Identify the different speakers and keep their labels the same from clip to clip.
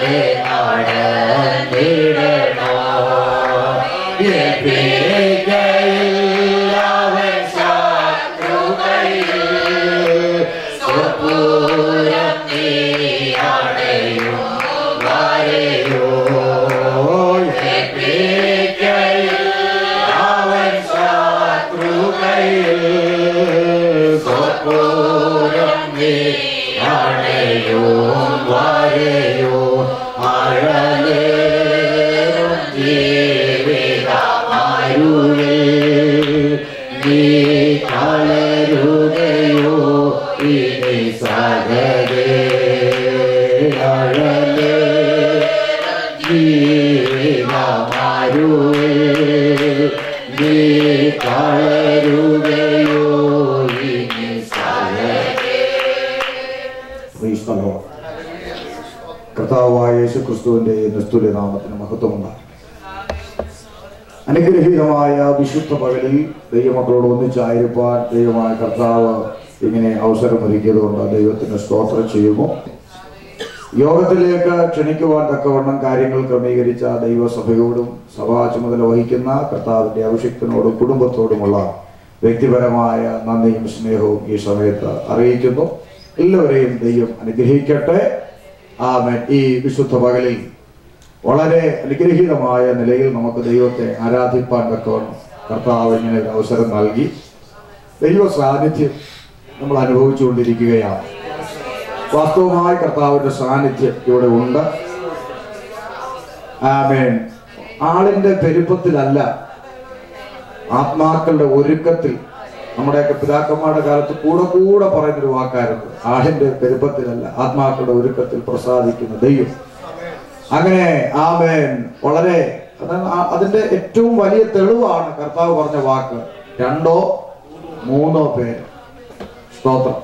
Speaker 1: Praise the Lord. കർത്താവായ യേശു ക്രിസ്തുവിന്റെ നിസ്തുല്യ നാമത്തിന് മഹത്വമുണ്ടായി അനുഗ്രഹീതമായ വിശുദ്ധ പകലിൽ ദൈവമക്കളോട് ഒന്നിച്ചായിരിക്കാൻ ദൈവമായ കർത്താവ് ഇങ്ങനെ അവസരമൊരുക്കിയതുകൊണ്ട് ദൈവത്തിന് സ്തോത്രം ചെയ്യുന്നു യോഗത്തിലേക്ക് ക്ഷണിക്കുവാൻ തക്കവണ്ണം കാര്യങ്ങൾ ക്രമീകരിച്ച ദൈവസഭയോടും സഭാ ചുമതല വഹിക്കുന്ന കർത്താവിന്റെ അഭിഷിക്തനോടും കുടുംബത്തോടുമുള്ള വ്യക്തിപരമായ നന്ദിയും സ്നേഹവും ഈ സമയത്ത് അറിയിക്കുന്നു എല്ലാവരെയും ദൈവം അനുഗ്രഹിക്കട്ടെ ആമേൻ ഈ വിശുദ്ധ പകലിൽ വളരെ അനുഗ്രഹീതമായ നിലയിൽ നമുക്ക് ദൈവത്തെ ആരാധിപ്പാൻ തക്കവണ്ണം കർത്താവ് ഇങ്ങനെ ഒരു അവസരം നൽകി ദൈവ സാന്നിധ്യം നമ്മൾ അനുഭവിച്ചുകൊണ്ടിരിക്കുകയാണ് വാസ്തവമായി കർത്താവിന്റെ സാന്നിധ്യം ഇവിടെ ഉണ്ട് ആമേൻ ആളിന്റെ പെരുപ്പത്തിലല്ല ആത്മാക്കളുടെ ഒരുക്കത്തിൽ നമ്മുടെയൊക്കെ പിതാക്കന്മാരുടെ കാലത്ത് കൂടെ കൂടെ പറയുന്നൊരു വാക്കായിരുന്നു ആളിന്റെ പെരുപ്പത്തിലല്ല ആത്മാക്കളുടെ ഒരുക്കത്തിൽ പ്രസാദിക്കുന്ന ദൈവം അങ്ങനെ ആമേൻ വളരെ അതാണ് ആ- അതിന്റെ ഏറ്റവും വലിയ തെളിവാണ് കർത്താവ് പറഞ്ഞ വാക്ക് രണ്ടോ മൂന്നോ പേര് സ്തോത്രം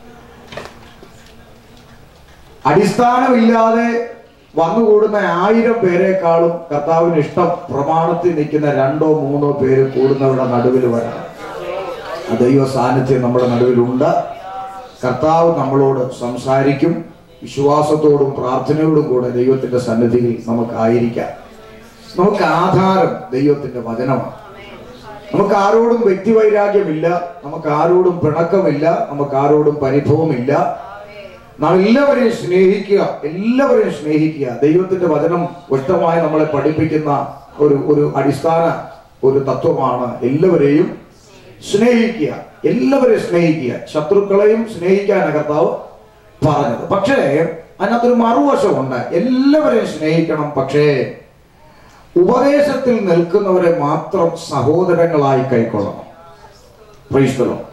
Speaker 1: അടിസ്ഥാനമില്ലാതെ വന്നുകൂടുന്ന ആയിരം പേരെക്കാളും കർത്താവിന് ഇഷ്ടം പ്രമാണത്തിൽ നിൽക്കുന്ന രണ്ടോ മൂന്നോ പേര് കൂടുന്നവരുടെ നടുവിൽ വരണം ആ ദൈവ സാന്നിധ്യം നമ്മുടെ നടുവിലുണ്ട് കർത്താവ് നമ്മളോട് സംസാരിക്കും വിശ്വാസത്തോടും പ്രാർത്ഥനയോടും കൂടെ ദൈവത്തിന്റെ സന്നിധിയിൽ നമുക്കായിരിക്കാം നമുക്ക് ആധാരം ദൈവത്തിന്റെ വചനമാണ് നമുക്ക് ആരോടും വ്യക്തിവൈരാഗ്യമില്ല നമുക്ക് ആരോടും പിണക്കമില്ല നമുക്ക് ആരോടും പരിഭവമില്ല നാം എല്ലാവരെയും സ്നേഹിക്കുക എല്ലാവരെയും സ്നേഹിക്കുക ദൈവത്തിന്റെ വചനം വ്യക്തമായി നമ്മളെ പഠിപ്പിക്കുന്ന ഒരു ഒരു അടിസ്ഥാന ഒരു തത്വമാണ് എല്ലാവരെയും സ്നേഹിക്കുക എല്ലാവരെയും സ്നേഹിക്കുക ശത്രുക്കളെയും സ്നേഹിക്കാനാണ് കർത്താവ് പറഞ്ഞത് പക്ഷേ അതിനകത്തൊരു മറുവശമുണ്ട് എല്ലാവരെയും സ്നേഹിക്കണം പക്ഷേ ഉപദേശത്തിൽ നിൽക്കുന്നവരെ മാത്രം സഹോദരങ്ങളായി കൈക്കൊള്ളണം Praise the Lord.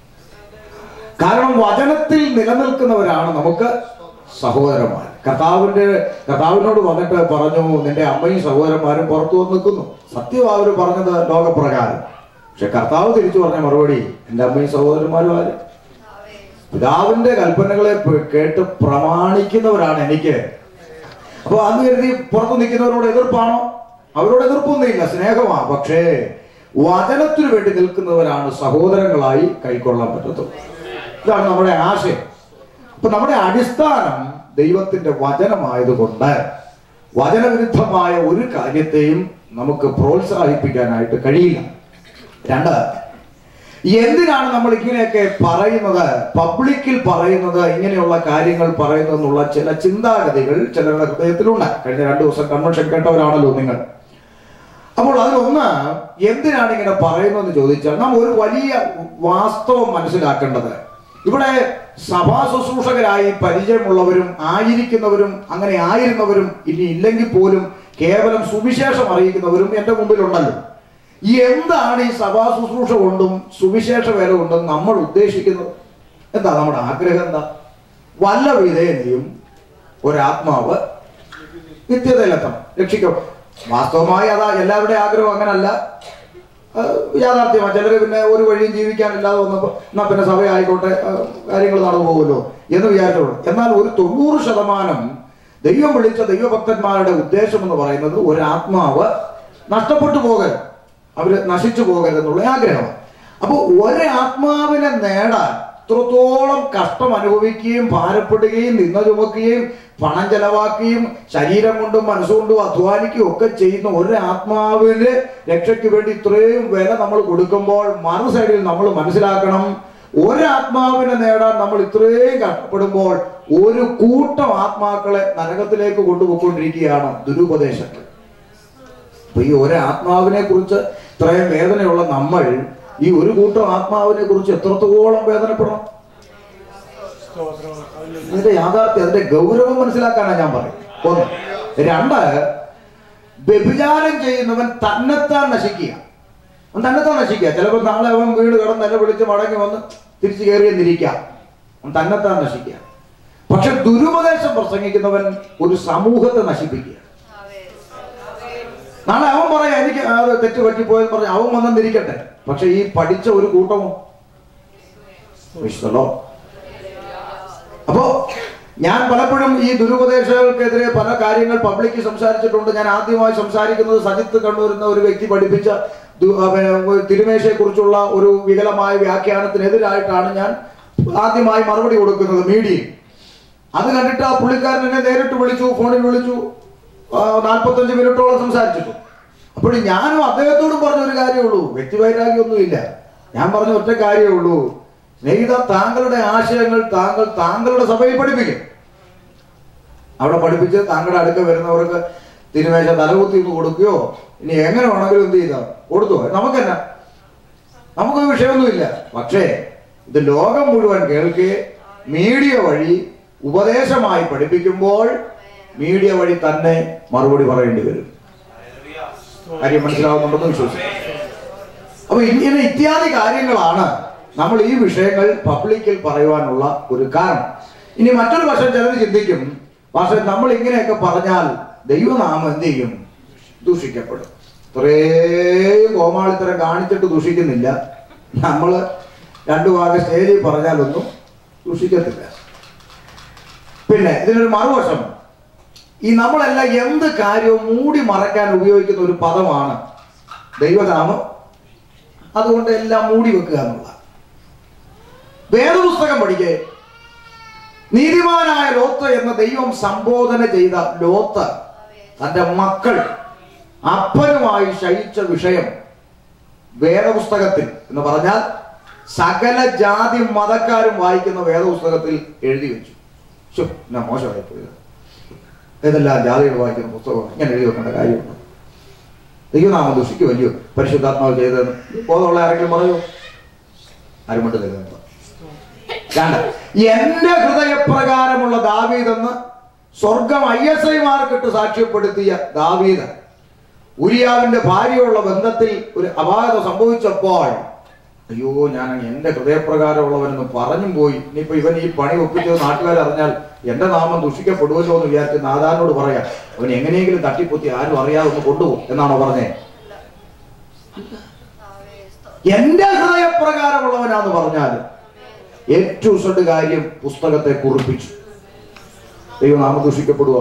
Speaker 1: കാരണം വചനത്തിൽ നിലനിൽക്കുന്നവരാണ് നമുക്ക് സഹോദരന്മാർ കർത്താവിന്റെ കർത്താവിനോട് വന്നിട്ട് പറഞ്ഞു നിന്റെ അമ്മയും സഹോദരന്മാരും പുറത്തു വന്ന് നിൽക്കുന്നു സത്യം അവർ പറഞ്ഞത് ലോകപ്രകാരം പക്ഷെ കർത്താവ് തിരിച്ചു പറഞ്ഞ മറുപടി എന്റെ അമ്മയും സഹോദരന്മാരും ആര് പിതാവിന്റെ കൽപ്പനകളെ പ് കേട്ട് പ്രമാണിക്കുന്നവരാണ് എനിക്ക് അപ്പൊ അന്ന് കരുതി പുറത്തു നിൽക്കുന്നവരോട് എതിർപ്പാണോ അവരോട് എതിർപ്പൊന്നുമില്ല സ്നേഹമാ പക്ഷേ വചനത്തിനു വേണ്ടി നിൽക്കുന്നവരാണ് സഹോദരങ്ങളായി കൈക്കൊള്ളാൻ പറ്റത്തുള്ളൂ ഇതാണ് നമ്മുടെ ആശയം അപ്പൊ നമ്മുടെ അടിസ്ഥാനം ദൈവത്തിന്റെ വചനമായതുകൊണ്ട് വചനവിരുദ്ധമായ ഒരു കാര്യത്തെയും നമുക്ക് പ്രോത്സാഹിപ്പിക്കാനായിട്ട് കഴിയില്ല രണ്ട് എന്തിനാണ് നമ്മൾ ഇങ്ങനെയൊക്കെ പറയുന്നത് പബ്ലിക്കിൽ പറയുന്നത് ഇങ്ങനെയുള്ള കാര്യങ്ങൾ പറയുന്നത് എന്നുള്ള ചില ചിന്താഗതികൾ ചിലരുടെ ഹൃദയത്തിലുണ്ട് കഴിഞ്ഞ രണ്ടു ദിവസം കൺവെൻഷൻ കേട്ടവരാണല്ലോ നിങ്ങൾ അപ്പോൾ അതിലൊന്ന് എന്തിനാണ് ഇങ്ങനെ പറയുന്നതെന്ന് ചോദിച്ചാൽ നാം ഒരു വലിയ വാസ്തവം മനസ്സിലാക്കേണ്ടത് ഇവിടെ സഭാ ശുശ്രൂഷകരായി പരിചയമുള്ളവരും ആയിരിക്കുന്നവരും അങ്ങനെ ആയിരുന്നവരും ഇനി ഇല്ലെങ്കിൽ പോലും കേവലം സുവിശേഷം അറിയിക്കുന്നവരും എന്റെ മുമ്പിലുണ്ടല്ലോ എന്താണ് ഈ സഭാ ശുശ്രൂഷ കൊണ്ടും സുവിശേഷ വേല കൊണ്ടും നമ്മൾ ഉദ്ദേശിക്കുന്നത് എന്താ നമ്മുടെ ആഗ്രഹം എന്താ വല്ല വിധേനയും ഒരാത്മാവ് നിത്യതയിലെത്തണം രക്ഷിക്കും വാസ്തവമായി അതാ എല്ലാവരുടെയും ആഗ്രഹം അങ്ങനല്ല അത് യാഥാർത്ഥ്യമാണ് ചിലർ പിന്നെ ഒരു വഴിയും ജീവിക്കാനില്ലാതെ വന്നപ്പോൾ എന്നാ പിന്നെ സഭ ആയിക്കോട്ടെ കാര്യങ്ങൾ നടന്നു പോകുമല്ലോ എന്ന് വിചാരിച്ചോളൂ എന്നാൽ ഒരു തൊണ്ണൂറ് ശതമാനം ദൈവം വിളിച്ച ദൈവഭക്തന്മാരുടെ ഉദ്ദേശം എന്ന് പറയുന്നത് ഒരു ആത്മാവ് നഷ്ടപ്പെട്ടു പോകരുത് അവര് നശിച്ചു പോകരുത് എന്നുള്ള ആഗ്രഹമാണ് അപ്പോൾ ഒരാത്മാവിനെ നേടാൻ അത്രത്തോളം കഷ്ടം അനുഭവിക്കുകയും ഭാരപ്പെടുകയും നിന്ന ചുമക്കുകയും പണം ചെലവാക്കുകയും ശരീരം കൊണ്ടും മനസ്സുകൊണ്ടും അധ്വാനിക്കുകയും ഒക്കെ ചെയ്യുന്ന ഒരു ആത്മാവിന് രക്ഷയ്ക്ക് വേണ്ടി ഇത്രയും വില നമ്മൾ കൊടുക്കുമ്പോൾ മറു സൈഡിൽ നമ്മൾ മനസ്സിലാക്കണം ഒരാത്മാവിനെ നേടാൻ നമ്മൾ ഇത്രയും കഷ്ടപ്പെടുമ്പോൾ ഒരു കൂട്ടം ആത്മാക്കളെ നരകത്തിലേക്ക് കൊണ്ടുപോയിക്കൊണ്ടിരിക്കുകയാണ് ദുരുപദേശങ്ങൾ അപ്പൊ ഈ ഒരു ആത്മാവിനെ കുറിച്ച് ഇത്രയും വേദനയുള്ള നമ്മൾ ഈ ഒരു കൂട്ടം ആത്മാവിനെ കുറിച്ച് എത്രത്തോളം വേദനപ്പെടണം അതിന്റെ യാഥാർത്ഥ്യം അതിന്റെ ഗൗരവം മനസ്സിലാക്കാനാണ് ഞാൻ പറയും ഒന്ന് രണ്ട് വ്യഭിചാരം ചെയ്യുന്നവൻ തന്നെത്താൻ നശിക്കുക അവൻ തന്നെത്താൻ നശിക്കുക ചിലപ്പോൾ നാളെ അവൻ വീട് കിടന്ന് എന്നെ വിളിച്ച് മടങ്ങി വന്ന് തിരിച്ചു കയറി എന്നിരിക്കാം അവൻ തന്നെത്താൻ നശിക്കുക പക്ഷെ ദുരുപദേശം പ്രസംഗിക്കുന്നവൻ ഒരു സമൂഹത്തെ നശിപ്പിക്കുക നാളെ അവൻ പറയാം എനിക്ക് അത് തെറ്റ് പറ്റിപ്പോയെന്ന് പറഞ്ഞ് അവൻ വന്നെന്നിരിക്കട്ടെ പക്ഷെ ഈ പഠിച്ച ഒരു കൂട്ടമോ വിശ്വലോ അപ്പോ ഞാൻ പലപ്പോഴും ഈ ദുരുപദേശങ്ങൾക്കെതിരെ പല കാര്യങ്ങൾ പബ്ലിക്ക് സംസാരിച്ചിട്ടുണ്ട് ഞാൻ ആദ്യമായി സംസാരിക്കുന്നത് സജിത്ത് കണ്ണൂരുന്ന ഒരു വ്യക്തി പഠിപ്പിച്ച ദു- ആ, പിന്നെ, തിരുമേശയെ കുറിച്ചുള്ള ഒരു വികലമായ വ്യാഖ്യാനത്തിനെതിരായിട്ടാണ് ഞാൻ ആദ്യമായി മറുപടി കൊടുക്കുന്നത് മീഡിയയിൽ അത് കണ്ടിട്ട് ആ പുള്ളിക്കാരൻ എന്നെ നേരിട്ട് വിളിച്ചു ഫോണിൽ വിളിച്ചു നാൽപ്പത്തഞ്ച് മിനിറ്റോളം സംസാരിച്ചിട്ടു അപ്പോൾ ഞാനും അദ്ദേഹത്തോടും പറഞ്ഞ ഒരു കാര്യമുള്ളൂ വ്യക്തിവൈരാഗ്യമൊന്നുമില്ല ഞാൻ പറഞ്ഞ ഒറ്റ കാര്യമേ ഉള്ളൂ സ്നേഹിത താങ്കളുടെ ആശയങ്ങൾ താങ്കൾ താങ്കളുടെ സഭയിൽ പഠിപ്പിക്കും അവിടെ പഠിപ്പിച്ച് താങ്കളുടെ അടുക്ക വരുന്നവർക്ക് തിരുമേശ തലകുത്തി ഒന്ന് കൊടുക്കുകയോ ഇനി എങ്ങനെ വേണമെങ്കിലും എന്ത് ചെയ്താൽ കൊടുത്തു നമുക്കെന്നാ നമുക്കൊരു വിഷയമൊന്നുമില്ല പക്ഷേ ഇത് ലോകം മുഴുവൻ കേൾക്കെ മീഡിയ വഴി ഉപദേശമായി പഠിപ്പിക്കുമ്പോൾ മീഡിയ വഴി തന്നെ മറുപടി പറയേണ്ടി വരും കാര്യം മനസ്സിലാവുന്നുണ്ടെന്ന് വിശ്വസിക്കുന്നു അപ്പൊ ഇങ്ങനെ ഇത്യാദി കാര്യങ്ങളാണ് നമ്മൾ ഈ വിഷയങ്ങൾ പബ്ലിക്കിൽ പറയുവാനുള്ള ഒരു കാരണം ഇനി മറ്റൊരു വശം ചിലർ ചിന്തിക്കും പക്ഷെ നമ്മൾ ഇങ്ങനെയൊക്കെ പറഞ്ഞാൽ ദൈവനാമം എന്ത് ചെയ്യും ദൂഷിക്കപ്പെടും ഇത്രയും കോമാളിത്തരം കാണിച്ചിട്ട് ദൂഷിക്കുന്നില്ല നമ്മൾ രണ്ടു ഭാഗം സ്റ്റേജിൽ പറഞ്ഞാലൊന്നും ദൂഷിക്കത്തില്ല പിന്നെ ഇതിനൊരു മറുവശം ഈ നമ്മളെല്ലാം എന്ത് കാര്യവും മൂടി മറയ്ക്കാൻ ഉപയോഗിക്കുന്ന ഒരു പദമാണ് ദൈവനാമം അതുകൊണ്ട് എല്ലാം മൂടി വെക്കുക എന്നുള്ള വേദപുസ്തകം പഠിക്കേ നീതിമാനായ ലോത്ത് എന്ന ദൈവം സംബോധന ചെയ്ത ലോത്ത് തന്റെ മക്കൾ അപ്പനുമായി ശയിച്ച വിഷയം വേദപുസ്തകത്തിൽ എന്ന് പറഞ്ഞാൽ സകല ജാതി മതക്കാരും വായിക്കുന്ന വേദപുസ്തകത്തിൽ എഴുതി വെച്ചു ശോ, എന്നാ മോശമായി പോയത് ഏതെല്ലാം ജാതികൾ വായിക്കുന്ന പുസ്തകം ഇങ്ങനെ എഴുതി വെക്കേണ്ട കാര്യമുണ്ട് ദൈവനാമം ദുഷിക്കുമല്ലയോ പരിശുദ്ധാത്മാവ് ചെയ്തതെന്ന് ബോധമുള്ള ആരെങ്കിലും പറയോ ആരും കൊണ്ട് തരുന്നില്ല രണ്ട് എന്റെ ഹൃദയപ്രകാരമുള്ള ദാവീദെന്ന് സ്വർഗം ഐ എസ് ഐമാർക്കിട്ട് സാക്ഷ്യപ്പെടുത്തിയ ദാവീദ് ഉരിയാവിന്റെ ഭാര്യയുള്ള ബന്ധത്തിൽ ഒരു അപാകത സംഭവിച്ചപ്പോൾ അയ്യോ ഞാൻ എന്റെ ഹൃദയപ്രകാരമുള്ളവനെന്ന് പറഞ്ഞും പോയി ഇനിയിപ്പോ ഇവൻ ഈ പണി ഒപ്പിച്ചത് നാട്ടുകാർ അറിഞ്ഞാൽ എന്റെ നാമം ദുഷിക്കപ്പെടുമല്ലോ എന്ന് വിചാരിച്ച് നാദാനോട് പറയാം അവൻ എങ്ങനെയെങ്കിലും തട്ടിപ്പൊത്തി ആരും അറിയാതെ ഒന്ന് കൊണ്ടുപോകും എന്നാണോ പറഞ്ഞേ എന്റെ ഹൃദയപ്രകാരമുള്ളവനാന്ന് പറഞ്ഞാൽ ഏറ്റവും സെഡ് കാര്യം പുസ്തകത്തെ കുറിപ്പിച്ചു ദൈവനാമം ദൂഷിക്കപ്പെടുക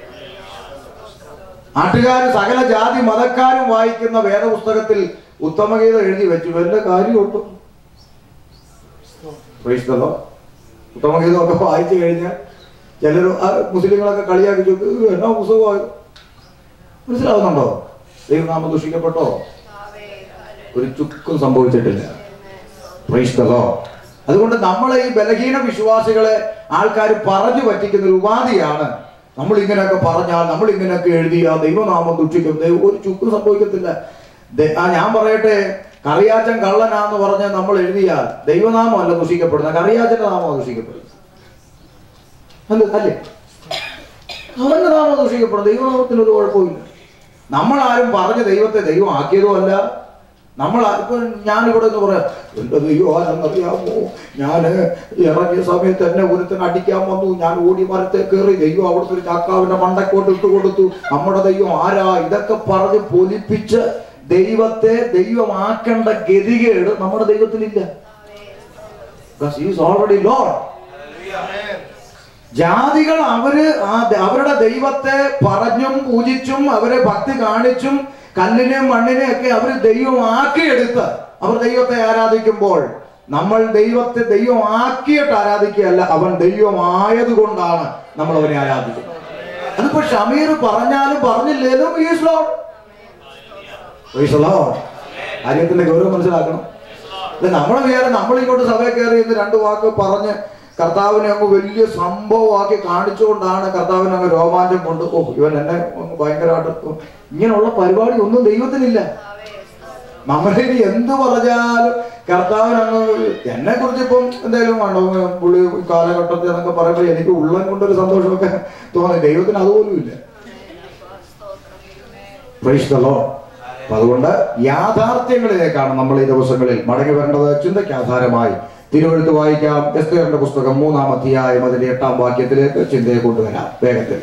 Speaker 1: നാട്ടുകാർ സകല ജാതി മതക്കാരും വായിക്കുന്ന വേദപുസ്തകത്തിൽ ഉത്തമഗീതം എഴുതി വെച്ചു വല്ല കാര്യമുണ്ട് പ്രൈസ്തലോ ഉത്തമഗീതം ഒക്കെ വായിച്ചു കഴിഞ്ഞാൽ ചിലർ മുസ്ലിങ്ങളൊക്കെ കളിയാക്കി ചോദിക്കും "ഇത് എന്നാ പുസ്തകമാണ് മനസ്സിലാവുന്നുണ്ടോ ദൈവനാമം ദൂഷിക്കപ്പെട്ടോ ഒരു ചുക്കും സംഭവിച്ചിട്ടില്ല പ്രൈസ്തലോ അതുകൊണ്ട് നമ്മളെ ഈ ബലഹീന വിശ്വാസികളെ ആൾക്കാർ പറഞ്ഞു പറ്റിക്കുന്ന ഒരു ഉപാധിയാണ് നമ്മൾ ഇങ്ങനെയൊക്കെ പറഞ്ഞാൽ നമ്മൾ ഇങ്ങനെയൊക്കെ എഴുതിയാൽ ദൈവനാമം ദുഷിക്കും ദൈവം ഒരു ചുക്കും സംഭവിക്കത്തില്ല ദേ- ആ ഞാൻ പറയട്ടെ കറിയാച്ചൻ കള്ളനാന്ന് പറഞ്ഞ് നമ്മൾ എഴുതിയാൽ ദൈവനാമമല്ല ദുഷിക്കപ്പെടുന്നത് കറിയാച്ചന്റെ നാമമാണ് ദുഷിക്കപ്പെടുന്നത് അല്ല അല്ലേ അവന്റെ നാമം ദുഷിക്കപ്പെടും ദൈവനാമത്തിന് ഒരു കുഴപ്പമില്ല നമ്മളാരും പറഞ്ഞ് ദൈവത്തെ ദൈവം ആക്കിയതും അല്ല നമ്മൾ ഇപ്പൊ ഞാനിവിടെ എന്ന് പറയാം എന്റെ ദൈവം ആരെന്നറിയാമോ ഞാൻ ഇറങ്ങിയ സമയത്ത് എന്നെ ഒരുത്തൻ അടിക്കാൻ വന്നു ഞാൻ ഓടി മരത്തെ കയറി ദൈവം അവിടുത്തെ ഒരു ചാക്കാവിന്റെ മണ്ടക്കോട്ട് ഇട്ട് കൊടുത്തു നമ്മുടെ ദൈവം ആരാ ഇതൊക്കെ പറഞ്ഞ് പൊലിപ്പിച്ച് ദൈവത്തെ ദൈവമാക്കേണ്ട ഗതികേട് നമ്മുടെ ദൈവത്തിലില്ല ഓൾറെഡി ലോഡ് ജാതികൾ അവര് ആ ദ- അവരുടെ ദൈവത്തെ പറഞ്ഞും പൂജിച്ചും അവരെ ഭക്തി കാണിച്ചും കല്ലിനെയും മണ്ണിനെയും ഒക്കെ അവർ ദൈവമാക്കിയെടുത്ത് അവർ ദൈവത്തെ ആരാധിക്കുമ്പോൾ നമ്മൾ ദൈവത്തെ ദൈവം ആക്കിയിട്ട് ആരാധിക്കുകയല്ല അവൻ ദൈവമായതുകൊണ്ടാണ് നമ്മൾ അവനെ ആരാധിക്കുന്നത് അതിപ്പോ ഷമീർ പറഞ്ഞാലും പറഞ്ഞില്ലേലും ഈസ് ലോഡ് ഈസ് ലോഡ് കാര്യത്തിന്റെ ഗൗരവം മനസ്സിലാക്കണം ഇത് നമ്മളെ വിചാരം നമ്മൾ ഇങ്ങോട്ട് സഭയിൽ കയറി ഇന്ന് രണ്ട് വാക്ക് പറഞ്ഞ് കർത്താവിനെ അങ്ങ് വലിയ സംഭവമാക്കി കാണിച്ചുകൊണ്ടാണ് കർത്താവിനെ അങ്ങ് രോമാഞ്ചം കൊണ്ട് ഓ ഇവൻ എന്നെ അങ്ങ് ഭയങ്കരമായിട്ട് ഇങ്ങനെയുള്ള പരിപാടി ഒന്നും ദൈവത്തിനില്ല നമ്മളെ ഇനി എന്ത് പറഞ്ഞാലും കർത്താവിന് അങ്ങ് എന്നെ കുറിച്ച് ഇപ്പം എന്തായാലും വേണ്ടോ പുള്ളി ഈ കാലഘട്ടത്തിൽ എന്നൊക്കെ പറയുമ്പോൾ എനിക്ക് ഉള്ളം കൊണ്ടൊരു സന്തോഷമൊക്കെ തോന്നി ദൈവത്തിന് അതുപോലും ഇല്ല Praise the Lord. അപ്പൊ അതുകൊണ്ട് യാഥാർത്ഥ്യങ്ങളിലേക്കാണ് നമ്മൾ ഈ ദിവസങ്ങളിൽ മടങ്ങി വരേണ്ടത് ചിന്തയ്ക്ക് ആധാരമായി തിരുവഴുത്ത് വായിക്കാം എസ്തേറിന്റെ പുസ്തകം മൂന്നാം അധ്യായം അതിന്റെ എട്ടാം വാക്യത്തിലേക്ക് ചിന്തയെ കൊണ്ടുവരാം വേഗത്തിൽ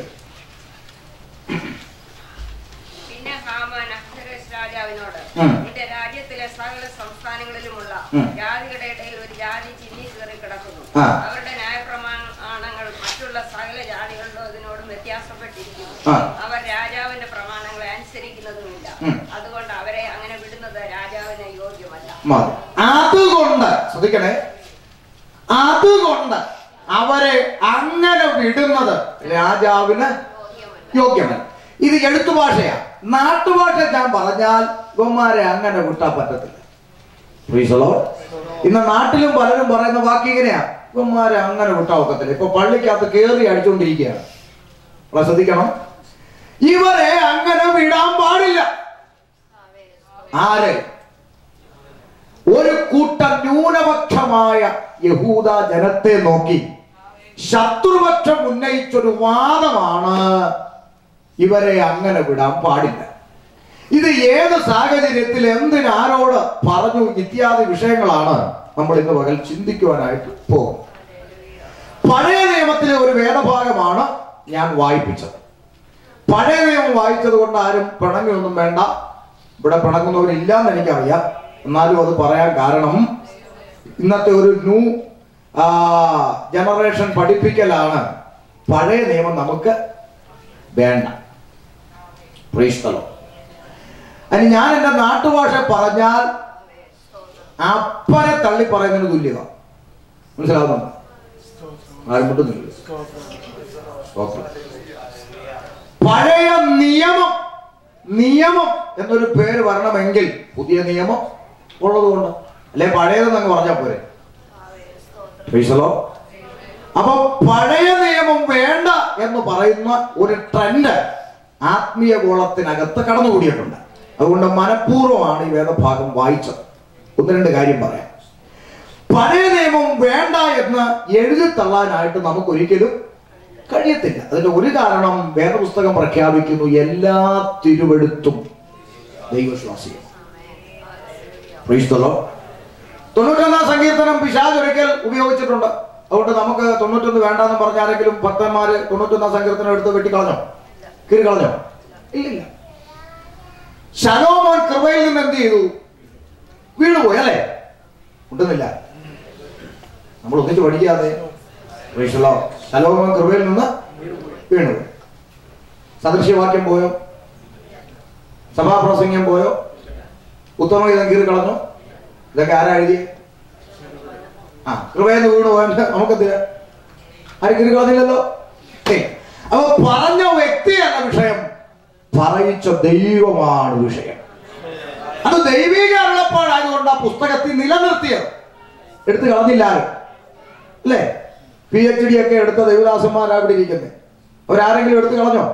Speaker 2: പിന്നെ ഹാമാൻ അഹ്സവേരോശ് രാജാവിനോട്
Speaker 1: ഉം.
Speaker 2: നിന്റെ രാജ്യത്തിലെ സകല സംസ്ഥാനങ്ങളിലുമുള്ള
Speaker 1: ഉം.
Speaker 2: ജാതികളുടെ ഇടയിൽ ഒരു ജാതി ചിന്നി കയറി കിടക്കുന്നു
Speaker 1: ആ.
Speaker 2: അവരുടെ ന്യായപ്രമാണങ്ങൾ മറ്റുള്ള സകല ജാതികളോടും വ്യത്യാസപ്പെട്ടിരിക്കുന്നു
Speaker 1: ആ.
Speaker 2: അവർ രാജാവിന്റെ പ്രമാണങ്ങളെ അനുസരിക്കുന്നതുമില്ല
Speaker 1: ഉം.
Speaker 2: അതുകൊണ്ട് അവരെ അങ്ങനെ വിടുന്നത് രാജാവിന് യോഗ്യമല്ല
Speaker 1: മതി അതുകൊണ്ട് ശ്രദ്ധിക്കണേ അതുകൊണ്ട് അവരെ അങ്ങനെ വിടുന്നത് രാജാവിന് യോഗ്യമല്ല ഇത് എഴുത്തുഭാഷയാ നാട്ടുഭാഷ ഞാൻ പറഞ്ഞാൽ ഇവന്മാരെ അങ്ങനെ വിട്ടാൻ പറ്റത്തില്ല Praise the Lord. ഇന്ന് നാട്ടിലും പലരും പറയുന്ന വാക്ക് ഇങ്ങനെയാ ഇവന്മാരെ അങ്ങനെ വിട്ടാൻ ഒക്കത്തില്ല ഇപ്പൊ പള്ളിക്കകത്ത് കേറി അടിച്ചുകൊണ്ടിരിക്കുകയാണ് അപ്പോൾ ശ്രദ്ധിക്കണം ഇവരെ അങ്ങനെ വിടാൻ പാടില്ല ആരെ ഒരു കൂട്ടം ന്യൂനപക്ഷമായ യഹൂദ ജനത്തെ നോക്കി ശത്രുപക്ഷം ഉന്നയിച്ചൊരു വാദമാണ് ഇവരെ അങ്ങനെ വിടാൻ പാടില്ല ഇത് ഏത് സാഹചര്യത്തിൽ എന്തിനാരോട് പറഞ്ഞു ഇത്യാദി വിഷയങ്ങളാണ് നമ്മൾ ഇന്ന് പകൽ ചിന്തിക്കുവാനായിട്ട് പോകും പഴയ നിയമത്തിലെ ഒരു വേദഭാഗമാണ് ഞാൻ വായിപ്പിച്ചത് പഴയ നിയമം വായിച്ചത് കൊണ്ട് ആരും പിണങ്ങിയൊന്നും വേണ്ട ഇവിടെ പിണങ്ങുന്നവരില്ലാന്ന് എനിക്കറിയാം എന്നാലും അത് പറയാൻ കാരണം ഇന്നത്തെ ഒരു ന്യൂ ജനറേഷൻ പഠിപ്പിക്കലാണ് പഴയ നിയമം നമുക്ക് വേണ്ട പ്രീസ്തലം അതിന് ഞാൻ എൻ്റെ നാട്ടുഭാഷ പറഞ്ഞാൽ അപ്പനെ തള്ളി പറയുന്നതിന് തുല്യത മനസ്സിലാവുന്നുണ്ടോ ആരും മുട്ടുന്നില്ല സ്തോത്രം. പഴയ നിയമം നിയമം എന്നൊരു പേര് വരണമെങ്കിൽ പുതിയ നിയമം ഉള്ളതുകൊണ്ട് അല്ലെ പഴയതെന്ന് അങ്ങ് പറഞ്ഞാൽ പോരെ പ്രീസലോ അപ്പൊ പഴയ നിയമം വേണ്ട എന്ന് പറയുന്ന ഒരു ട്രെൻഡ് ആത്മീയ ഗോളത്തിനകത്ത് കടന്നുകൂടിയിട്ടുണ്ട് അതുകൊണ്ട് മനഃപൂർവ്വമാണ് ഈ വേദഭാഗം വായിച്ചത് ഒന്ന് രണ്ട് കാര്യം പറയാം പഴയ നിയമം വേണ്ട എന്ന് എഴുതി തള്ളാനായിട്ട് നമുക്ക് ഒരിക്കലും കഴിയത്തില്ല അതിന്റെ ഒരു കാരണം വേദപുസ്തകം പ്രഖ്യാപിക്കുന്നു എല്ലാ തിരുവെടുത്തും ദൈവശ്വാസികൾ Praise the Lord. തൊണ്ണൂറ്റൊന്നാം സങ്കീർത്തനം പിശാജ് ഒരിക്കൽ ഉപയോഗിച്ചിട്ടുണ്ട് അതുകൊണ്ട് നമുക്ക് തൊണ്ണൂറ്റൊന്ന് വേണ്ടാന്ന് പറഞ്ഞ ആരെങ്കിലും ഭക്തന്മാര് തൊണ്ണൂറ്റൊന്നാം സങ്കീർത്തനം എടുത്ത് വെട്ടിക്കളഞ്ഞോ കീറി കളഞ്ഞോ ഇല്ലില്ല ശലോമോൻ കൃപയിൽ നിന്ന് എന്ത് ചെയ്തു വീണുപോയി അല്ലേ ഉണ്ടെന്നില്ല നമ്മൾ ഒന്നിച്ച് പഠിക്കാതെ Praise the Lord. ശലോമോൻ കൃപയിൽ നിന്ന് വീണുപോയി സദൃശ്യവാക്യം പോയോ സഭാപ്രസംഗം പോയോ ഉത്തമഗീതം കീറി കളഞ്ഞു ഇതൊക്കെ ആരാ എഴുതി ആ കൃപയെന്ന് വീണു പോയിട്ട് നമുക്കെന്ത് ആരും കീറി കളഞ്ഞില്ലല്ലോ ഏയ്. അപ്പൊ പറഞ്ഞ വ്യക്തിയല്ല വിഷയം പറയിച്ച ദൈവമാണ് വിഷയം അത് ദൈവിക അരുളപ്പാടായതുകൊണ്ട് ആ പുസ്തകത്തിൽ നിലനിർത്തിയത് എടുത്തു കളഞ്ഞില്ല ആരും അല്ലേ പി എച്ച് ഡി ഒക്കെ എടുത്ത ദൈവദാസന്മാരാ ഇവിടെ ഇരിക്കുന്നത് അവരാരെങ്കിലും എടുത്തു കളഞ്ഞോ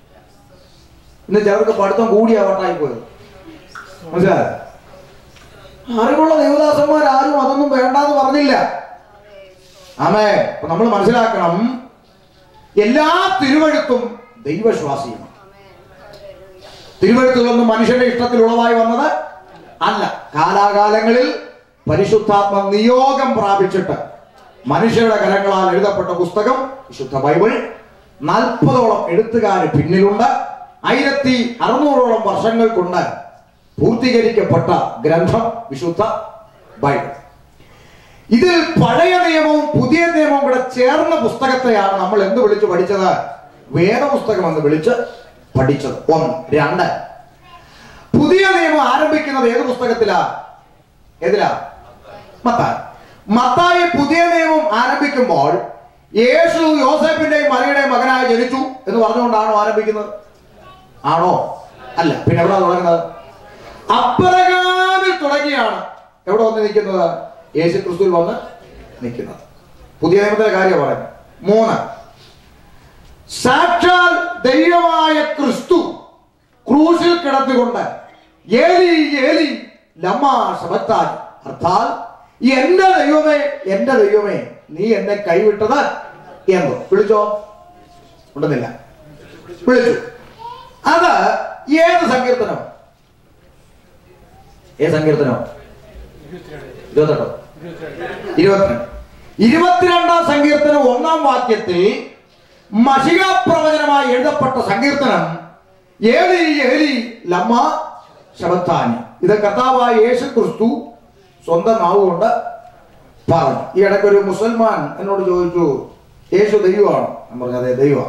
Speaker 1: ഇന്ന് ചിലർക്ക് പഠിത്തം കൂടിയാ വട്ടായി പോയത് മനസ്സിലായോ അറിവുള്ള ദേവദാസന്മാർ ആരും അതൊന്നും വേണ്ടാന്ന് പറഞ്ഞില്ല ആമേ അപ്പൊ നമ്മൾ മനസ്സിലാക്കണം എല്ലാ തിരുവഴുത്തും ദൈവശ്വാസിയാണ് തിരുവഴുത്തുകളൊന്നും മനുഷ്യന്റെ ഇഷ്ടത്തിൽ ഉളവായി വന്നത് അല്ല കാലാകാലങ്ങളിൽ പരിശുദ്ധാത്മ നിയോഗം പ്രാപിച്ചിട്ട് മനുഷ്യരുടെ കരങ്ങളാൽ എഴുതപ്പെട്ട പുസ്തകം വിശുദ്ധ ബൈബിൾ നാൽപ്പതോളം എഴുത്തുകാര് പിന്നിലുണ്ട് ആയിരത്തി അറുന്നൂറോളം വർഷങ്ങൾ കൊണ്ട് പൂർത്തീകരിക്കപ്പെട്ട ഗ്രന്ഥം വിശുദ്ധ ബൈബിൾ ഇതിൽ പഴയ നിയമവും പുതിയ നിയമവും കൂടെ ചേർന്ന പുസ്തകത്തെയാണ് നമ്മൾ എന്ത് വിളിച്ച് പഠിച്ചത് വേദപുസ്തകം എന്ന് വിളിച്ച് പഠിച്ചത് ഒന്ന് രണ്ട് പുതിയ നിയമം ആരംഭിക്കുന്നത് ഏത് പുസ്തകത്തിലാ ഏതിലാ മത്തായി മത്തായി പുതിയ നിയമം ആരംഭിക്കുമ്പോൾ യേശു യോസേഫിന്റെയും മറിയുടെയും മകനായി ജനിച്ചു എന്ന് പറഞ്ഞുകൊണ്ടാണോ ആരംഭിക്കുന്നത് ആണോ അല്ല പിന്നെ എവിടെ തുടങ്ങുന്നത് അബ്രഹാമിൽ തുടങ്ങിയാണ് എവിടെ വന്ന് നിൽക്കുന്നത് യേശു ക്രിസ്തുവിൽ വന്ന് നിൽക്കുന്നത് പുതിയ നിയമത്തിലെ കാര്യം പറയുന്നത് മൂന്ന് സാക്ഷാൽ ദൈവമായ ക്രിസ്തു ക്രൂശിൽ കിടന്നുകൊണ്ട് ഏലി ഏലി ലമ്മ ശബത്താൻ അർത്ഥാൽ എന്റെ ദൈവമേ എന്റെ ദൈവമേ നീ എന്നെ കൈവിട്ടത് എന്തോ വിളിച്ചോ ഉണ്ടെന്നില്ല വിളിച്ചു അത് ഏത് സങ്കീർത്തനം ഏത് സങ്കീർത്തനോ ഇരുപത്തെട്ടോ ഇരുപത്തിരണ്ട് ഇരുപത്തിരണ്ടാം സങ്കീർത്തനം ഒന്നാം വാക്യത്തിൽ മഷിക പ്രവചനമായി എഴുതപ്പെട്ട സങ്കീർത്തനം ഏലി ഏലി ലമ്മ ശബത്താനി ഇത് കർത്താവായ യേശു ക്രിസ്തു സ്വന്തം നാവുകൊണ്ട് പറഞ്ഞു ഈ ഇടയ്ക്ക് ഒരു മുസൽമാൻ എന്നോട് ചോദിച്ചു യേശു ദൈവമാണോ ഞാൻ പറഞ്ഞു അതെ ദൈവമാണ്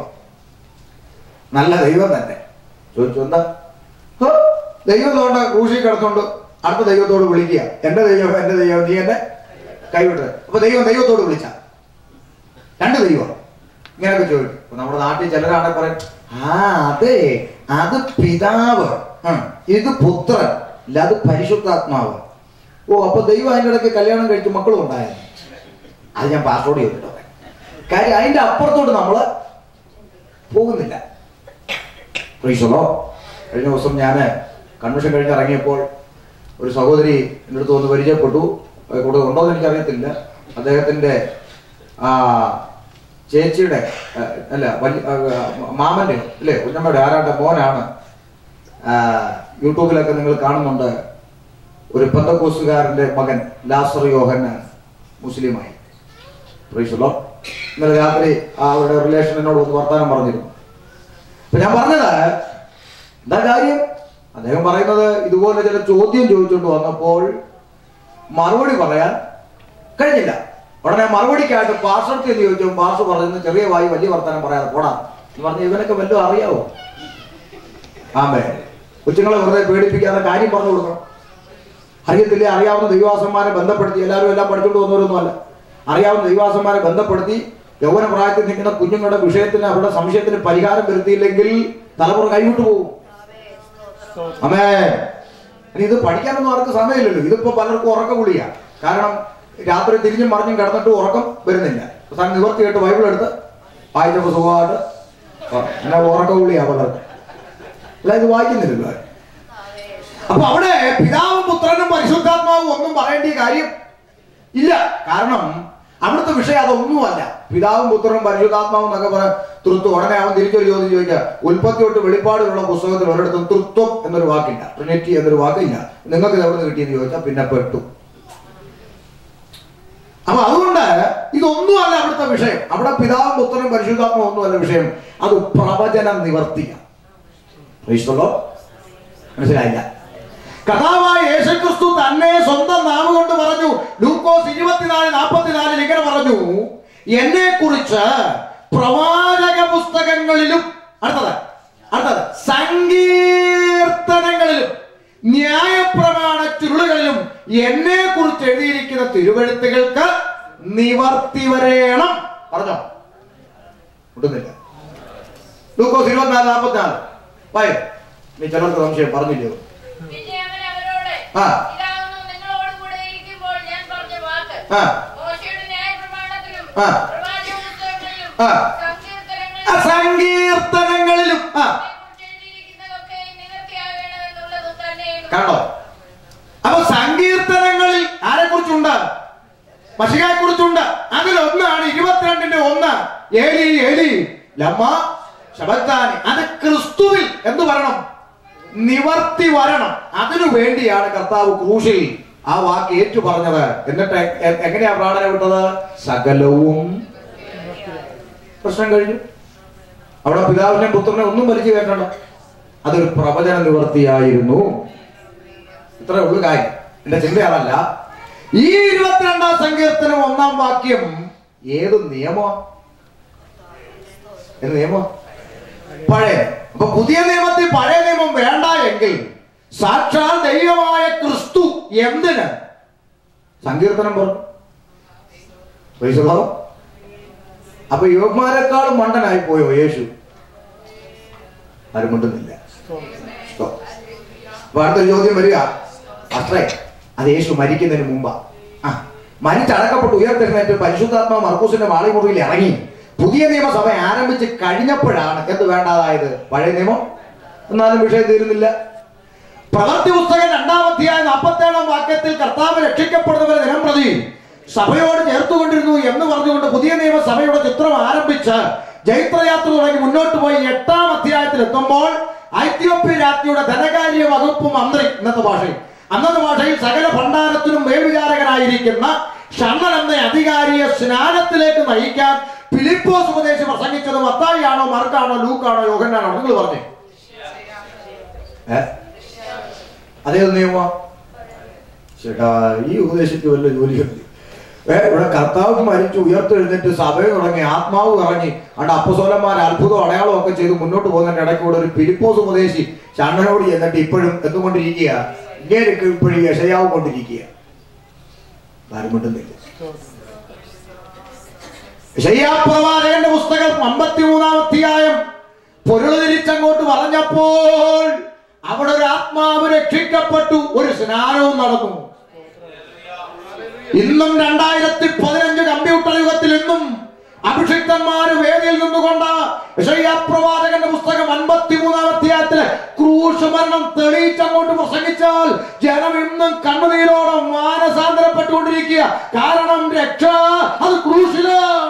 Speaker 1: നല്ല ദൈവം തന്നെ ചോദിച്ചു എന്താ ഹോ, ദൈവത്തോണ്ട് ക്രൂശി കിടന്നുകൊണ്ട് അടുത്ത ദൈവത്തോട് വിളിക്കുക എന്റെ ദൈവം എന്റെ ദൈവം നീ എന്നെ കൈവിട്ടത് അപ്പൊ ദൈവം ദൈവത്തോട് വിളിച്ച രണ്ട് ദൈവം ഇങ്ങനെയൊക്കെ ചോദിക്കും അപ്പൊ നമ്മുടെ നാട്ടിൽ ചിലരാണ് പറയും ആ അതെ അത് പിതാവ് ഉം, ഇത് പുത്രൻ ഇല്ല അത് പരിശുദ്ധാത്മാവ് ഓ അപ്പൊ ദൈവം അതിൻ്റെ ഇടയ്ക്ക് കല്യാണം കഴിച്ച് മക്കളും ഉണ്ടായിരുന്നു അത് ഞാൻ പാസ്വേഡ് ചെയ്തിട്ടോ കാര്യം അതിന്റെ അപ്പുറത്തോട്ട് നമ്മള് പോകുന്നില്ല പ്രീശോളോ കഴിഞ്ഞ ദിവസം ഞാൻ കൺവെൻഷൻ കഴിഞ്ഞ് ഇറങ്ങിയപ്പോൾ ഒരു സഹോദരി എൻ്റെ അടുത്ത് വന്ന് പരിചയപ്പെട്ടു അത് കൂടെ ഉണ്ടോ എന്ന് എനിക്കറിയത്തില്ല അദ്ദേഹത്തിൻ്റെ ആ ചേച്ചിയുടെ ആ, അല്ല വലിയ ആ, മാമൻ്റെ അല്ലേ കുഞ്ഞമ്മയുടെ ആരാന്റെ മോനാണ് ആ, യൂട്യൂബിലൊക്കെ നിങ്ങൾ കാണുന്നുണ്ട് ഒരു പന്തക്കോസുകാരൻ്റെ മകൻ ലാസർ യോഹന്നാൻ മുസ്ലിമായി പ്രീശോളോ ഇന്നലെ രാത്രി ആ അവരുടെ റിലേഷൻ എന്നോട് ഒന്ന് വർത്താനം പറഞ്ഞിരുന്നു അപ്പൊ ഞാൻ പറഞ്ഞത് എന്താ കാര്യം അദ്ദേഹം പറയുന്നത് ഇതുപോലെ ചില ചോദ്യം ചോദിച്ചുകൊണ്ട് വന്നപ്പോൾ മറുപടി പറയാൻ കഴിഞ്ഞില്ല ഉടനെ മറുപടിക്കായിട്ട് പാർശ്വത്തിൽ എന്ന് ചോദിച്ചു പാർശ്വ പറയുന്നത് ചെറിയ വായി വലിയ വർത്തമാനം പറയാതെ പോടാ എന്ന് പറഞ്ഞ ഇവനൊക്കെ വല്ലതും അറിയാവോ ആമേ കൊച്ചുങ്ങളെ വെറുതെ പേടിപ്പിക്കാതെ കാര്യം പറഞ്ഞു കൊടുക്കണം അറിയത്തില്ല അറിയാവുന്ന ദൈവാസന്മാരെ ബന്ധപ്പെടുത്തി എല്ലാവരും എല്ലാം പഠിച്ചുകൊണ്ട് വന്നവരൊന്നുമല്ല അറിയാവുന്ന ദൈവാസന്മാരെ ബന്ധപ്പെടുത്തി യൗവന പ്രായത്തിൽ നിൽക്കുന്ന കുഞ്ഞുങ്ങളുടെ വിഷയത്തിന് അവരുടെ സംശയത്തിന് പരിഹാരം വരുത്തിയില്ലെങ്കിൽ തലമുറ കൈവിട്ടു പോകും അമേ ഇനി ഇത് പഠിക്കാനൊന്നും ആർക്കും സമയമില്ലല്ലോ ഇതിപ്പോ പലർക്കും ഉറക്ക വിളിയാ കാരണം രാത്രി തിരിഞ്ഞും മറിഞ്ഞും കിടന്നിട്ട് ഉറക്കം വരുന്നില്ല താൻ നിവർത്തിയായിട്ട് ബൈബിൾ എടുത്ത് വായിച്ചപ്പോ സുഖമായിട്ട് എന്നാ ഉറക്ക വിളിയാ പലർക്കും അല്ല ഇത് വായിക്കുന്നില്ലല്ലോ ആരും. അപ്പൊ അവിടെ പിതാവും പുത്രനും പരിശുദ്ധാത്മാവും ഒന്നും പറയേണ്ട കാര്യം ഇല്ല കാരണം അവിടുത്തെ വിഷയം അതൊന്നുമല്ല പിതാവും പുത്രനും പരിശുദ്ധാത്മാവും എന്നൊക്കെ പറയാം തൃത്വം ഉടനെ അവൻ തിരിച്ചൊരു ചോദ്യം ചോദിക്കുക ഉൽപ്പത്തി തൊട്ട് വെളിപ്പാടുള്ള പുസ്തകത്തിൽ ഒരിടത്തും തൃത്വം എന്നൊരു വാക്കില്ല ട്രിനിറ്റി എന്നൊരു വാക്കില്ല നിങ്ങൾക്ക് ഇത് എവിടെ നിന്ന് കിട്ടിയെന്ന് ചോദിച്ചാൽ പിന്നെ പെട്ടു അപ്പൊ അതുകൊണ്ട് ഇതൊന്നുമല്ല അവിടുത്തെ വിഷയം അവിടെ പിതാവും പുത്രനും പരിശുദ്ധാത്മാവും ഒന്നുമല്ല വിഷയം അത് പ്രവചന നിവർത്തിയാണ് ക്രൈസ്തവോ? മനസ്സിലായില്ല കഥാവായ യേശുക്രിസ്തു തന്നെ സ്വന്തം നാമം കൊണ്ട് പറഞ്ഞു ലൂക്കോസ് ഇരുപത്തിനാല് നാൽപ്പത്തിനാലിൽ ഇങ്ങനെ പറഞ്ഞു എന്നെ കുറിച്ച് പ്രവാചക പുസ്തകങ്ങളിലും അടുത്തത് അടുത്തത് സങ്കീർത്തനങ്ങളിലും ന്യായപ്രമാണ ചുരുളുകളിലും എന്നെ കുറിച്ച് എഴുതിയിരിക്കുന്ന തിരുവെഴുത്തുകൾക്ക് നിവർത്തി വരേണം പറഞ്ഞോ കിട്ടുന്നില്ല ലൂക്കോസ് ഇരുപത്തിനാല് നാൽപ്പത്തിനാല് വായ നീ ചിലർക്ക് സംശയം പറഞ്ഞില്ലയോ
Speaker 2: പിന്നെ അവൻ അവരോട്
Speaker 1: ആ.
Speaker 2: ഇതാവുന്നു നിങ്ങളോട് കൂടെ ഇരിക്കുമ്പോൾ ഞാൻ പറഞ്ഞ വാക്ക്
Speaker 1: ആ
Speaker 2: മോശയുടെ ന്യായപ്രമാണത്തിലും
Speaker 1: ആ.
Speaker 2: പ്രവാചക പുസ്തകങ്ങളിലും
Speaker 1: ആ.
Speaker 2: സങ്കീർത്തനങ്ങളിലും
Speaker 1: ആ സങ്കീർത്തനങ്ങളിലും ആ
Speaker 2: ഇതിനെക്കുറിച്ച് എഴുതിയിരിക്കുന്നതൊക്കെ നിവർത്തിയാകേണ്ടതെന്നുള്ളത് തന്നെ
Speaker 1: കണ്ടോ അപ്പൊ സങ്കീർത്തനങ്ങളിൽ ആരെ കുറിച്ചുണ്ട് മഷികയെ കുറിച്ചുണ്ട് അതിലൊന്നാണ് ഇരുപത്തിരണ്ടിന്റെ ഒന്ന് ഏലി ഏലി ലമ്മ ശബത്താനി അത് ക്രിസ്തുവിൽ എന്ത് വരണം നിവർത്തി വരണം അതിനു വേണ്ടിയാണ് കർത്താവ് ക്രൂശിൽ ആ വാക്ക് ഏറ്റു പറഞ്ഞത് എന്നിട്ട് എ- എങ്ങനെയാ പ്രാർത്ഥന വിട്ടത് സകലവും പ്രശ്നം കഴിഞ്ഞു അവിടെ പിതാവിനെ പുത്രനെ ഒന്നും വലിച്ചു കയറ്റണ്ട അതൊരു പ്രവചന നിവർത്തിയായിരുന്നു ഇത്രേ ഉള്ളു കാര്യം എന്റെ ചിന്ത അതല്ല ഈ ഇരുപത്തിരണ്ടാം സങ്കീർത്തനം ഒന്നാം വാക്യം ഏത് നിയമോ ഏത് നിയമോ പഴയ അപ്പൊ പുതിയ നിയമത്തിൽ പഴയ നിയമം വേണ്ട എങ്കിൽ സാക്ഷാൽ ദൈവമായ ക്രിസ്തു എന്തിന് സങ്കീർത്തനം പറഞ്ഞു Praise the Lord. അപ്പൊ യുവന്മാരെക്കാളും മണ്ടനായി പോയോ യേശു ആരും മിണ്ടുന്നില്ല Stop. അപ്പൊ അടുത്തൊരു ചോദ്യം വരിക അത്രേ അത് യേശു മരിക്കുന്നതിന് മുമ്പാ ആ മരിച്ചടക്കപ്പെട്ട് ഉയർത്തെഴുന്നേറ്റ് പരിശുദ്ധാത്മാ മർക്കൂസിന്റെ മാളിമുറിയിൽ ഇറങ്ങി പുതിയ നിയമസഭ ആരംഭിച്ച് കഴിഞ്ഞപ്പോഴാണ് എന്ത് വേണ്ടതായത് പഴയ നിയമം എന്നാലും വിഷയം തീരുന്നില്ല പ്രവർത്തി പുസ്തകം രണ്ടാം അധ്യായം നാൽപ്പത്തേഴാം വാക്യത്തിൽ കർത്താവ് രക്ഷിക്കപ്പെടുന്നവരെ ദിനം പ്രതി സഭയോട് ചേർത്തുകൊണ്ടിരുന്നു എന്ന് പറഞ്ഞുകൊണ്ട് പുതിയ നിയമസഭയുടെ ചിത്രം ആരംഭിച്ച് ജൈത്രയാത്ര തുടങ്ങി മുന്നോട്ട് പോയി എട്ടാം അധ്യായത്തിൽ എത്തുമ്പോൾ ഐത്യോപ്യ രാജ്ഞിയുടെ ധനകാര്യ വകുപ്പ് മന്ത്രി ഇന്നത്തെ ഭാഷയിൽ അന്നത്തെ ഭാഷയിൽ സകല ഭണ്ഡാരത്തിനും മേൽവിചാരകനായിരിക്കുന്ന ഷണ്ണൻ എന്ന അധികാരിയെ സ്നാനത്തിലേക്ക് നയിക്കാൻ ഫിലിപ്പോസ് ഉപദേശി പ്രസംഗിച്ചത് മത്തായിയാണോ മർക്കാണോ ലൂക്കാണോ യോഹന്നാണോ നിങ്ങൾ പറഞ്ഞു ഏ അതേത് നിയമ ചേട്ടാ ഈ ഉപദേശിച്ച് വല്ല ജോലിയുണ്ട് ഏ ഇവിടെ കർത്താവ് മരിച്ചു ഉയർത്തെഴുന്നേറ്റ് സഭയിൽ തുടങ്ങി ആത്മാവ് ഇറങ്ങി അവിടെ അപ്പസോലന്മാർ അത്ഭുതം അടയാളം ഒക്കെ ചെയ്ത് മുന്നോട്ട് പോകുന്നതിന്റെ ഇടയ്ക്ക് കൂടെ ഒരു പിലിപ്പോസ് ഉപദേശി ചണ്ണനോട് ചെന്നിട്ട് ഇപ്പോഴും എന്തുകൊണ്ടിരിക്കുക ഇങ്ങനെ ഇപ്പോഴും യശയാവ് കൊണ്ടിരിക്കുക ആരും മിണ്ടുന്നില്ല യശയ്യാപ്രവാചകന്റെ പുസ്തകം അമ്പത്തിമൂന്നാം അധ്യായം പൊരുൾ തിരിച്ചങ്ങോട്ട് പറഞ്ഞപ്പോൾ അവിടെ ഒരു ആത്മാവ് രക്ഷിക്കപ്പെട്ടു ഒരു സ്നാനവും നടന്നു ഇന്നും രണ്ടായിരത്തി പതിനഞ്ച് കമ്പ്യൂട്ടർ യുഗത്തിൽ ഇന്നും അഭിഷിക്തന്മാര് വേദിയിൽ നിന്നുകൊണ്ട് പ്രവാചകന്റെ പുസ്തകം അൻപത്തിമൂന്നാം അധ്യായത്തിലെ ക്രൂശ് മരണം തെളിയിച്ചങ്ങോട്ട് പ്രസംഗിച്ചാൽ ജനം ഇന്നും കണ്ണുനീരോടെ മാനസാന്തരപ്പെട്ടുകൊണ്ടിരിക്കുക കാരണം രക്ഷ അത് ക്രൂശിലാണ്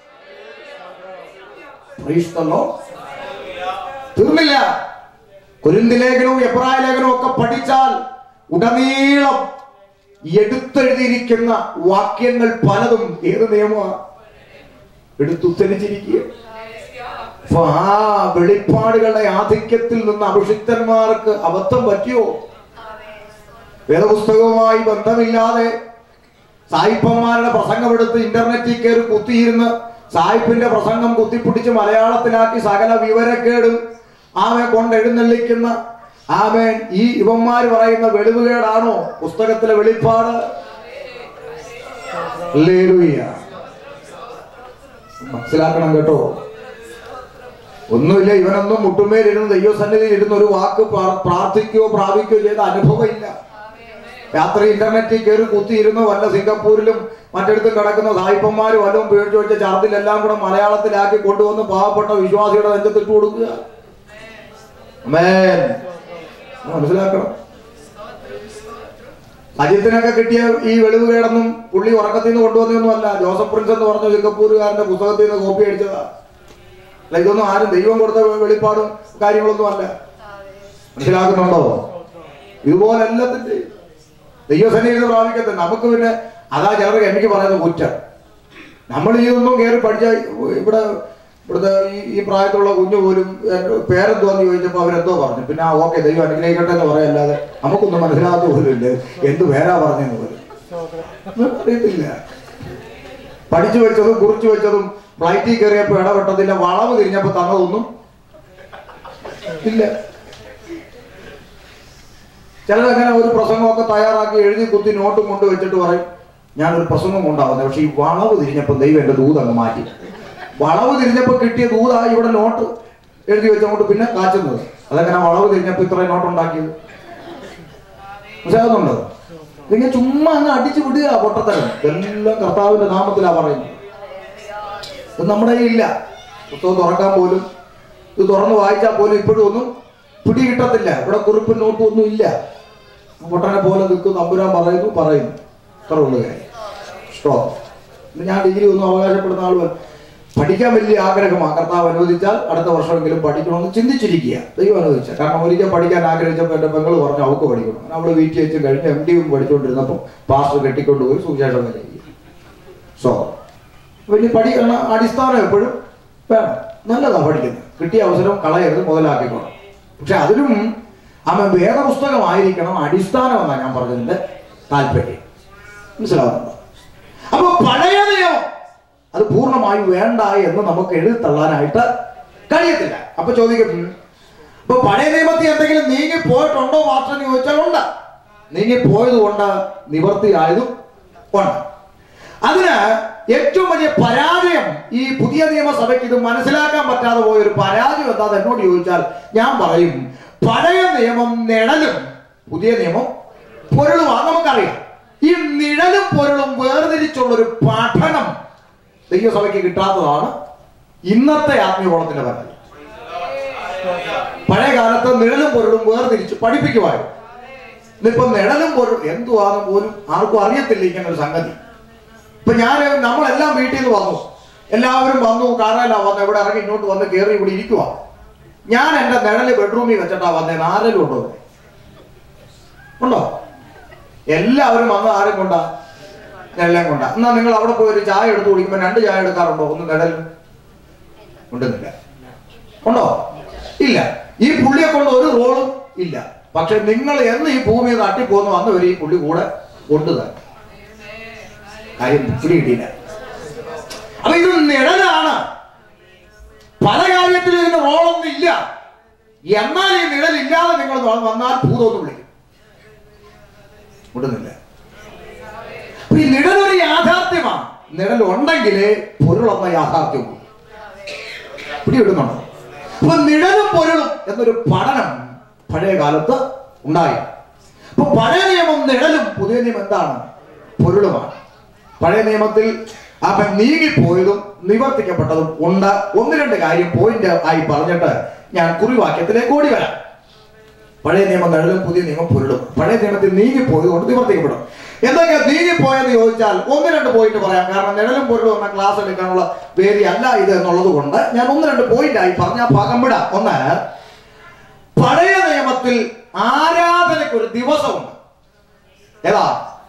Speaker 1: Praise the Lord. തീർന്നില്ല കുരുന്തി ലേഖനവും എബ്രായ ലേഖനവും ഒക്കെ പഠിച്ചാൽ ഉടനീളം എടുത്തെഴുതിയിരിക്കുന്ന വാക്യങ്ങൾ പലതും ഏത് നിയമമാണ് എടുത്തുത്തരിച്ചിരിക്കുക അപ്പൊ ആ വെളിപ്പാടുകളുടെ ആധിക്യത്തിൽ നിന്ന് അഭിഷിക്തന്മാർക്ക് അബദ്ധം പറ്റിയോ വേദപുസ്തകവുമായി ബന്ധമില്ലാതെ സായിപ്പന്മാരുടെ പ്രസംഗമെടുത്ത് ഇന്റർനെറ്റിൽ കയറി കുത്തിയിരുന്ന് സായിപ്പിന്റെ പ്രസംഗം കുത്തിപ്പിടിച്ച് മലയാളത്തിലാക്കി സകല വിവരക്കേടും ആമെ കൊണ്ട് എഴുന്നള്ളിക്കുന്ന ആമേൻ ഈ ഇവന്മാർ പറയുന്ന വെളിവുകേടാണോ പുസ്തകത്തിലെ വെളിപ്പാട് ഹല്ലേലൂയ. മനസ്സിലാക്കണം കേട്ടോ ഒന്നുമില്ല ഇവനൊന്നും മുട്ടുമേലിരുന്ന് ദൈവസന്നിധിയിൽ ഇരുന്ന് ഒരു വാക്ക് പ്രാർ- പ്രാർത്ഥിക്കുകയോ പ്രാപിക്കുകയോ ചെയ്ത അനുഭവമില്ല രാത്രി ഇന്റർനെറ്റിൽ കയറി കുത്തിയിരുന്ന് വല്ല സിംഗപ്പൂരിലും മറ്റിടത്തും കിടക്കുന്ന സായിപ്പന്മാർ വല്ലതും പേടിച്ചു വെച്ച ചർദിലെല്ലാം കൂടെ മലയാളത്തിലാക്കി കൊണ്ടുവന്ന് പാവപ്പെട്ട വിശ്വാസിയുടെ നെഞ്ചത്തിട്ട് കൊടുക്കുക ആമേൻ. മനസ്സിലാക്കണം അജിത്തിനൊക്കെ കിട്ടിയ ഈ വെളിവ് കേടൊന്നും പുള്ളി ഉറക്കത്തിൽ നിന്ന് കൊണ്ടുവന്നതൊന്നുമല്ല ജോസഫ് പ്രിൻസ് എന്ന് പറഞ്ഞ സിംഗപ്പൂരുകാരന്റെ പുസ്തകത്തിൽ നിന്ന് കോപ്പി അടിച്ചതാ അല്ല ഇതൊന്നും ആരും ദൈവം കൊടുത്ത വെളിപ്പാടും കാര്യങ്ങളൊന്നും അല്ല മനസ്സിലാക്കുന്നുണ്ടോ ഇതുപോലെ എല്ലാത്തിന്റെ ദൈവസന്നിധി പ്രാപിക്കത്തെ നമുക്ക് പിന്നെ അതാ ചിലർക്ക് എനിക്ക് പറയുന്ന കുറ്റം നമ്മൾ ഇതൊന്നും കയറി പഠിച്ച ഇവിടെ ഇവിടുത്തെ ഈ- ഈ പ്രായത്തിലുള്ള കുഞ്ഞു പോലും എൻ്റെ പേരെന്തോന്ന് ചോദിച്ചപ്പോൾ അവരെന്തോ പറഞ്ഞു പിന്നെ ആ ഓക്കെ ദൈവം അനുഗ്രഹിക്കട്ടെ എന്ന് പറയല്ലാതെ നമുക്കൊന്നും മനസ്സിലാകാത്ത പോലും ഇല്ല എന്ത് പേരാ പറഞ്ഞെന്ന് പോലും അറിയത്തില്ല പഠിച്ചു വെച്ചതും കുറിച്ചു വെച്ചതും ഫ്ലൈറ്റിൽ കയറിയപ്പോൾ ഇടപെട്ടതില്ല വളവ് തിരിഞ്ഞപ്പോൾ തന്നതൊന്നും ഇല്ല ചിലരങ്ങനെ ഒരു പ്രസംഗമൊക്കെ തയ്യാറാക്കി എഴുതി കുത്തി നോട്ടും കൊണ്ട് വെച്ചിട്ട് പറയും ഞാനൊരു പ്രസംഗം കൊണ്ടാവുന്നത് പക്ഷെ ഈ വളവ് തിരിഞ്ഞപ്പോൾ ദൈവം എൻ്റെ ദൂത് അങ്ങ് മാറ്റി വളവ് തിരിഞ്ഞപ്പോൾ കിട്ടിയ ദൂതാ ഇവിടെ നോട്ട് എഴുതി വെച്ചങ്ങോട്ട് പിന്നെ കാച്ചുന്നത് അതെങ്ങനെ വളവ് തിരിഞ്ഞപ്പോൾ ഇത്രയും നോട്ട് ഉണ്ടാക്കിയത് മനസ്സിലാകുന്നുണ്ടോ ഇതിങ്ങനെ ചുമ്മാ അങ്ങ് അടിച്ചു വിടുക പൊട്ടത്തരം എല്ലാം കർത്താവിന്റെ നാമത്തിലാ പറയുന്നത് ഇത് നമ്മുടെ കയ്യിൽ ഇല്ല പുസ്തകം തുറക്കാൻ പോലും ഇത് തുറന്ന് വായിച്ചാൽ പോലും ഇപ്പോഴും ഒന്നും പിടി കിട്ടത്തില്ല ഇവിടെ കുറിപ്പ് നോട്ടും ഒന്നും ഇല്ല പൊട്ടനെ പോലെ നിൽക്കും തമ്പുരാൻ പറയുന്നു പറയുന്നു അത്ര ഉള്ളു കാര്യം സ്റ്റോ ഞാൻ ഡിഗ്രി ഒന്നും അവകാശപ്പെടുന്ന ആളുകൾ പഠിക്കാൻ വലിയ ആഗ്രഹമാണ് കർത്താവ് അനുവദിച്ചാൽ അടുത്ത വർഷമെങ്കിലും പഠിക്കണമെന്ന് ചിന്തിച്ചിരിക്കുക ദൈവം അനുവദിച്ചാൽ കാരണം ഒരിക്കൽ പഠിക്കാൻ ആഗ്രഹിച്ചപ്പോൾ എൻ്റെ പെങ്ങൾ പറഞ്ഞു അവൾക്ക് പഠിക്കണം അവള് വീട്ടിൽ വെച്ച് കഴിഞ്ഞ് എം ഡിയും പഠിച്ചുകൊണ്ടിരുന്നപ്പോൾ പാസ്റ്റർ കെട്ടിക്കൊണ്ടുപോയി സുവിശേഷം വരെ സോ വലിയ പഠിക്കണം അടിസ്ഥാനം എപ്പോഴും വേണം നല്ലതാ പഠിക്കുന്നത് കിട്ടിയ അവസരം കളയരുത് മുതലാക്കിക്കോണം പക്ഷെ അതിലും അവൻ വേദപുസ്തകമായിരിക്കണം അടിസ്ഥാനം എന്നാണ് ഞാൻ പറഞ്ഞതിന്റെ താല്പര്യം മനസ്സിലാവുന്നുണ്ടോ അപ്പൊ പഴയ നിയമം അത് പൂർണ്ണമായും വേണ്ട എന്ന് നമുക്ക് എഴുതിത്തള്ളാനായിട്ട് കഴിയത്തില്ല അപ്പൊ ചോദിക്കും അപ്പൊ പഴയ നിയമത്തിൽ എന്തെങ്കിലും നീങ്ങി പോയിട്ടുണ്ടോ മാസ്റ്റർ എന്ന് ചോദിച്ചാൽ ഉണ്ട് നീങ്ങി പോയത് കൊണ്ട് നിവർത്തിയായതും ഉണ്ട് അതിന് ഏറ്റവും വലിയ പരാജയം ഈ പുതിയ നിയമസഭയ്ക്ക് ഇത് മനസ്സിലാക്കാൻ പറ്റാതെ പോയ ഒരു പരാജയം എന്താന്ന് എന്നോട് ചോദിച്ചാൽ ഞാൻ പറയും പഴയ നിയമം നിഴലും പുതിയ നിയമം പൊരുളുമാണ് നമുക്കറിയാം ഈ നിഴലും പൊരുളും വേർതിരിച്ചുള്ള ഒരു പഠനം ദൈവസഭയ്ക്ക് കിട്ടാത്തതാണ് ഇന്നത്തെ ആത്മീയകോളത്തിന്റെ പരാജയം പഴയ കാലത്ത് നിഴലും പൊരുളും വേർതിരിച്ച് പഠിപ്പിക്കുമായിരുന്നു ഇന്നിപ്പോ നിഴലും പൊരുളും എന്തുവാന്ന് പോലും ആർക്കും അറിയത്തില്ല ഇങ്ങനെ ഒരു സംഗതി ഇപ്പൊ ഞാൻ നമ്മളെല്ലാം വീട്ടിൽ നിന്ന് വന്നു എല്ലാവരും വന്നു കാറല്ല വന്നു ഇവിടെ ഇറങ്ങി ഇങ്ങോട്ട് വന്ന് കയറി ഇവിടെ ഇരിക്കുവാ ഞാൻ എന്റെ നിഴല് ബെഡ്റൂമിൽ വെച്ചിട്ടാ വന്നേ ആരെങ്കിലും ഉണ്ടോ ഇവിടെ? ഉണ്ടോ എല്ലാവരും വന്ന് ആരും കൊണ്ടാ നിഴലേം കൊണ്ടാ എന്നാ നിങ്ങൾ അവിടെ പോയി ഒരു ചായ എടുത്ത് കുടിക്കുമ്പോ രണ്ട് ചായ എടുക്കാറുണ്ടോ ഒന്ന് നിഴൽ ഉണ്ടെന്നില്ല ഉണ്ടോ ഇല്ല ഈ പുള്ളിയെ കൊണ്ട് ഒരു റോളും ഇല്ല പക്ഷെ നിങ്ങൾ എന്ന് ഈ ഭൂമി തട്ടിപ്പോന്ന് വന്ന് വരെ ഈ പുള്ളി കൂടെ കൊണ്ടുതന്നെ കാര്യം പിടി കിട്ടിയില്ല അപ്പൊ ഇത് നിഴലാണ് പല കാര്യത്തിലും ഇതിന് റോളൊന്നും ഇല്ല എന്നാൽ ഈ നിഴലില്ലാതെ നിങ്ങൾ വ- വന്നാൽ ഭൂതമൊന്നും വിളിക്കും വിടുന്നില്ല അപ്പൊ ഈ നിഴലൊരു യാഥാർത്ഥ്യമാണ് നിഴൽ ഉണ്ടെങ്കിലേ പൊരുളെന്ന യാഥാർത്ഥ്യമുള്ളൂ പിടിവിടുന്നുണ്ടോ അപ്പൊ നിഴലും പൊരുളും എന്നൊരു പഠനം പഴയ കാലത്ത് ഉണ്ടായി അപ്പൊ പഴയ നിയമം നിഴലും പുതിയ നിയമം എന്താണ് പൊരുളുമാണ് പഴയ നിയമത്തിൽ അവൻ നീങ്ങിപ്പോയതും നിവർത്തിക്കപ്പെട്ടതും ഉണ്ട് ഒന്ന് രണ്ട് കാര്യം പോയിന്റ് ആയി പറഞ്ഞിട്ട് ഞാൻ കുറിവാക്യത്തിലേക്ക് ഓടി വരാം പഴയ നിയമം നിഴലും പുതിയ നിയമം പൊരുളും പഴയ നിയമത്തിൽ നീങ്ങിപ്പോയത് കൊണ്ട് നിവർത്തിക്കപ്പെടും എന്തൊക്കെ നീങ്ങിപ്പോയെന്ന് ചോദിച്ചാൽ ഒന്ന് രണ്ട് പോയിന്റ് പറയാം കാരണം നിഴലും പൊരുളും എന്ന ക്ലാസ് എടുക്കാനുള്ള വേദി അല്ല ഇത് എന്നുള്ളത് കൊണ്ട് ഞാൻ ഒന്ന് രണ്ട് പോയിന്റ് ആയി പറഞ്ഞ ആ ഭാഗം വിടാം ഒന്ന് പഴയ നിയമത്തിൽ ആരാധനയ്ക്ക് ഒരു ദിവസമുണ്ട് ഏതാ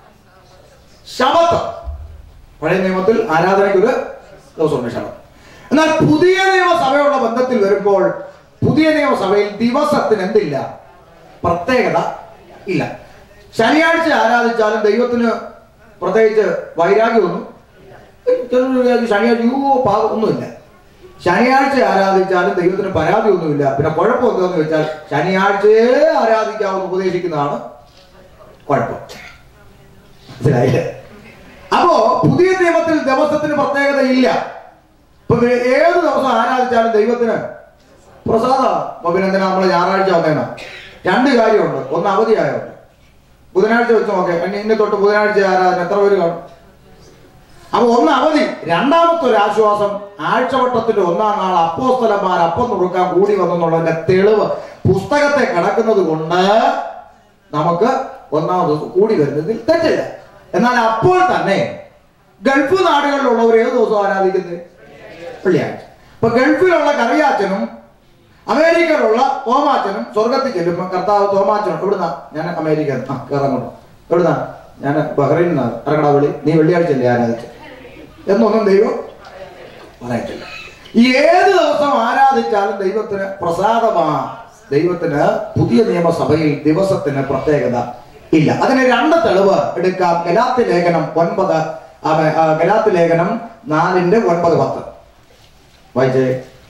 Speaker 1: ശബത്ത് പഴയ നിയമത്തിൽ ആരാധനയ്ക്ക് ഒരു ദിവസമുണ്ട് ശബത്ത് എന്നാൽ പുതിയ നിയമസഭയുള്ള ബന്ധത്തിൽ വരുമ്പോൾ പുതിയ നിയമസഭയിൽ ദിവസത്തിന് എന്തില്ല പ്രത്യേകത ഇല്ല ശനിയാഴ്ച ആരാധിച്ചാലും ദൈവത്തിന് പ്രത്യേകിച്ച് വൈരാഗ്യമൊന്നും ചിലർ വിചാരിക്കും ശനിയാഴ്ച യോ പാകം ഒന്നുമില്ല ശനിയാഴ്ച ആരാധിച്ചാലും ദൈവത്തിന് പരാതിയൊന്നുമില്ല പിന്നെ കുഴപ്പം എന്താന്ന് വെച്ചാൽ ശനിയാഴ്ചയെ ആരാധിക്കാമെന്ന് ഉപദേശിക്കുന്നതാണ് കുഴപ്പം മനസ്സിലായില്ലേ അപ്പോ പുതിയ നിയമത്തിൽ ദിവസത്തിന് പ്രത്യേകത ഇല്ല ഇപ്പൊ വേ- ഏത് ദിവസം ആരാധിച്ചാലും ദൈവത്തിന് പ്രസാദ പിന്നെ എന്തിനാ നമ്മള് ഞായറാഴ്ച വന്നേന്നാ രണ്ട് കാര്യമുണ്ട് ഒന്ന് അവധിയായുണ്ട് ബുധനാഴ്ച വെച്ച് നോക്കേ ഇന്ന് തൊട്ട് ബുധനാഴ്ച ആരാധന എത്ര പേര് കാണും അപ്പൊ ഒന്ന് അവധി രണ്ടാമത്തെ ഒരു ആശ്വാസം ആഴ്ചവട്ടത്തിന്റെ ഒന്നാം നാൾ അപ്പോസ്തലന്മാർ അപ്പം നുറുക്കാൻ കൂടി വന്നെന്നുള്ളതിന്റെ തെളിവ് പുസ്തകത്തെ കിടക്കുന്നത് കൊണ്ട് നമുക്ക് ഒന്നാമത് ദിവസം കൂടി വരുന്നതിൽ തെറ്റില്ല എന്നാൽ അപ്പോൾ തന്നെ ഗൾഫ് നാടുകളിലുള്ളവർ ഏത് ദിവസം ആരാധിക്കുന്നത് വെള്ളിയാഴ്ച അപ്പൊ ഗൾഫിലുള്ള കറിയാച്ചനും അമേരിക്കയിലുള്ള തോമാച്ചനും സ്വർഗത്തിൽ ചെല്ലുമ്പോൾ കർത്താവ് തോമാച്ചനും എവിടുന്നാ ഞാൻ അമേരിക്ക ആ കയറങ്ങോട്ടോ എവിടുന്നാ ഞാൻ ബഹ്റൈനിൽ നിന്നാണ് ഇറങ്ങടാ വിളി നീ വെള്ളിയാഴ്ചയല്ലേ ആരാധിച്ച എന്നൊന്നും ദൈവം പറയത്തില്ല ഈ ഏത് ദിവസം ആരാധിച്ചാലും ദൈവത്തിന് പ്രസാദമാ ദൈവത്തിന് പുതിയ നിയമസഭയിൽ ദിവസത്തിന് പ്രത്യേകത ഇല്ല അതിന് രണ്ട് തെളിവ് എടുക്കാം ഗലാത്തി ലേഖനം ഒൻപത് അവ- ആ, ഗലാത്തി ലേഖനം നാലിന്റെ ഒൻപത് പത്ത് വായിച്ചേ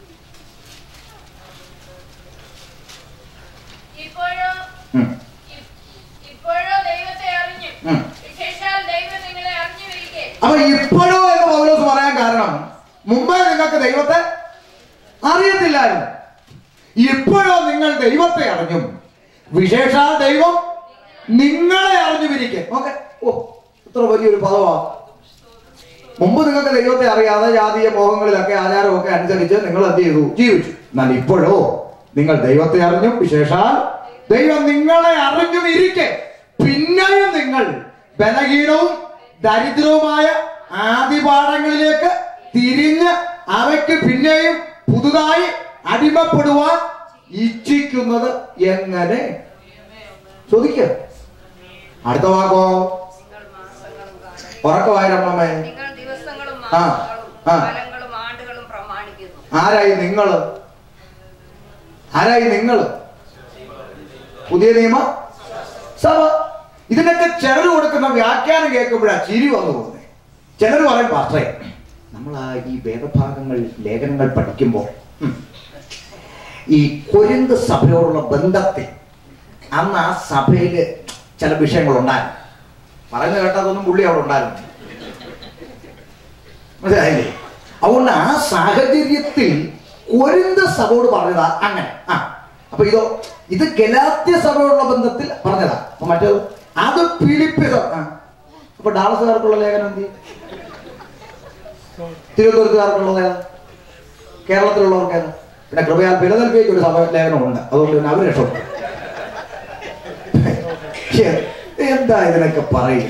Speaker 2: ഇപ്പോഴോ
Speaker 1: ഉം,
Speaker 2: ഇ- ഇപ്പോഴോ ദൈവത്തെ അറിഞ്ഞു
Speaker 1: ഉം.
Speaker 2: വിശേഷാൽ ദൈവം നിങ്ങളെ അറിഞ്ഞുവരികെ
Speaker 1: അപ്പൊ ഇപ്പോഴോ എന്ന് പൗലോസ് പറയാൻ കാരണം മുമ്പേ നിങ്ങൾക്ക് ദൈവത്തെ അറിയത്തില്ലായിരുന്നു ഇപ്പോഴോ നിങ്ങൾ ദൈവത്തെ അറിഞ്ഞും വിശേഷാൽ ദൈവം നിങ്ങളെ അറിഞ്ഞുമിരിക്കെ ഓക്കെ ഓ ഇത്ര വലിയൊരു പദവാ മുമ്പ് നിങ്ങൾക്ക് ദൈവത്തെ അറിയാതെ ജാതീയ മോഹങ്ങളിലൊക്കെ ആചാരമൊക്കെ അനുസരിച്ച് നിങ്ങൾ എന്ത് ചെയ്തു ജീവിച്ചു എന്നാൽ ഇപ്പോഴോ നിങ്ങൾ ദൈവത്തെ അറിഞ്ഞു വിശേഷാൽ ദൈവം നിങ്ങളെ അറിഞ്ഞും ഇരിക്കെ പിന്നെയും നിങ്ങൾ ബലഹീനവും ദരിദ്രവുമായ ആദിപാഠങ്ങളിലേക്ക് തിരിഞ്ഞ് അവയ്ക്ക് പിന്നെയും പുതുതായി അടിമപ്പെടുവാൻ ഇച്ഛിക്കുന്നത് എങ്ങനെ ചോദിക്ക അടുത്ത വാക്കോ ഉറക്കമായിരമ്മേ
Speaker 2: നിങ്ങൾ ദിവസങ്ങളും
Speaker 1: ആ,
Speaker 2: മാസങ്ങളും
Speaker 1: ആ.
Speaker 2: കാലങ്ങളും ആണ്ടുകളും പ്രമാണിക്കുന്നു
Speaker 1: ആരായി നിങ്ങള് ആരായി നിങ്ങള് പുതിയ നിയമ സഭ ഇതിനൊക്കെ ചിലർ കൊടുക്കുന്ന വ്യാഖ്യാനം കേൾക്കുമ്പോഴാ ചിരി വന്നു പോകുന്നത് ചിലർ പറയും പാസ്റ്റേ നമ്മൾ ആ ഈ വേദഭാഗങ്ങൾ ലേഖനങ്ങൾ പഠിക്കുമ്പോൾ ഉം, ഈ കൊരിന്ത് സഭയോടുള്ള ബന്ധത്തിൽ അന്ന് ആ സഭയിൽ ചില വിഷയങ്ങൾ ഉണ്ടായിരുന്നു പറയുന്നത് കേട്ടതൊന്നും പുള്ളി അവിടെ ഉണ്ടായിരുന്നു മനസ്സിലായില്ലേ അതുകൊണ്ട് ആ സാഹചര്യത്തിൽ കൊരിന്ത സഭയോട് പറഞ്ഞതാ അങ്ങനെ ആ അപ്പൊ ഇതോ ഇത് ഗലാത്യ സഭയോടുള്ള ബന്ധത്തിൽ പറഞ്ഞതാ അപ്പൊ മറ്റേത് അത് പിലിപ്പിത ആ അപ്പൊ ഡാളസുകാർക്കുള്ള ലേഖനം എന്ത് ചെയ്യും? തിരുവനന്തപുരത്തുകാർക്കുള്ളത് ഏതാ കേരളത്തിലുള്ളവർക്ക് ഏതാ പിന്നെ കൃപയാൽ ഫിലദൽഫിയയ്ക്ക് ഒരു സഭ ലേഖനമുണ്ട് അതുകൊണ്ട് പിന്നെ അവർ രക്ഷപ്പെട്ടു ശ്ശേ, എന്താ ഇതിനൊക്കെ പറയുക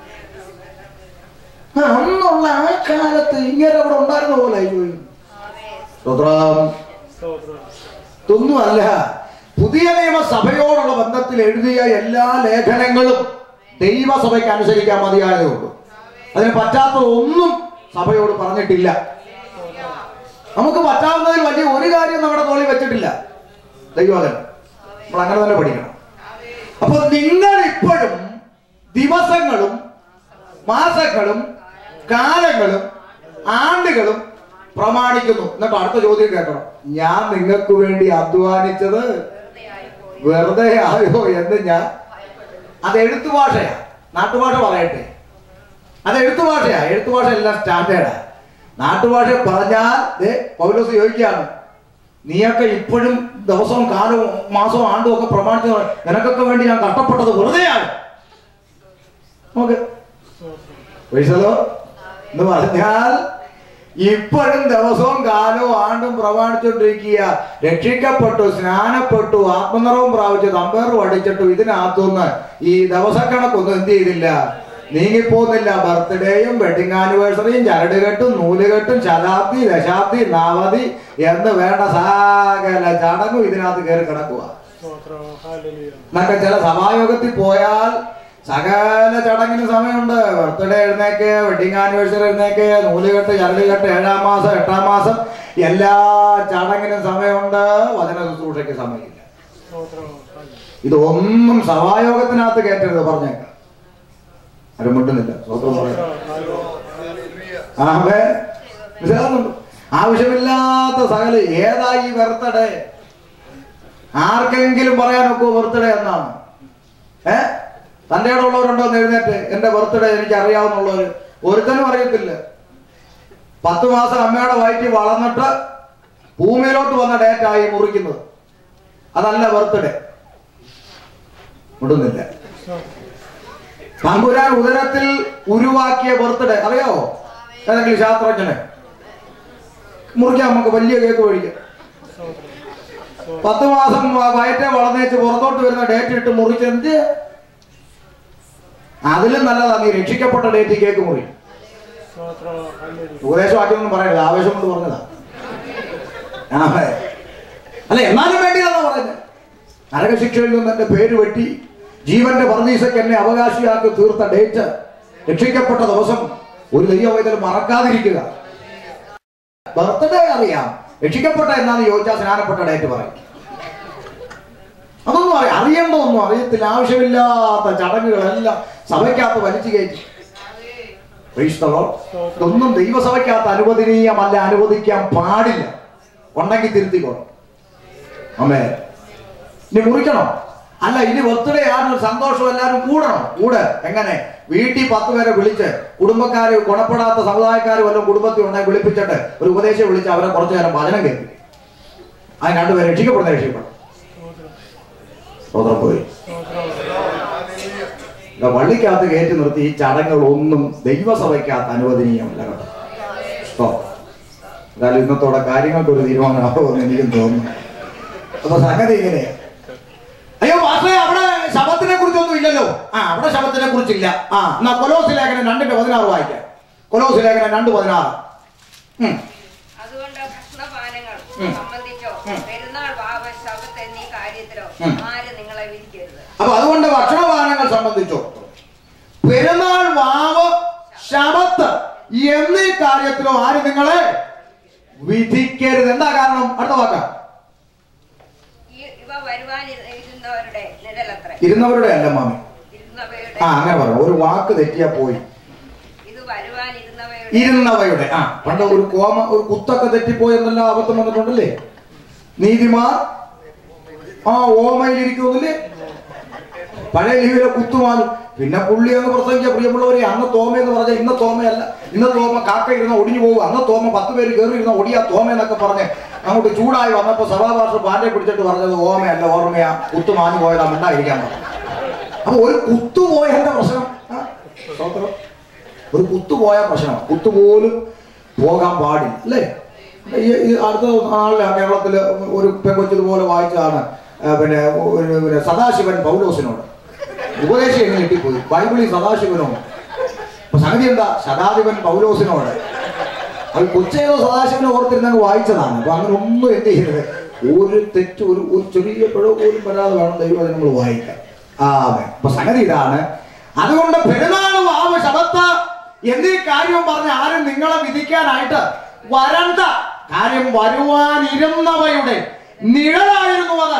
Speaker 1: ആ, അന്നുള്ള ആ കാലത്ത് ഇങ്ങനെ അവിടെ ഉണ്ടായിരുന്ന പോലെ അയ്യോ സ്തോത്രം ഇതൊന്നുമല്ല പുതിയ നിയമസഭയോടുള്ള ബന്ധത്തിൽ എഴുതിയ എല്ലാ ലേഖനങ്ങളും ദൈവസഭയ്ക്ക് അനുസരിക്കാൻ മതിയായതേ ഉള്ളൂ അതിന് പറ്റാത്ത ഒന്നും സഭയോട് പറഞ്ഞിട്ടില്ല നമുക്ക് പറ്റാവുന്നതിൽ വലിയ ഒരു കാര്യം നമ്മുടെ തോളിൽ വെച്ചിട്ടില്ല ദൈവകൻ നമ്മൾ അങ്ങനെ തന്നെ പഠിക്കണം അപ്പൊ നിങ്ങൾ ഇപ്പോഴും ദിവസങ്ങളും മാസങ്ങളും കാലങ്ങളും ആണ്ടുകളും പ്രമാണിക്കുന്നു എന്നിട്ട് അടുത്ത ചോദ്യം കേൾക്കണം ഞാൻ നിങ്ങൾക്ക് വേണ്ടി അധ്വാനിച്ചത് വെറുതെ ആയോ എന്ന് ഞാൻ അത് എഴുത്തു ഭാഷയാ നാട്ടുഭാഷ പറയട്ടെ അത് എഴുത്തു ഭാഷയാ എഴുത്തു ഭാഷ എല്ലാം സ്റ്റാൻഡേർഡാ നാട്ടുഭാഷ പറഞ്ഞാൽ ദേ പൗലോസ് ചോദിക്കുകയാണ് നീയൊക്കെ ഇപ്പോഴും ദിവസവും കാലവും മാസവും ആണ്ടും ഒക്കെ പ്രമാണിച്ചു നിനക്കൊക്കെ വേണ്ടി ഞാൻ കഷ്ടപ്പെട്ടത് വെറുതെയാണ് നമുക്ക് വൈസലോ എന്ന് പറഞ്ഞാൽ ഇപ്പോഴും ദിവസവും കാലവും ആണ്ടും പ്രമാണിച്ചുകൊണ്ടിരിക്കുക രക്ഷിക്കപ്പെട്ടു സ്നാനപ്പെട്ടു ആത്മനിറവും പ്രാപിച്ചു തമ്പേറും അടിച്ചിട്ടു ഇതിനകത്തുനിന്ന് ഈ ദിവസക്കണക്കൊന്നും എന്ത് ചെയ്തില്ല നീങ്ങിപ്പോന്നില്ല ബർത്ത്ഡേയും വെഡിങ് ആനിവേഴ്സറിയും ചരടുകെട്ടും നൂലുകെട്ടും ശതാബ്ദി ദശാബ്ദി നവതി എന്ന് വേണ്ട സകല ചടങ്ങും ഇതിനകത്ത് കയറി കിടക്കുക എന്നൊക്കെ ചില സഭായോഗത്തിൽ പോയാൽ സകല ചടങ്ങിന് സമയമുണ്ട് ബർത്ത്ഡേ എഴുന്നേക്ക് വെഡിങ് ആനിവേഴ്സറി എഴുന്നേക്ക് നൂലുകെട്ട് ചരടുകെട്ട് ഏഴാം മാസം എട്ടാം മാസം എല്ലാ ചടങ്ങിനും സമയമുണ്ട് വചന ശുശ്രൂഷയ്ക്ക് സമയമില്ല ഇതൊന്നും സഭായോഗത്തിനകത്ത് കയറ്റരുത് പറഞ്ഞേക്കാം ആരും മിണ്ടുന്നില്ല സ്വന്തം പറയാം ആവേ മനസ്സിലാവുന്നുണ്ടോ? ആവശ്യമില്ലാത്ത സകല ഏതാ ഈ ബർത്ത്ഡേ ആർക്കെങ്കിലും പറയാനൊക്കെ ബർത്ത്ഡേ എന്നാണ് ഏ തന്റെ ഉള്ളവരുണ്ടോ എന്ന് എഴുന്നേറ്റ് എന്റെ ബർത്ത്ഡേ എനിക്ക് അറിയാവുന്നുള്ളവര് ഒരുത്തനും അറിയത്തില്ല പത്ത് മാസം അമ്മയുടെ വയറ്റിൽ വളർന്നിട്ട് ഭൂമിയിലോട്ട് വന്ന ഡേറ്റായി മുറിക്കുന്നത് അതല്ല ബർത്ത്ഡേ മുടുന്നില്ല തമ്പുരാൻ ഉദരത്തിൽ ഉരുവാക്കിയ ബർത്ത്ഡേ അറിയാവോ ഏതെങ്കിലും ശാസ്ത്രജ്ഞനെ മുറിക്കാം നമുക്ക് വലിയ കേക്ക് മേടിക്കാം പത്ത് മാസം വ- വയറ്റെ വളർന്നേച്ച് പുറത്തോട്ട് വരുന്ന ഡേറ്റ് ഇട്ട് മുറിച്ച് എന്ത് അതിലും നല്ലതാ നീ രക്ഷിക്കപ്പെട്ട ഡേറ്റ് കേക്ക് മുറി ഉപദേശമാക്കിയൊന്നും പറയരുത് ആവേശം കൊണ്ട് പറഞ്ഞതാ ആമേ. അല്ല എന്നാലും വേണ്ടിയതാ പറയുന്നത് നരകശിക്ഷയിൽ നിന്ന് എന്റെ പേര് വെട്ടി ജീവന്റെ പർദീസയ്ക്ക് എന്നെ അവകാശിയാക്കി തീർത്ത ഡേറ്റ് രക്ഷിക്കപ്പെട്ട ദിവസം ഒരു ദൈവവൈതൽ മറക്കാതിരിക്കുക ബർത്ത്ഡേ അറിയാം രക്ഷിക്കപ്പെട്ട എന്നാന്ന് ചോദിച്ചാൽ സ്നാനപ്പെട്ട ഡേറ്റ് പറയും അതൊന്നും അറിയാം അറിയേണ്ടതൊന്നും അറിയത്തില്ല ആവശ്യമില്ലാത്ത ചടങ്ങുകളെല്ലാം സഭയ്ക്കകത്ത് വലിച്ചു കയറ്റി Praise the Lord. ഇതൊന്നും ദൈവസഭയ്ക്കകത്ത് അനുവദനീയമല്ല അനുവദിക്കാൻ പാടില്ല ഉണ്ടെങ്കിൽ തിരുത്തിക്കോണം അമ്മേ ഇനി മുറിക്കണം അല്ല ഇനി ബർത്ത്ഡേ ആണ് സന്തോഷം എല്ലാവരും കൂടണം കൂടെ എങ്ങനെ വീട്ടിൽ പത്ത് പേരെ വിളിച്ച് കുടുംബക്കാര് ഗുണപ്പെടാത്ത സമുദായക്കാർ വല്ലതും കുടുംബത്തിൽ ഉണ്ടെങ്കിൽ വിളിപ്പിച്ചിട്ട് ഒരു ഉപദേശം വിളിച്ച് അവരെ കുറച്ചു നേരം വചനം കേൾപ്പി അതിന് രണ്ടുപേരെ രക്ഷിക്കപ്പെടുന്ന രക്ഷിക്കപ്പെടും സ്തോത്രം പോയി ഇതാ വള്ളിക്കകത്ത് കയറ്റി നിർത്തി ഈ ചടങ്ങുകളൊന്നും ദൈവസഭയ്ക്കകത്ത് അനുവദനീയമല്ല കേട്ടോ സ്തോത്രം എന്തായാലും ഇന്നത്തോടെ കാര്യങ്ങൾക്ക് ഒരു തീരുമാനമാകുമെന്ന് എനിക്കും തോന്നുന്നു അപ്പൊ സംഗതി ഇങ്ങനെയാ അയ്യോ മാസ്റ്ററെ അവിടെ ശബത്തിനെ കുറിച്ചൊന്നും ഇല്ലല്ലോ ആ അവിടെ ശബത്തിനെ കുറിച്ചില്ല ആ എന്നാ കൊലോസ് ലേഖനം രണ്ടിന്റെ പതിനാറ് വായിക്കാം കൊലോസ് ലേഖനം രണ്ട് പതിനാറ് ഉം.
Speaker 3: അതുകൊണ്ട് ഭക്ഷണപാനങ്ങൾ
Speaker 1: ഉം.
Speaker 3: സംബന്ധിച്ചോ
Speaker 1: ഉം.
Speaker 3: പെരുന്നാൾ ഭാവ ശബത്ത് എന്നീ കാര്യത്തിലോ
Speaker 1: ഉം.
Speaker 3: ആരും നിങ്ങളെ വിധിക്കരുത്
Speaker 1: അപ്പൊ അതുകൊണ്ട് ഭക്ഷണപാനങ്ങൾ സംബന്ധിച്ചോ പെരുന്നാൾ വാവ് ശബത്ത് എന്നീ കാര്യത്തിലോ ആരും നിങ്ങളെ വിധിക്കരുത് എന്താ കാരണം അടുത്ത വാക്ക
Speaker 3: ഈ- ഇവ വരുവാൻ ഇരുന്നവരുടെ നിഴലത്ര
Speaker 1: ഇരുന്നവരുടെ അല്ല മാമി
Speaker 3: ഇരുന്നവയുടെ
Speaker 1: ആ അങ്ങനെ പറഞ്ഞു ഒരു വാക്ക് തെറ്റിയാ പോയി
Speaker 3: ഇത് വരുവാൻ ഇരുന്നവയുടെ
Speaker 1: ഇരുന്നവയുടെ ആ പണ്ട് ഒരു കോമ ഒരു കുത്തൊക്കെ തെറ്റിപ്പോയി എന്നെല്ലാം അബദ്ധം വന്നിട്ടുണ്ടല്ലേ നീതിമാർ ആ ഓമയിൽ ഇരിക്കുന്നില്ലേ പഴയ ലിപിയിലെ കുത്തുമാലും പിന്നെ പുള്ളി അങ്ങ് പ്രസംഗിച്ച പ്രിയമുള്ളവരെ അന്ന് തോമ എന്ന് പറഞ്ഞാൽ ഇന്ന തോമയല്ല ഇന്ന തോമ കാക്ക ഇരുന്ന ഒടിഞ്ഞു പോകും അന്ന് തോമ പത്ത് പേര് കയറി ഇരുന്ന ഒടിയാ തോമ എന്നൊക്കെ പറഞ്ഞ് അങ്ങോട്ട് ചൂടായി വന്നപ്പോ സഭാഭാഷ പാൻഡെ പിടിച്ചിട്ട് പറഞ്ഞത് ഓമയല്ല ഓർമ്മയാ കുത്തുമാഞ്ഞു പോയതാ മിണ്ടായിരിക്കാൻ പറഞ്ഞു അപ്പൊ ഒരു കുത്തുപോയതിന്റെ പ്രശ്നം ആ, സ്തോത്രം. ഒരു കുത്തുപോയ പ്രശ്നം കുത്തുപോലും പോകാൻ പാടില്ല അല്ലേ ഈ ഈ അടുത്ത നാളില് കേരളത്തില് ഒരു പെങ്കൊച്ചതുപോലെ വായിച്ചതാണ് ആ, പിന്നെ ഒരു പിന്നെ സദാശിവൻ പൗലോസിനോട് ഉപദേശം എങ്ങനെ കിട്ടിപ്പോയി ബൈബിളിൽ സദാശിവനോ അപ്പൊ സംഗതി എന്താ ശതാധിപൻ പൗലോസിനോട് അത് കൊച്ചേതോ സദാശിവനെ ഓർത്തിരുന്നങ്ങ് വായിച്ചതാണ് അപ്പൊ അങ്ങനെ ഒന്നും എന്ത് ചെയ്യരുത് ഒരു തെറ്റ് ഒരു ഒരു ചെറിയ പിഴവ് പോലും വരാതെ വേണം ദൈവം അത് നമ്മൾ വായിക്കാൻ ആ അതെ അപ്പൊ സംഗതി ഇതാണ് അതുകൊണ്ട് പെരുന്നാളും ആവ ശബത്ത എന്നീ കാര്യവും പറഞ്ഞ് ആരും നിങ്ങളെ വിധിക്കാനായിട്ട് വരണ്ട കാര്യം വരുവാനിരുന്നവയുടെ നിഴലായിരുന്നു അത്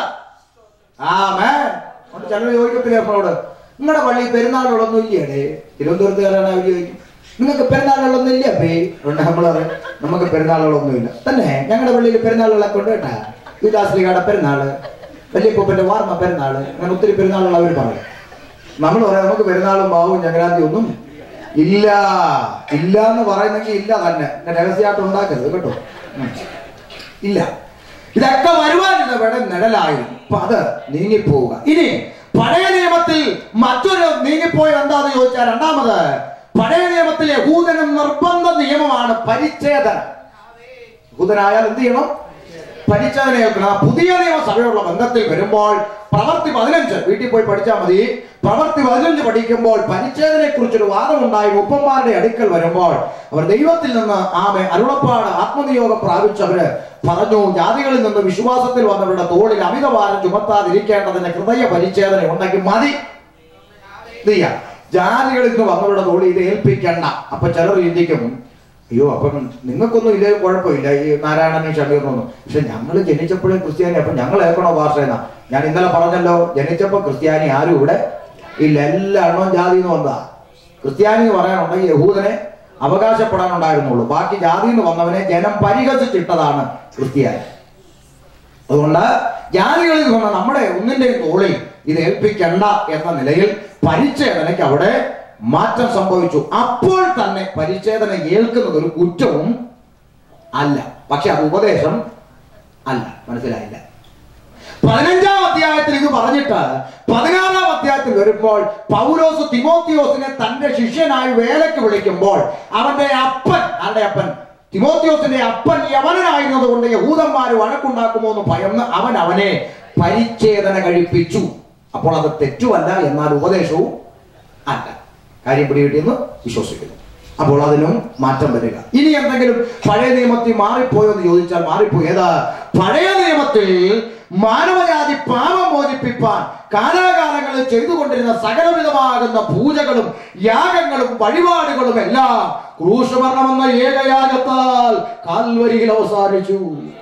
Speaker 1: ആമേ അതുകൊണ്ട് ചിലർ ചോദിക്കത്തില്ല നമ്മളോട് നിങ്ങളുടെ പള്ളി പെരുന്നാളുകളൊന്നും ഇല്ലേ തിരുവനന്തപുരത്തുകാരാണ് അവർ ചോദിക്കും നിങ്ങൾക്ക് പെരുന്നാളുകളൊന്നും ഇല്ല പേ അതുകൊണ്ട് നമ്മൾ പറയും നമുക്ക് പെരുന്നാളുകളൊന്നും ഇല്ല തന്നെ ഞങ്ങളുടെ പള്ളിയിൽ പെരുന്നാളുകളൊക്കെ ഉണ്ട് കേട്ടാ യുദാശ്രീകയുടെ പെരുന്നാള് വല്യപ്പൂപ്പന്റെ വാർമ പെരുന്നാള് അങ്ങനെ ഒത്തിരി പെരുന്നാളുകൾ അവർ പറയും നമ്മൾ പറയാം നമുക്ക് പെരുന്നാളും ബാവും ചങ്ങരാന്തി ഒന്നും ഇല്ല ഇല്ല എന്ന് പറയുന്നെങ്കിൽ ഇല്ല തന്നെ പിന്നെ രഹസ്യമായിട്ട് ഉണ്ടാക്കരുത് കേട്ടോ ഉം. ഇല്ല ഇതൊക്കെ വരുവാനിടവിടെ നിഴലായിരുന്നു അപ്പൊ അത് നീങ്ങിപ്പോവുക ഇനി പഴയ നിയമത്തിൽ മറ്റൊരു നീങ്ങിപ്പോയത് എന്താന്ന് ചോദിച്ചാൽ രണ്ടാമത് പഴയ നിയമത്തിൽ യഹൂദനും നിർബന്ധ നിയമമാണ് പരിച്ഛേദന യഹൂദനായാൽ എന്ത് ചെയ്യണം പരിച്ഛേദന കേൾക്കണം ആ പുതിയ നിയമസഭയുള്ള ബന്ധത്തിൽ വരുമ്പോൾ പ്രവർത്തി പതിനഞ്ച് വീട്ടിൽ പോയി പഠിച്ചാൽ മതി പ്രവർത്തി പതിനഞ്ച് പഠിക്കുമ്പോൾ പരിച്ഛേദനെ കുറിച്ചൊരു വാദമുണ്ടായി മുപ്പന്മാരുടെ അടുക്കൽ വരുമ്പോൾ അവർ ദൈവത്തിൽ നിന്ന് ആമെ അരുളപ്പാട് ആത്മനിയോഗം പ്രാപിച്ചവര് പറഞ്ഞു ജാതികളിൽ നിന്ന് വിശ്വാസത്തിൽ വന്നവരുടെ തോളിൽ അമിതഭാരം ചുമത്താതിരിക്കേണ്ടതിന് ഹൃദയ പരിച്ഛേദന ഉണ്ടെങ്കിൽ മതി ഇത് ചെയ്യാം ജാതികളിൽ നിന്ന് വന്നവരുടെ തോളി ഇത് ഏൽപ്പിക്കണ്ട അപ്പൊ ചിലർ ചിന്തിക്കും അയ്യോ അപ്പം നിങ്ങൾക്കൊന്നും ഇല്ലേ കുഴപ്പമില്ല ഈ നാരായണനും ഷമീറിനൊന്നും പക്ഷെ ഞങ്ങൾ ജനിച്ചപ്പോഴേ ക്രിസ്ത്യാനി അപ്പൊ ഞങ്ങൾ ഏൽക്കണോ ഭാഷയെന്നാ ഞാൻ ഇന്നലെ പറഞ്ഞല്ലോ ജനിച്ചപ്പോ ക്രിസ്ത്യാനി ആരും ഇവിടെ ഇല്ല എല്ലാ എണ്ണവും ജാതി എന്ന് വന്നതാ ക്രിസ്ത്യാനി എന്ന് പറയാനുണ്ടെങ്കിൽ യഹൂദനെ അവകാശപ്പെടാനുണ്ടായിരുന്നുള്ളൂ ബാക്കി ജാതി എന്ന് വന്നവനെ ജനം പരിഹസിച്ചിട്ടതാണ് ക്രിസ്ത്യാനി അതുകൊണ്ട് ജാതികളിൽ നിന്ന് നമ്മുടെ ഒന്നിന്റെയും തോളിൽ ഇത് ഏൽപ്പിക്കണ്ട എന്ന നിലയിൽ പരിച്ഛേദനയ്ക്ക് അവിടെ മാറ്റം സംഭവിച്ചു അപ്പോൾ തന്നെ പരിച്ഛേദന ഏൽക്കുന്നത് ഒരു കുറ്റവും അല്ല പക്ഷെ അത് ഉപദേശം അല്ല മനസ്സിലായില്ല പതിനഞ്ചാം അധ്യായത്തിൽ ഇത് പറഞ്ഞിട്ട് പതിനാറാം അധ്യായത്തിൽ വരുമ്പോൾ പൗലോസ് തിമോത്തിയോസിനെ തന്റെ ശിഷ്യനായി വേലയ്ക്ക് വിളിക്കുമ്പോൾ അവന്റെ അപ്പൻ ആരുടെ അപ്പൻ തിമോത്തിയോസിന്റെ അപ്പൻ യവനനായിരുന്നത് കൊണ്ട് യഹൂദന്മാര് വഴക്കുണ്ടാക്കുമോ എന്ന് ഭയന്ന് അവൻ അവനെ പരിച്ഛേദന കഴിപ്പിച്ചു അപ്പോൾ അത് തെറ്റുമല്ല എന്നാൽ ഉപദേശവും അല്ല കാര്യം പിടികിട്ടിയെന്ന് വിശ്വസിക്കുന്നു അപ്പോൾ അതിനും മാറ്റം വരിക ഇനി എന്തെങ്കിലും പഴയ നിയമത്തിൽ മാറിപ്പോയോ എന്ന് ചോദിച്ചാൽ മാറിപ്പോയി ഏതാ പഴയ നിയമത്തിൽ മാനവജാതി പാപം മോചിപ്പിപ്പാൻ കാലാകാലങ്ങളിൽ ചെയ്തുകൊണ്ടിരുന്ന സകലവിധമാകുന്ന പൂജകളും യാഗങ്ങളും വഴിപാടുകളും എല്ലാം ക്രൂശമരണമെന്ന ഏകയാഗത്താൽ കാൽവരിയിൽ അവസാനിച്ചു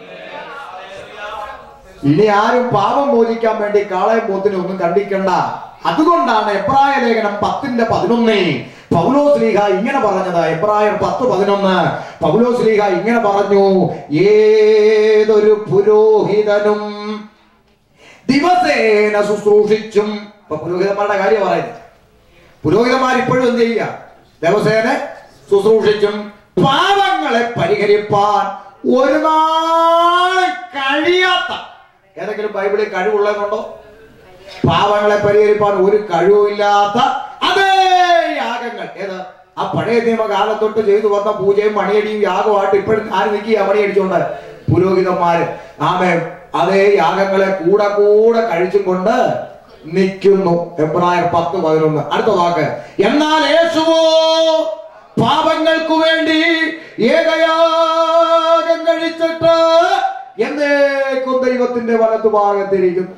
Speaker 1: ഇനി ആരും പാപം മോചിക്കാൻ വേണ്ടി കാളയും പോത്തിനെ ഒന്നും കണ്ടിക്കണ്ട അതുകൊണ്ടാണ് എബ്രായ ലേഖനം പത്തിന്റെ പതിനൊന്നിൽ പൗലോസ് ലീഹ ഇങ്ങനെ പറഞ്ഞത് എബ്രായർ പത്ത് പതിനൊന്ന് പൗലോസ് ലീഹ ഇങ്ങനെ പറഞ്ഞു ഏതൊരു പുരോഹിതനും ദിവസേന ശുശ്രൂഷിച്ചും ഇപ്പൊ പുരോഹിതന്മാരുടെ കാര്യം പറയുന്നത് പുരോഹിതന്മാർ ഇപ്പോഴും എന്ത് ചെയ്യുക ദിവസേന ശുശ്രൂഷിച്ചും പാപങ്ങളെ പരിഹരിപ്പാൻ ഒരു നാളും കഴിയാത്ത ഏതെങ്കിലും ബൈബിളിൽ കഴിവുള്ളതുണ്ടോ പാവങ്ങളെ പരിഹരിപ്പാൻ ഒരു കഴിവുമില്ലാത്ത അതേ യാഗങ്ങൾ ഏത് ആ പഴയ നിയമകാലം തൊട്ട് ചെയ്തു വന്ന പൂജയും മണിയടിയും യാഗമായിട്ട് ഇപ്പോഴും ആര് നിൽക്കുക മണിയടിച്ചുകൊണ്ട് പുരോഹിതന്മാര് ആമേ അതേ യാഗങ്ങളെ കൂടെ കൂടെ കഴിച്ചും കൊണ്ട് നിൽക്കുന്നു എബ്രായർ പത്ത് പതിനൊന്ന് അടുത്ത വാക്ക് എന്നാൽ യേശുവോ പാപങ്ങൾക്ക് വേണ്ടി ഏകയാഗം കഴിച്ചിട്ട് എന്നേക്കും ദൈവത്തിന്റെ വലത്തുഭാഗത്തിരിക്കുന്നു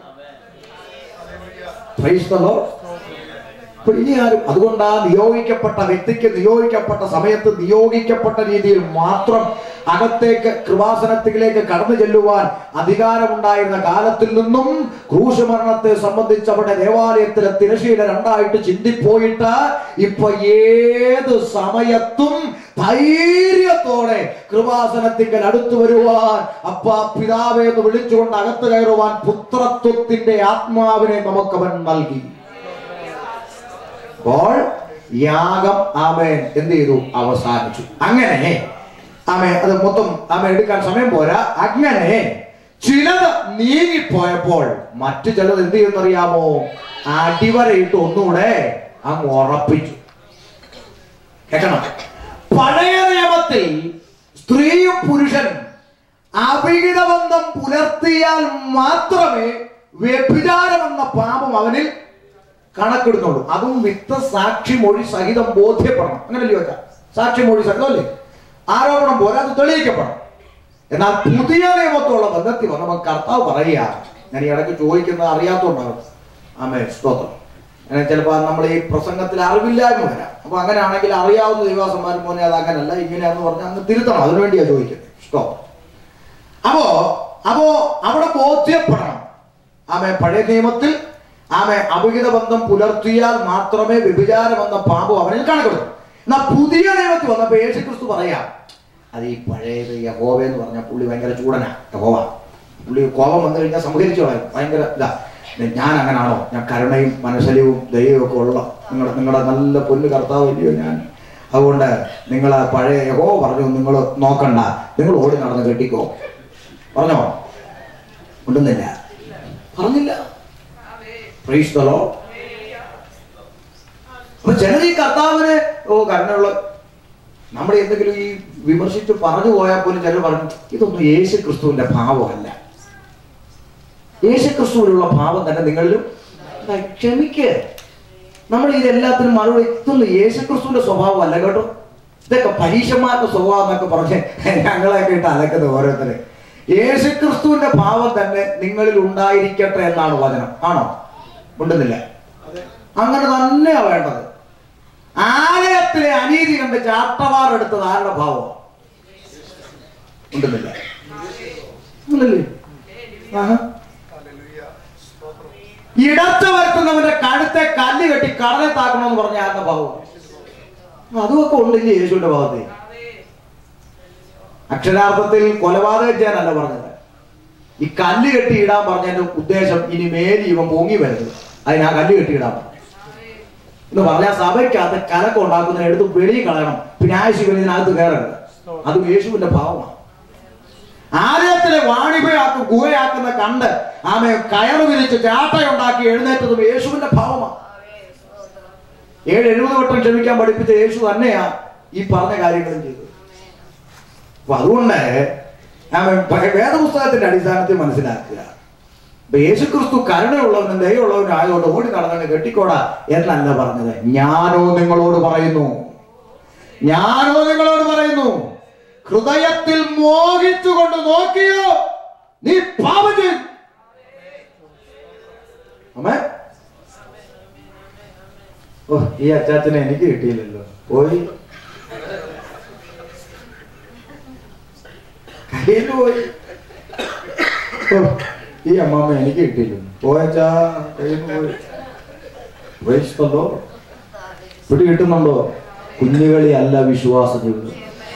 Speaker 1: Praise the Lord. അപ്പൊ ഇനി ആരും അതുകൊണ്ടാ നിയോഗിക്കപ്പെട്ട വ്യക്തിക്ക് നിയോഗിക്കപ്പെട്ട സമയത്ത് നിയോഗിക്കപ്പെട്ട രീതിയിൽ മാത്രം അകത്തേക്ക് കൃപാസനത്തിലേക്ക് കടന്നു ചെല്ലുവാൻ അധികാരമുണ്ടായിരുന്ന കാലത്തിൽ നിന്നും ക്രൂശമരണത്തെ സംബന്ധിച്ച് അവിടെ ദേവാലയത്തിലെ തിരശീല രണ്ടായിട്ട് ചിന്തിപ്പോയിട്ട് ഇപ്പൊ ഏത് സമയത്തും ധൈര്യത്തോടെ കൃപാസനത്തിങ്കൽ അടുത്തു വരുവാൻ അപ്പ പിതാവെ എന്ന് വിളിച്ചുകൊണ്ട് അകത്ത് കയറുവാൻ പുത്രത്വത്തിന്റെ ആത്മാവിനെ നമുക്കവൻ നൽകി അപ്പോൾ യാഗം ആമേൻ എന്ത് ചെയ്തു അവസാനിച്ചു അങ്ങനെ ആമേ അത് മൊത്തം ആമേ എടുക്കാൻ സമയം പോരാ അങ്ങനെ ചിലത് നീങ്ങിപ്പോയപ്പോൾ മറ്റു ചിലത് എന്ത് ചെയ്യുന്നറിയാമോ അടിവരയിട്ട് ഒന്നുകൂടെ അങ്ങ് ഉറപ്പിച്ചു കേൾക്കണം പഴയ നിയമത്തിൽ സ്ത്രീയും പുരുഷനും അവിഹിത ബന്ധം പുലർത്തിയാൽ മാത്രമേ വ്യഭിചാരം എന്ന പാപം അവനിൽ കണക്കെടുന്നുള്ളൂ അതും വിത്ത സാക്ഷി മൊഴി സഹിതം ബോധ്യപ്പെടണം അങ്ങനല്ലേ വെച്ചാൽ സാക്ഷി മൊഴി സഹിതം അല്ലേ ആരോപണം പോലെ അത് തെളിയിക്കപ്പെടണം എന്നാൽ പുതിയ നിയമത്തോളം ബന്ധത്തിൽ വന്നപ്പോൾ കർത്താവ് പറയുക ഞാൻ ഈ ഇടയ്ക്ക് ചോദിക്കുന്നത് അറിയാത്തോണ്ടാകും ആമേ സ്തോത്രം അങ്ങനെ ചിലപ്പോൾ നമ്മൾ ഈ പ്രസംഗത്തിൽ അറിവില്ലായ്മ വരാം അപ്പൊ അങ്ങനെയാണെങ്കിൽ അറിയാവുന്ന ദൈവാസന്മാരും മോനെ അത് അങ്ങനല്ല ഇങ്ങനെയാന്ന് പറഞ്ഞാൽ അങ്ങ് തിരുത്തണം അതിനുവേണ്ടിയാ ചോദിക്കുന്നത് സ്തോത്രം അപ്പോ അപ്പോ അവിടെ ബോധ്യപ്പെടണം ആമേ പഴയ നിയമത്തിൽ ആമേ അവിഹിത ബന്ധം പുലർത്തിയാൽ മാത്രമേ വ്യഭിചാരം എന്ന പാപം അവനിൽ കണക്കിടും എന്നാൽ പുതിയ നിയമത്തിൽ വന്നപ്പോ യേശു ക്രിസ്തു പറയാം അത് ഈ പഴയത് യഹോവ എന്ന് പറഞ്ഞ പുള്ളി ഭയങ്കര ചൂടനാ യഹോവ പുള്ളി കോപം വന്നു കഴിഞ്ഞാൽ സംഹരിച്ചു കളയും ഭയങ്കര ഇതാ ഞാൻ അങ്ങനാണോ ഞാൻ കരുണയും മനസ്സലിവും ദൈവവും ഒക്കെ ഉള്ള നിങ്ങളുടെ നിങ്ങളുടെ നല്ല പൊന്നു കർത്താവ് ഇല്ലയോ ഞാൻ അതുകൊണ്ട് നിങ്ങൾ പഴയ യഹോ പറഞ്ഞു നിങ്ങൾ നോക്കണ്ട നിങ്ങൾ ഓടി നടന്ന് കെട്ടിക്കോ പറഞ്ഞോ ഉണ്ടെന്നില്ല പറഞ്ഞില്ല Praise the Lord. അപ്പൊ ചിലർ ഈ കർത്താവിന് ഓ കരുണയുള്ള നമ്മൾ എന്തെങ്കിലും ഈ വിമർശിച്ച് പറഞ്ഞു പോയാൽ പോലും ചിലർ പറഞ്ഞു ഇതൊന്നും യേശു ക്രിസ്തുവിന്റെ ഭാവമല്ല യേശു ക്രിസ്തുവിലുള്ള ഭാവം തന്നെ നിങ്ങളിലും ദാ ക്ഷമിക്ക് നമ്മൾ ഇതെല്ലാത്തിനും മറുപടി ഇതൊന്നും യേശു ക്രിസ്തുവിന്റെ സ്വഭാവമല്ല കേട്ടോ ഇതൊക്കെ പരീക്ഷന്മാരുടെ സ്വഭാവം എന്നൊക്കെ പറഞ്ഞ് ഞങ്ങളെയൊക്കെ ഇട്ട് അലക്കുന്നത് ഓരോരുത്തരെ യേശു ക്രിസ്തുവിന്റെ ഭാവം തന്നെ നിങ്ങളിൽ ഉണ്ടായിരിക്കട്ടെ എന്നാണ് വചനം ആണോ ഉണ്ടെന്നില്ല അങ്ങനെ തന്നെയാ വേണ്ടത് ആലയത്തിലെ അനീതി കണ്ട് ചാട്ടവാർ എടുത്തത് ആരുടെ ഭാവം ഉണ്ടെന്നില്ല ഉണ്ടല്ലേ ആഹാ. ഇടച്ച വരുത്തുന്നവന്റെ കഴുത്തെ കല്ല് കെട്ടി കടലെ താക്കണമെന്ന് പറഞ്ഞ ആരുടെ ഭാവം അതുമൊക്കെ ഉണ്ടില്ലേ യേശുവിന്റെ ഭാവത്തെ അക്ഷരാർത്ഥത്തിൽ കൊലപാതകം ചെയ്യാനല്ല പറഞ്ഞത് ഈ കല്ല് കെട്ടി ഇടാൻ പറഞ്ഞതിന്റെ ഉദ്ദേശം ഇനി മേലി ഇവൻ പൊങ്ങി വരുന്നത് അതിന് ആ കല്ല് കെട്ടി ഇടാൻ പറഞ്ഞു എന്ന് പറഞ്ഞാൽ സഭയ്ക്കകത്ത് കലക്കം ഉണ്ടാക്കുന്നതിന് എടുത്ത് വെളിയിൽ കളയണം പിന്നെ ആശുപത്രി ഇതിനകത്ത് കയറരുത് അത് യേശുവിന്റെ ഭാവമാണ് ആലയത്തിലെ വാണിഭയാക്കും ഗുഹയാക്കുന്ന കണ്ട് ആമെ കയറ് വിരിച്ച് ചാട്ടയുണ്ടാക്കി എഴുന്നേറ്റതും യേശുവിന്റെ ഭാവമാണ് ഏഴ് എഴുപത് വട്ടം ക്ഷമിക്കാൻ പഠിപ്പിച്ച യേശു തന്നെയാ ഈ പറഞ്ഞ കാര്യങ്ങളും ചെയ്തത് അപ്പൊ അതുകൊണ്ട് ആമേൻ പ- വേദപുസ്തകത്തിന്റെ അടിസ്ഥാനത്തിൽ മനസ്സിലാക്കുക ഇപ്പൊ യേശുക്രിസ്തു കരുണയുള്ളവനും ദയുള്ളവനും ആയതുകൊണ്ട് ഓടി നടന്നു കെട്ടിക്കോടാ എന്നല്ല പറഞ്ഞത് ഞാനോ നിങ്ങളോട് പറയുന്നു ഞാനോ നിങ്ങളോട് പറയുന്നു ഹൃദയത്തിൽ മോഹിച്ചുകൊണ്ട് നോക്കിയോ നീ പാപം ചെയ്യും അമ്മേ ഓ ഈ അച്ചാച്ചനെ എനിക്ക് കിട്ടിയില്ലല്ലോ പോയി കയ്യിൽ പോയി ഓ, ഈ അമ്മാമ്മ എനിക്ക് കിട്ടിയില്ല പോയച്ചാ കയ്യിൽ പോയി Praise the Lord. പിടി കിട്ടുന്നുണ്ടോ കുഞ്ഞുകളി അല്ല വിശ്വാസ ജീവിതം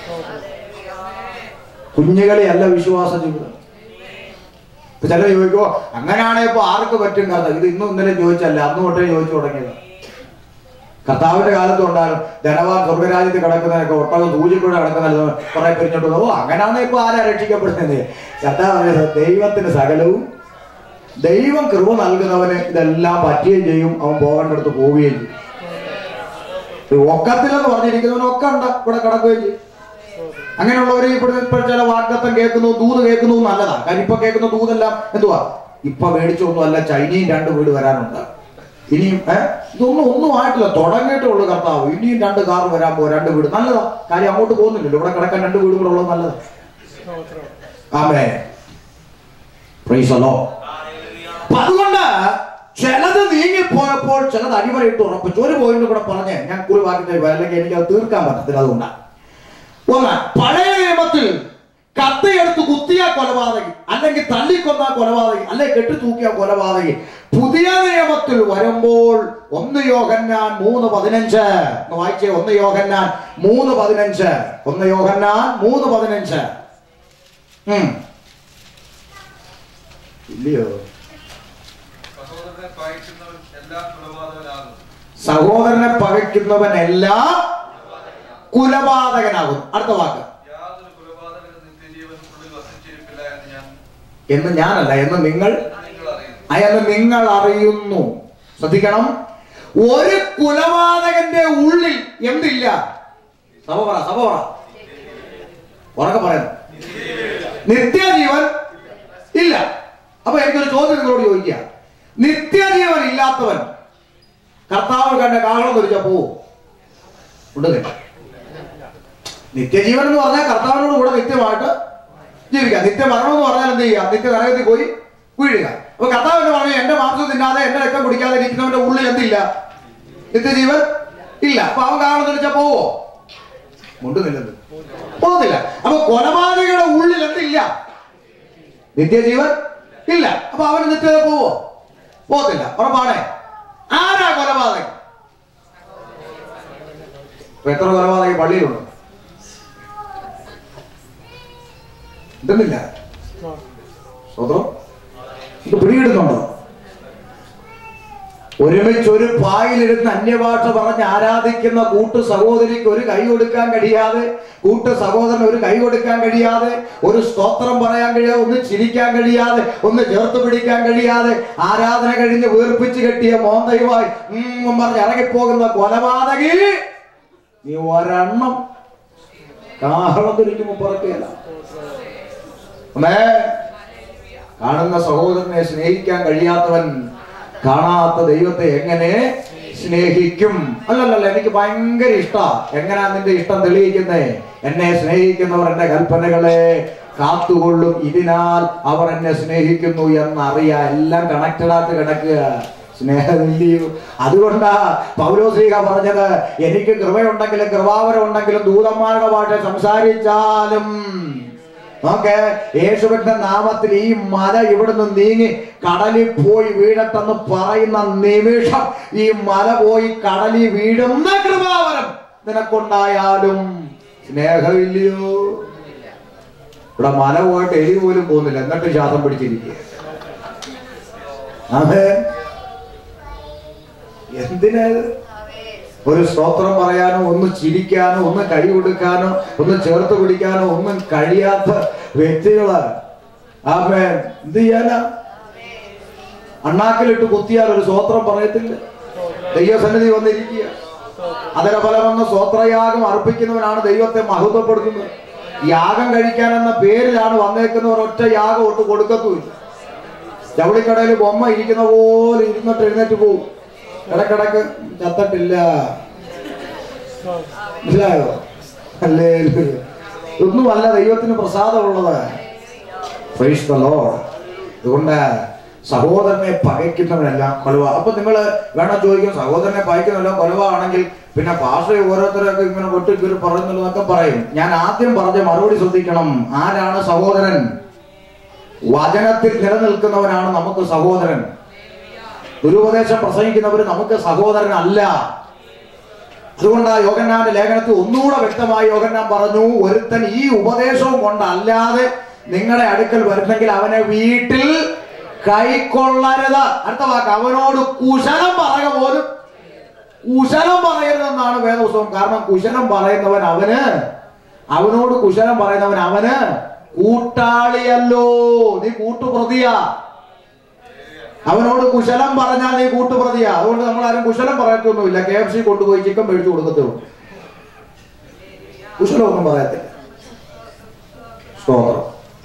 Speaker 1: കുഞ്ഞുകളി അല്ല വിശ്വാസ ജീവിതം ഇപ്പൊ ചില ചോദിക്കോ അങ്ങനെയാണെ ഇപ്പൊ ആർക്ക് പറ്റും കഥ ഇത് ഇന്നും ഇന്നലെ ചോദിച്ചല്ല അന്ന് തൊട്ടേ ചോദിച്ചു തുടങ്ങിയത് കർത്താവിന്റെ കാലത്ത് ഉണ്ടാകും ധനവാൻ സ്വർഗരാജ്യത്ത് കിടക്കുന്നതൊക്കെ ഒട്ടകം സൂചിക്കൂടെ കിടക്കുന്നത് കുറെ പിരിഞ്ഞോട്ട് ഓ അങ്ങനെയാണ് ഇപ്പൊ ആരാ രക്ഷിക്കപ്പെടുന്നത് കർത്താവ് പറയുന്നത് ദൈവത്തിന് സകലവും ദൈവം കൃപ നൽകുന്നവന് ഇതെല്ലാം പറ്റുകയും ചെയ്യും അവൻ പോകേണ്ടടുത്ത് പോവുകയും ചെയ്യും ഈ ഒക്കത്തില്ലെന്ന് പറഞ്ഞിരിക്കുന്നവന് ഒക്കെ ഉണ്ട് ഇവിടെ കിടക്കുകയും ചെയ്യും അങ്ങനെയുള്ളവര് ഇവിടെ ഇപ്പൊ ചില വാഗ്ദത്തം കേൾക്കുന്നു ദൂത് കേൾക്കുന്നു നല്ലതാ കാര്യം ഇപ്പൊ കേൾക്കുന്ന ദൂതെല്ലാം എന്തുവാ ഇപ്പൊ മേടിച്ചൊന്നും അല്ല ചൈനയും രണ്ട് വീട് വരാനുണ്ട് ഇനിയും ഏഹ് ഇതൊന്നും ഒന്നും ആയിട്ടില്ല തുടങ്ങിയിട്ടേ ഉള്ളൂ കർത്താവ് ഇനിയും രണ്ട് കാർ വരാൻ പോ രണ്ട് വീട് നല്ലതാ കാര്യം അങ്ങോട്ട് പോകുന്നില്ലല്ലോ ഇവിടെ കിടക്കാൻ രണ്ട് വീട് കൂടെ ഉള്ളത് നല്ലതാ ആമേ പ്രൈസല്ലോ അപ്പൊ അതുകൊണ്ട് ചിലത് നീങ്ങിപ്പോയപ്പോൾ ചിലത് അടിവരയിട്ട് ഉറപ്പിച്ചു ഒരു പോയിന്റ് കൂടെ പറഞ്ഞ് ഞാൻ കുറി ബാക്കി തരുക അല്ലെങ്കിൽ എനിക്ക് അത് തീർക്കാൻ പറ്റത്തില്ല അതുകൊണ്ടാണ് ഒന്ന് പഴയ നിയമത്തിൽ കത്തയെടുത്ത് കുത്തിയ കൊലപാതകി അല്ലെങ്കിൽ തല്ലിക്കൊന്ന കൊലപാതകി അല്ലെങ്കിൽ കെട്ടിത്തൂക്കിയ കൊലപാതകി പുതിയ നിയമത്തിൽ വരുമ്പോൾ ഒന്ന് യോഹന്നാൻ മൂന്ന് പതിനഞ്ച് ഒന്ന് വായിച്ചേ ഒന്ന് യോഹന്നാൻ മൂന്ന് പതിനഞ്ച് ഒന്ന് യോഹന്നാൻ മൂന്ന് പതിനഞ്ച് ഉം. ഇല്ലയോ
Speaker 4: സഹോദരനെ പയക്കുന്നവൻ എല്ലാം കൊലപാതകനാകും
Speaker 1: സഹോദരനെ പകയ്ക്കുന്നവൻ എല്ലാം കുലപാതകനാകും അടുത്ത വാക്ക്
Speaker 4: യാതൊരു കൊലപാതകനും നിത്യജീവൻ ഉള്ളിൽ വസിച്ചിരിപ്പില്ല എന്ന് ഞാൻ
Speaker 1: എന്ന് ഞാനല്ല എന്ന് നിങ്ങൾ
Speaker 4: നിങ്ങൾ അറിയുന്നു
Speaker 1: അയാൾ നിങ്ങൾ അറിയുന്നു ശ്രദ്ധിക്കണം ഒരു കുലപാതകന്റെ ഉള്ളിൽ എന്തില്ല സഭ പറ സഭ പറ ഉറക്കെ പറയുന്നു നിത്യജീവൻ ഇല്ല അപ്പൊ എനിക്കൊരു ചോദ്യം നിങ്ങളോട് ചോദിക്കുക നിത്യജീവൻ ഇല്ലാത്തവൻ കർത്താവ് കണ്ട കാഹളം ധരിച്ച പോവും ഉണ്ടെന്നില്ല നിത്യജീവൻ എന്ന് പറഞ്ഞാൽ കർത്താവിനോട് കൂടെ നിത്യമായിട്ട് ജീവിക്കുക നിത്യമരണം എന്ന് പറഞ്ഞാൽ എന്ത് ചെയ്യുക നിത്യ നരകത്തിൽ പോയി വീഴുക അപ്പൊ കർത്താവ് എന്ന് പറഞ്ഞു എന്റെ മാംസം തിന്നാതെ എന്റെ രക്തം കുടിക്കാതെ ഇരിക്കുന്നവന്റെ ഉള്ളിൽ എന്തില്ല നിത്യജീവൻ ഇല്ല അപ്പൊ അവൻ കാഹളം ധരിച്ച പോവോ മുണ്ടുന്നില്ലെന്ന് പോകുന്നില്ല അപ്പൊ കൊലപാതകയുടെ ഉള്ളിൽ എന്തില്ല നിത്യജീവൻ ഇല്ല അപ്പൊ അവന് നിത്യത പോവോ പോകത്തില്ല ഉറപ്പാണേ ആരാ കൊലപാതകൻ ഇപ്പൊ എത്ര കൊലപാതകം പള്ളിയിലുണ്ട് എന്തെന്നില്ല സ്വതന്ത്രം ഇത് പിടികിടുന്നുണ്ടോ ഒരുമിച്ച് ഒരു പായിലിരുന്ന് അന്യഭാഷ പറഞ്ഞ് ആരാധിക്കുന്ന കൂട്ടു സഹോദരിക്ക് ഒരു കൈ കൊടുക്കാൻ കഴിയാതെ കൂട്ടു സഹോദരൻ ഒരു കൈ കൊടുക്കാൻ കഴിയാതെ ഒരു സ്തോത്രം പറയാൻ കഴിയാതെ ഒന്ന് ചിരിക്കാൻ കഴിയാതെ ഒന്ന് ചേർത്ത് പിടിക്കാൻ കഴിയാതെ ആരാധന കഴിഞ്ഞ് വീർപ്പിച്ച് കെട്ടിയ മോന്തയുമായി ഉം പറഞ്ഞ് ഇറങ്ങിപ്പോകുന്ന കൊലപാതകി നീ ഒരെണ്ണം കാഹളത്തിരിക്കുമ്പോ പുറക്കുകയല്ല അമ്മേ കാണുന്ന സഹോദരനെ സ്നേഹിക്കാൻ കഴിയാത്തവൻ കാണാത്ത ദൈവത്തെ എങ്ങനെ സ്നേഹിക്കും അല്ലല്ലല്ല എനിക്ക് ഭയങ്കര ഇഷ്ടാ എങ്ങനെയാ നിന്റെ ഇഷ്ടം തെളിയിക്കുന്നേ എന്നെ സ്നേഹിക്കുന്നവർ എന്റെ കൽപ്പനകളെ കാത്തുകൊള്ളും ഇതിനാൽ അവർ എന്നെ സ്നേഹിക്കുന്നു എന്നറിയാ എല്ലാം കണക്റ്റഡ് ആയിട്ട് കിടക്കുക സ്നേഹമില്ലയോ അതുകൊണ്ടാ പൗലോസ്ലീഹ പറഞ്ഞത് എനിക്ക് കൃപയുണ്ടെങ്കിലും കൃപാവരം ഉണ്ടെങ്കിലും ദൂതന്മാരുടെ ഭാഷ സംസാരിച്ചാലും നോക്കെ യേശുവിന്റെ നാമത്തിൽ ഈ മല ഇവിടുന്ന് നീങ്ങി കടലിൽ പോയി വീഴട്ടെന്ന് പറയുന്ന നിമിഷം ഈ മല പോയി കടലിൽ വീഴുന്ന കൃപാവരം നിനക്കുണ്ടായാലും സ്നേഹമില്ലയോ ഇവിടെ മല പോയിട്ട് എലി പോലും പോകുന്നില്ല എന്നിട്ട് ശ്വാസം പിടിച്ചിരിക്കുക അതെ എന്തിനാ ഇത്? ഒരു സ്തോത്രം പറയാനോ ഒന്ന് ചിരിക്കാനോ ഒന്ന് കൈ കൊടുക്കാനോ ഒന്ന് ചേർത്ത് പിടിക്കാനോ ഒന്നും കഴിയാത്ത വ്യക്തികള് ആമേ എന്ത് ചെയ്യാനാ അണ്ണാക്കിലിട്ട് കുത്തിയാൽ ഒരു സ്തോത്രം പറയത്തില്ല ദൈവസന്നിധി വന്നിരിക്കുക അതിന് ഫലം വന്ന സ്തോത്രയാഗം അർപ്പിക്കുന്നവനാണ് ദൈവത്തെ മഹത്വപ്പെടുത്തുന്നത് യാഗം കഴിക്കാൻ എന്ന പേരിലാണ് വന്നേക്കുന്നവർ ഒറ്റ യാഗം ഒട്ട് കൊടുക്കത്തുമില്ല ചവിളിക്കടയിൽ ബൊമ്മ ഇരിക്കുന്ന പോലെ ഇരുന്നിട്ട് എഴുന്നേറ്റ് പോവും ഇടക്കിടക്ക് ചത്തട്ടില്ല മനസ്സിലായോ അല്ലേ ഒന്നുമല്ല ദൈവത്തിന് പ്രസാദമുള്ളത് Praise the Lord. അതുകൊണ്ട് സഹോദരനെ പകയ്ക്കുന്നവനെല്ലാം കൊലവ അപ്പൊ നിങ്ങൾ വേണം ചോദിക്കും സഹോദരനെ പകയ്ക്കുന്നവെല്ലാം കൊലവ ആണെങ്കിൽ പിന്നെ പാഷ ഓരോരുത്തരൊക്കെ ഇങ്ങനെ വെട്ടിക്കീറി പറയുന്നുള്ളതൊക്കെ പറയും ഞാൻ ആദ്യം പറഞ്ഞ മറുപടി ശ്രദ്ധിക്കണം ആരാണ് സഹോദരൻ വചനത്തിൽ നിലനിൽക്കുന്നവനാണ് നമുക്ക് സഹോദരൻ ദുരുപദേശം പ്രസംഗിക്കുന്നവർ നമുക്ക് സഹോദരനല്ല അതുകൊണ്ട് ആ യോഗന്നാന്റെ ലേഖനത്തിൽ ഒന്നുകൂടെ വ്യക്തമായി യോഗന്നാൻ പറഞ്ഞു ഒരുത്തൻ ഈ ഉപദേശവും കൊണ്ടല്ലാതെ നിങ്ങളുടെ അടുക്കൽ വരുന്നെങ്കിൽ അവനെ വീട്ടിൽ കൈക്കൊള്ളരുത് അടുത്ത വാക്ക് അവനോട് കുശലം പറയുക പോലും കുശലം പറയരുതെന്നാണ് വേദപുസ്തകം കാരണം കുശലം പറയുന്നവൻ അവന് അവനോട് കുശലം പറയുന്നവൻ അവന് കൂട്ടാളിയല്ലോ നീ കൂട്ടുപ്രതിയാ അവനോട് കുശലം പറഞ്ഞാൽ നീ കൂട്ടുപ്രതിയാ അതുകൊണ്ട് നമ്മൾ ആരും കുശലം പറയത്തൊന്നുമില്ല കെ എഫ് സി കൊണ്ടുപോയി ചിക്കൻ മേടിച്ചു കൊടുക്കത്തുള്ളൂ കുശലമൊന്നും പറയത്തില്ല സ്തോത്രം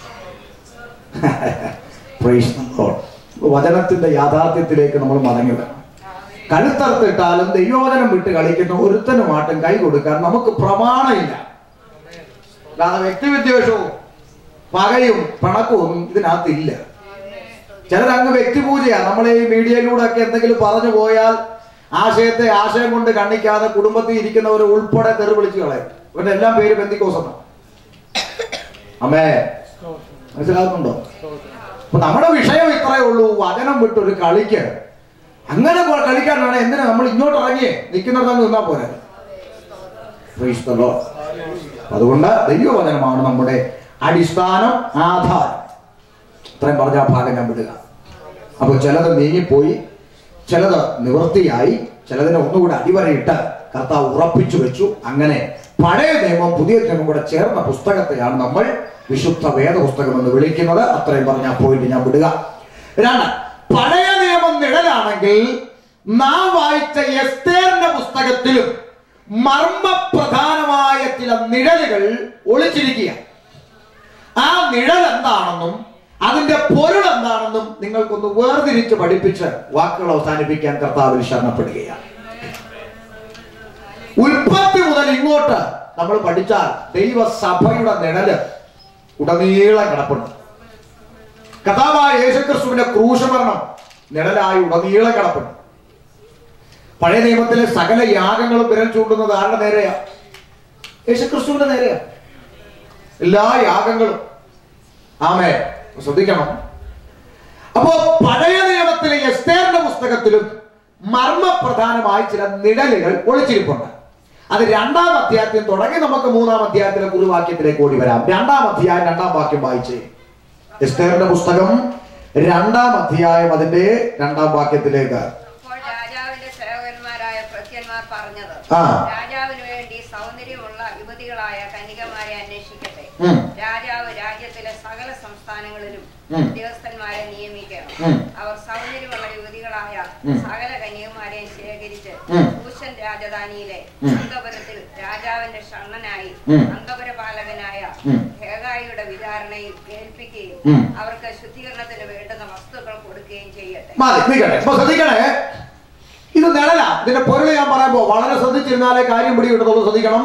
Speaker 1: Praise the Lord. വചനത്തിന്റെ യാഥാർത്ഥ്യത്തിലേക്ക് നമ്മൾ മടങ്ങി വരണം കഴുത്തറുത്തിട്ടാലും ദൈവവചനം വിട്ട് കളിക്കുന്ന ഒരുത്തനുമായിട്ടും കൈ കൊടുക്കാൻ നമുക്ക് പ്രമാണമില്ല അല്ലാതെ വ്യക്തിവിദ്വേഷവും പകയും പണക്കവും ഒന്നും ഇതിനകത്തില്ല ചിലരങ്ങ് വ്യക്തിപൂജയാ നമ്മളെ ഈ മീഡിയയിലൂടെ ഒക്കെ എന്തെങ്കിലും പറഞ്ഞു പോയാൽ ആശയത്തെ ആശയം കൊണ്ട് കണ്ണിക്കാതെ കുടുംബത്തിൽ ഇരിക്കുന്നവർ ഉൾപ്പെടെ തെറി വിളിച്ചു കളയും ഇവരുടെ എല്ലാം പേര് ബന്ധിക്കോസെന്ന അമ്മേ മനസ്സിലാകുന്നുണ്ടോ അപ്പൊ നമ്മുടെ വിഷയം ഇത്രയേ ഉള്ളൂ വചനം വിട്ടൊരു കളിക്ക് അങ്ങനെ കൊ- കളിക്കാനാണ് എന്തിനാ നമ്മൾ ഇങ്ങോട്ട് ഇറങ്ങിയേ നിൽക്കുന്നിടത്തങ്ങ് നിന്നാ പോരെ Praise the Lord. അതുകൊണ്ട് ദൈവവചനമാണ് നമ്മുടെ അടിസ്ഥാനം ആധാരം ഇത്രയും പറഞ്ഞ ആ ഭാഗം ഞാൻ വിടുക അപ്പോൾ ചിലത് നീങ്ങിപ്പോയി ചിലത് നിവൃത്തിയായി ചിലതിനെ ഒന്നുകൂടെ അടിവരയിട്ട് കർത്താവ് ഉറപ്പിച്ചു വെച്ചു അങ്ങനെ പഴയ നിയമം പുതിയ നിയമം കൂടെ ചേർന്ന പുസ്തകത്തെയാണ് നമ്മൾ വിശുദ്ധ വേദപുസ്തകം എന്ന് വിളിക്കുന്നത് അത്രയും പറഞ്ഞ ആ പോയിന്റ് ഞാൻ വിടുക രണ്ട് പഴയ നിയമം നിഴലാണെങ്കിൽ നാം വായിച്ച എസ്തേറിന്റെ പുസ്തകത്തിലും മർമ്മപ്രധാനമായ ചില നിഴലുകൾ ഒളിച്ചിരിക്കുക ആ നിഴൽ എന്താണെന്നും അതിന്റെ പൊരുൾ എന്താണെന്നും നിങ്ങൾക്കൊന്ന് വേർതിരിച്ച് പഠിപ്പിച്ച് വാക്കുകൾ അവസാനിപ്പിക്കാൻ കർത്താവിൽ ശരണപ്പെടുകയാണ് ഉൽപ്പത്തി മുതൽ ഇങ്ങോട്ട് നമ്മൾ പഠിച്ചാൽ ദൈവസഭയുടെ നിഴല് ഉടനീളം കിടപ്പുണ്ട് കഥാവായ യേശുക്രിസ്തുവിന്റെ ക്രൂശമരണം നിഴലായി ഉടനീളം കിടപ്പുണ്ട് പഴയ നിയമത്തിലെ സകല യാഗങ്ങളും വിരൽ ചൂണ്ടുന്നത് ആരുടെ നേരെയാ യേശുക്രിസ്തുവിന്റെ നേരെയാ എല്ലാ യാഗങ്ങളും ആമേ ശ്രദ്ധിക്കണം അപ്പോ പഴയ നിയമത്തിലെ എസ്തേറിന്റെ പുസ്തകത്തിലും മർമ്മപ്രധാനമായ ചില നിഴലുകൾ ഒളിച്ചിരിപ്പുണ്ട് അത് രണ്ടാം അധ്യായത്തിൽ തുടങ്ങി നമുക്ക് മൂന്നാം അധ്യായത്തിലെ കുറുവാക്യത്തിലേക്ക് ഓടി വരാം രണ്ടാം അധ്യായം രണ്ടാം വാക്യം വായിച്ചേ എസ്തേറിന്റെ പുസ്തകം രണ്ടാം അധ്യായം അതിന്റെ രണ്ടാം വാക്യത്തിലേക്ക്
Speaker 3: അപ്പോൾ രാജാവിന്റെ സേവകന്മാരായ ഭൃത്യന്മാർ പറഞ്ഞത്
Speaker 1: ആ.
Speaker 3: രാജാവിന് വേണ്ടി സൗന്ദര്യമുള്ള യുവതികളായ കന്യകമാരെ അന്വേഷിക്കട്ടെ
Speaker 1: ഉം.
Speaker 3: രാജാവ് രാജ്യത്തിലെ സകല സംസ്ഥാനങ്ങളിലും
Speaker 1: ഉം.
Speaker 3: ഉദ്യോഗസ്ഥന്മാരെ നിയമിക്കണം
Speaker 1: ഉം.
Speaker 3: അവർ സൗന്ദര്യമുള്ള യുവതികളായ
Speaker 1: ഉം.
Speaker 3: സകല കന്യകമാരെയും ശേഖരിച്ച്
Speaker 1: ഉം.
Speaker 3: ഭൂഷൻ രാജധാനിയിലെ
Speaker 1: ഉം.
Speaker 3: അന്തപുരത്തിൽ രാജാവിന്റെ ഷണ്ണനായി
Speaker 1: ഉം.
Speaker 3: അന്തപുര പാലകനായ
Speaker 1: ഉം.
Speaker 3: ഹേഗായിയുടെ വിചാരണയിൽ ഏൽപ്പിക്കുകയും
Speaker 1: ഉം.
Speaker 3: അവർക്ക് ശുദ്ധീകരണത്തിന് വേണ്ടുന്ന വസ്തുക്കൾ കൊടുക്കുകയും ചെയ്യട്ടെ
Speaker 1: മതി നിൽക്കട്ടെ അപ്പൊ ശ്രദ്ധിക്കണേ ഇത് നിഴല ഇതിന്റെ പൊരുൾ ഞാൻ പറയുമ്പോ വളരെ ശ്രദ്ധിച്ചിരുന്നാലേ കാര്യം പിടി കിട്ടത്തുള്ളൂ ശ്രദ്ധിക്കണം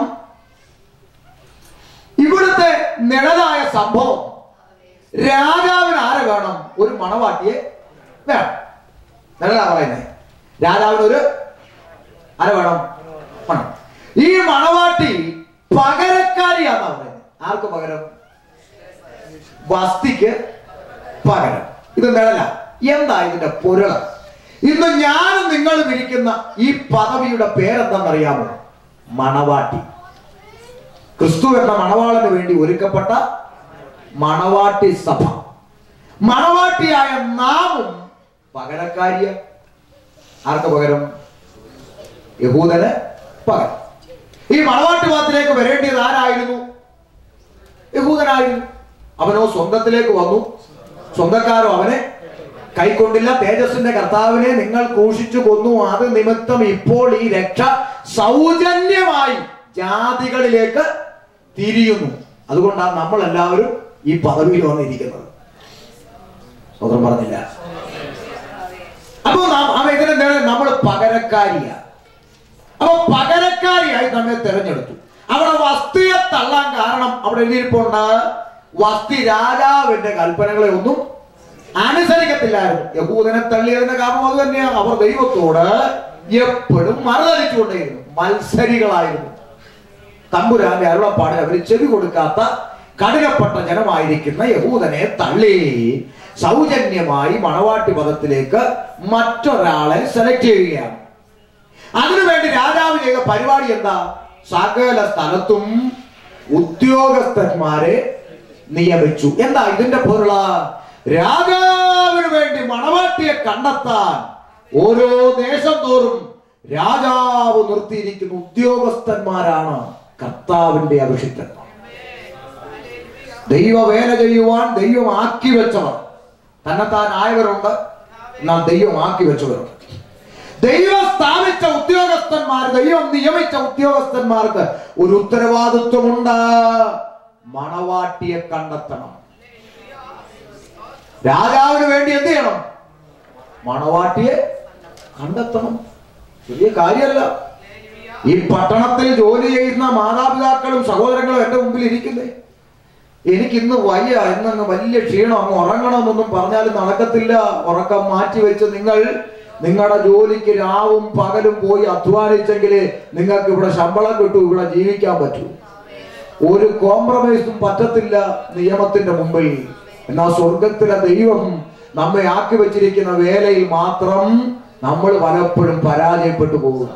Speaker 1: ഇവിടുത്തെ നിഴലായ സംഭവം രാജാവിന് ആരെ വേണം ഒരു മണവാട്ടിയെ വേണം നിഴലാ പറയുന്നേ രാജാവിന് ഒരു ആരെ വേണം മണം ഈ മണവാട്ടി പകരക്കാരിയാന്നാ പറയുന്നത് ആർക്ക് പകരം വസ്തിക്ക് പകരം ഇത് നിഴല എന്താ ഇതിന്റെ പൊരുൾ ഇന്ന് ഞാനും നിങ്ങളും ഇരിക്കുന്ന ഈ പദവിയുടെ പേരെന്താണെന്നറിയാമോ മണവാട്ടി ക്രിസ്തു എന്ന മണവാളന് വേണ്ടി ഒരുക്കപ്പെട്ട മണവാട്ടി സഭ മണവാട്ടിയായ നാമും പകരക്കാരിയ ആർക്ക് പകരം യഹൂദന് പകരം ഈ മണവാട്ടി ഭാഗത്തിലേക്ക് വരേണ്ടിയത് ആരായിരുന്നു യഹൂദനായിരുന്നു അവനോ സ്വന്തത്തിലേക്ക് വന്നു സ്വന്തക്കാരോ അവനെ കൈക്കൊണ്ടില്ല തേജസ്സിന്റെ കർത്താവിനെ നിങ്ങൾ ക്രൂശിച്ചു കൊന്നു അത് നിമിത്തം ഇപ്പോൾ ഈ രക്ഷ സൗജന്യമായി ജാതികളിലേക്ക് തിരിയുന്നു അതുകൊണ്ടാണ് നമ്മൾ എല്ലാവരും ഈ പദവിയിൽ വന്നിരിക്കുന്നത് സ്വതന്ത്രം പറഞ്ഞില്ല അപ്പൊ നാം അവ ഇതിനെ നമ്മൾ പകരക്കാരിയാണ് അപ്പൊ പകരക്കാരിയായി നമ്മെ തെരഞ്ഞെടുത്തു അവിടെ വസ്തിയെ തള്ളാൻ കാരണം അവിടെ എഴുതിയിരിപ്പുണ്ട് വസ്തി രാജാവിന്റെ കൽപ്പനകളെ ഒന്നും അനുസരിക്കത്തില്ലായിരുന്നു യഹൂദനെ തള്ളിയതിന്റെ കാരണം അത് തന്നെയാണ് അവർ ദൈവത്തോട് എപ്പോഴും മറുതലിച്ചുകൊണ്ടേയിരുന്നു മത്സരികളായിരുന്നു തമ്പുരാന്റെ അരുളപ്പാട് അവർ ചെവി കൊടുക്കാത്ത കഠിനപ്പെട്ട ജനമായിരിക്കുന്ന യഹൂദനെ തള്ളി സൗജന്യമായി മണവാട്ടി പദത്തിലേക്ക് മറ്റൊരാളെ സെലക്ട് ചെയ്യുകയാണ് അതിനുവേണ്ടി രാജാവ് ചെയ്ത പരിപാടി എന്താ സകല സ്ഥലത്തും ഉദ്യോഗസ്ഥന്മാരെ നിയമിച്ചു എന്താ ഇതിന്റെ പൊരുള രാജാവിന് വേണ്ടി മണവാട്ടിയെ കണ്ടെത്താൻ ഓരോ ദേശം തോറും രാജാവ് നിർത്തിയിരിക്കുന്ന ഉദ്യോഗസ്ഥന്മാരാണ് കർത്താവിന്റെ അഭിഷിക്തന്മാർ ദൈവവേല ചെയ്യുവാൻ ദൈവം ആക്കി വെച്ചവർ തന്നെത്താൻ ആയവരുണ്ട് എന്നാൽ ദൈവം ആക്കി വെച്ചവരുണ്ട് ദൈവം സ്ഥാപിച്ച ഉദ്യോഗസ്ഥന്മാർ ദൈവം നിയമിച്ച ഉദ്യോഗസ്ഥന്മാർക്ക് ഒരു ഉത്തരവാദിത്വമുണ്ട് മണവാട്ടിയെ കണ്ടെത്തണം രാജാവിന് വേണ്ടി എന്ത് ചെയ്യണം മണവാട്ടിയെ കണ്ടെത്തണം ചെറിയ കാര്യമല്ല ഈ പട്ടണത്തിൽ ജോലി ചെയ്യുന്ന മാതാപിതാക്കളും സഹോദരങ്ങളും എന്റെ മുമ്പിൽ ഇരിക്കുന്നേ എനിക്ക് ഇന്ന് വയ്യ ഇന്നങ്ങ് വലിയ ക്ഷീണം അങ്ങ് ഉറങ്ങണമെന്നൊന്നും പറഞ്ഞാലും നടക്കത്തില്ല ഉറക്കം മാറ്റി വെച്ച് നിങ്ങൾ നിങ്ങളുടെ ജോലിക്ക് രാവും പകലും പോയി അധ്വാനിച്ചെങ്കിൽ നിങ്ങൾക്ക് ഇവിടെ ശമ്പളം കിട്ടും ഇവിടെ ജീവിക്കാൻ പറ്റൂ ഒരു കോംപ്രമൈസും പറ്റത്തില്ല നിയമത്തിന്റെ മുമ്പിൽ എന്നാൽ സ്വർഗത്തിലെ ദൈവം നമ്മെ ആക്കി വെച്ചിരിക്കുന്ന വേലയിൽ മാത്രം നമ്മൾ പലപ്പോഴും പരാജയപ്പെട്ടു പോകും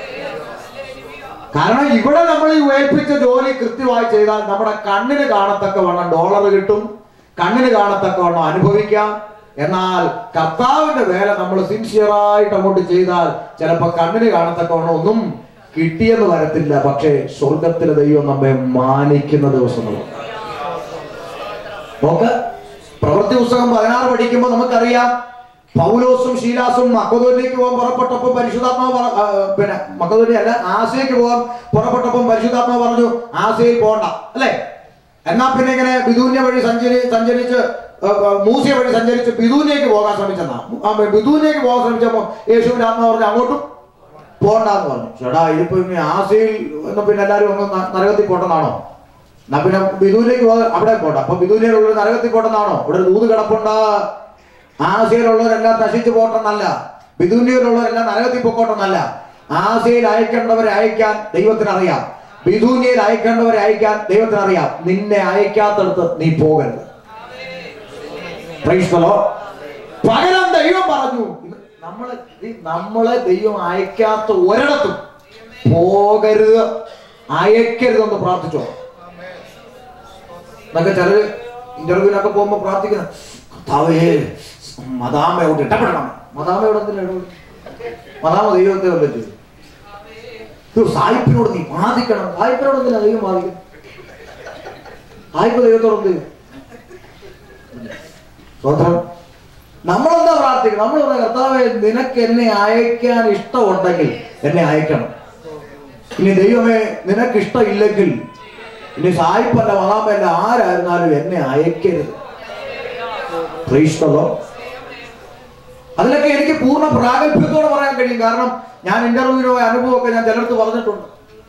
Speaker 1: കാരണം ഇവിടെ നമ്മൾ ഈ ഏൽപ്പിച്ച ജോലി കൃത്യമായി ചെയ്താൽ നമ്മുടെ കണ്ണിന് കാണത്തക്ക വണ്ണം ഡോളർ കിട്ടും കണ്ണിന് കാണത്തക്ക വണ്ണം അനുഭവിക്കാം എന്നാൽ കർത്താവിന്റെ വേല നമ്മൾ സിൻസിയറായിട്ട് അങ്ങോട്ട് ചെയ്താൽ ചിലപ്പോ കണ്ണിന് കാണത്തക്കവണ്ണം ഒന്നും കിട്ടിയെന്ന് വരത്തില്ല പക്ഷേ സ്വർഗത്തിലെ ദൈവം നമ്മെ മാനിക്കുന്ന ദിവസങ്ങളുണ്ട് നോക്ക് പ്രവൃത്തി പുസ്തകം പതിനാറ് പഠിക്കുമ്പോൾ നമുക്കറിയാം പൗലോസും ശീലാസും മക്കതോലിലേക്ക് പോകാൻ പുറപ്പെട്ടപ്പോൾ പരിശുദ്ധാത്മാവ് പറ- ആ, പിന്നെ മക്കതോലി അല്ല ആസയ്ക്ക് പോകാൻ പുറപ്പെട്ടപ്പോൾ പരിശുദ്ധാത്മാവ് പറഞ്ഞു ആസയിൽ പോകണ്ട അല്ലേ എന്നാ പിന്നെ ഇങ്ങനെ ബിദൂന്യ വഴി സഞ്ചരി സഞ്ചരിച്ച് ആ, ആ, മൂസിയ വഴി സഞ്ചരിച്ച് ബിദൂനിലേക്ക് പോകാൻ ശ്രമിച്ചെന്നാ ആ, ബിദൂനിലേക്ക് പോകാൻ ശ്രമിച്ചപ്പോൾ യേശുവിന്റെ ആത്മാവ് പറഞ്ഞു അങ്ങോട്ടും പോകണ്ടെന്ന് പറഞ്ഞു ചേടാ ഇതിപ്പോ ഇനി ആസയിൽ എന്നാ പിന്നെ എല്ലാവരും ഒന്ന് ന- നരകത്തിൽ പോട്ടെന്നാണോ എന്നാ പിന്നെ ബിദൂനിലേക്ക് പോകാൻ അവിടെ പോട്ടെ അപ്പൊ ബിദൂനിയിലുള്ള നരകത്തിൽ പോട്ടെന്നാണോ ഇവിടെ ഒരു ദൂത് കിടപ്പുണ്ട് ആസിയയിലുള്ളവരെല്ലാം നശിച്ചു പോട്ടെന്നല്ല ബിദൂനിയയിലുള്ളവരെല്ലാം നരകത്തിൽ പൊക്കോട്ടെന്നല്ല ആസിയയിൽ അയക്കേണ്ടവരെ അയക്കാൻ ദൈവത്തിന് അറിയാം ബിദൂനിയയിൽ അയക്കേണ്ടവരെ അയക്കാൻ ദൈവത്തിന് അറിയാം നിന്നെ അയക്കാത്തടത്ത് നീ പോകരുത് Praise the Lord. പകരം ദൈവം പറഞ്ഞു ഇത് നമ്മളെ ഈ നമ്മളെ ദൈവം അയക്കാത്ത ഒരിടത്തും പോകരുത് അയക്കരുതെന്ന് പ്രാർത്ഥിച്ചോ എന്നൊക്കെ ചിലര് ഇന്റർവ്യൂവിനൊക്കെ പോകുമ്പോ പ്രാർത്ഥിക്കുന്ന കർത്താവേ മദാമയോട് ഇടപെടണം മദാമയോട് എന്തിനാ ഇടപെടും മദാമ ദൈവത്തെ വല്ല ചെയ്തു ഇത് സായിപ്പിനോട് നീ വാദിക്കണം സായിപ്പിനോട് എന്തിനാ ദൈവം വാദിക്കണം സായിപ്പ് ദൈവത്തോട് എന്ത് ചെയ്യും സ്വതന്ത്രം നമ്മളെന്താ പ്രാർത്ഥിക്കണം നമ്മൾ പറഞ്ഞ കർത്താവെ നിനക്ക് എന്നെ അയക്കാൻ ഇഷ്ടമുണ്ടെങ്കിൽ എന്നെ അയക്കണം ഇനി ദൈവമേ നിനക്ക് ഇഷ്ടമില്ലെങ്കിൽ ഇനി സായിപ്പല്ല മതാമല്ല ആരായിരുന്നാലും എന്നെ അയക്കരുത് Praise the Lord. അതിലൊക്കെ എനിക്ക് പൂർണ്ണ പ്രാഗൽഭ്യത്തോടെ പറയാൻ കഴിയും കാരണം ഞാൻ ഇന്റർവ്യൂവിനോ അനുഭവമൊക്കെ ഞാൻ ചിലർക്ക് പറഞ്ഞിട്ടുണ്ട്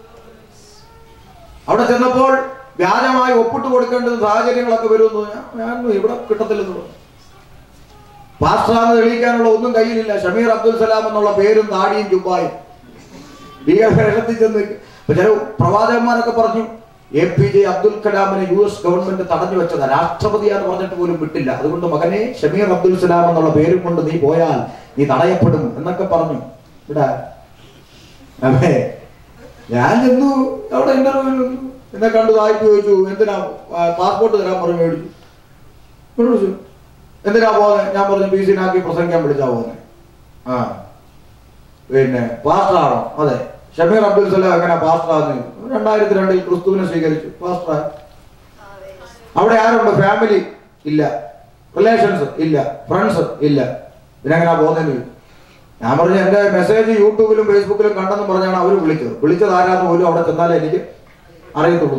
Speaker 1: അവിടെ ചെന്നപ്പോൾ വ്യാജമായി ഒപ്പിട്ട് കൊടുക്കേണ്ട സാഹചര്യങ്ങളൊക്കെ വരുമെന്ന് ഞാൻ ഞാൻ ഇവിടെ കിട്ടത്തില്ലെന്ന് പറഞ്ഞു പാസ്റ്റാന്ന് തെളിയിക്കാനുള്ള ഒന്നും കയ്യിലില്ല ഷമീർ അബ്ദുൽ സലാം എന്നുള്ള പേരും താടിയും ചുമ്പായും ഭീകരവേഷത്തിൽ ചെന്ന് ഇപ്പൊ ചില പ്രവാചകന്മാരൊക്കെ പറഞ്ഞു എ പി ജെ അബ്ദുൽ കലാമിനെ യു എസ് ഗവൺമെന്റ് തടഞ്ഞു വെച്ചത് രാഷ്ട്രപതിയാന്ന് പറഞ്ഞിട്ട് പോലും വിട്ടില്ല അതുകൊണ്ട് മകനെ ഷമീർ അബ്ദുൽ സലാം എന്നുള്ള പേരും കൊണ്ട് നീ പോയാൽ നീ തടയപ്പെടും എന്നൊക്കെ പറഞ്ഞു ഇവിടെ അതെ ഞാൻ ചെന്നു അവിടെ ഇന്റർവ്യൂ എന്നെ കണ്ടു താഴ്ത്തി ചോദിച്ചു എന്തിനാ പാസ്പോർട്ട് തരാൻ പറഞ്ഞു മേടിച്ചു ഇവിടെ വിളിച്ചു എന്തിനാ പോകുന്നത് ഞാൻ പറഞ്ഞു പി സിനാക്കി പ്രസംഗിക്കാൻ വിളിച്ചാ പോകുന്നത് ആ പിന്നെ പാസ്റ്ററാണോ അതെ ഷമീർ അബ്ദുൽ സലാം എങ്ങനെ പാസ്റ്ററാന്ന് രണ്ടായിരത്തി രണ്ടിൽ ക്രിസ്തുവിനെ സ്വീകരിച്ചു പാസ്റ്റർ അവിടെ ആരുണ്ട് ഫാമിലി ഇല്ല റിലേഷൻസ് ഇല്ല ഫ്രണ്ട്സ് ഇല്ല പിന്നെങ്ങനാ പോകുന്നതെന്ന് ചോദിച്ചു. ഞാൻ പറഞ്ഞു എന്റെ മെസ്സേജ് യൂട്യൂബിലും ഫേസ്ബുക്കിലും കണ്ടെന്ന് പറഞ്ഞാണ് അവർ വിളിച്ചത് വിളിച്ചത് ആരാന്ന് പോലും അവിടെ ചെന്നാലേ എനിക്ക് അറിയത്തുള്ളൂ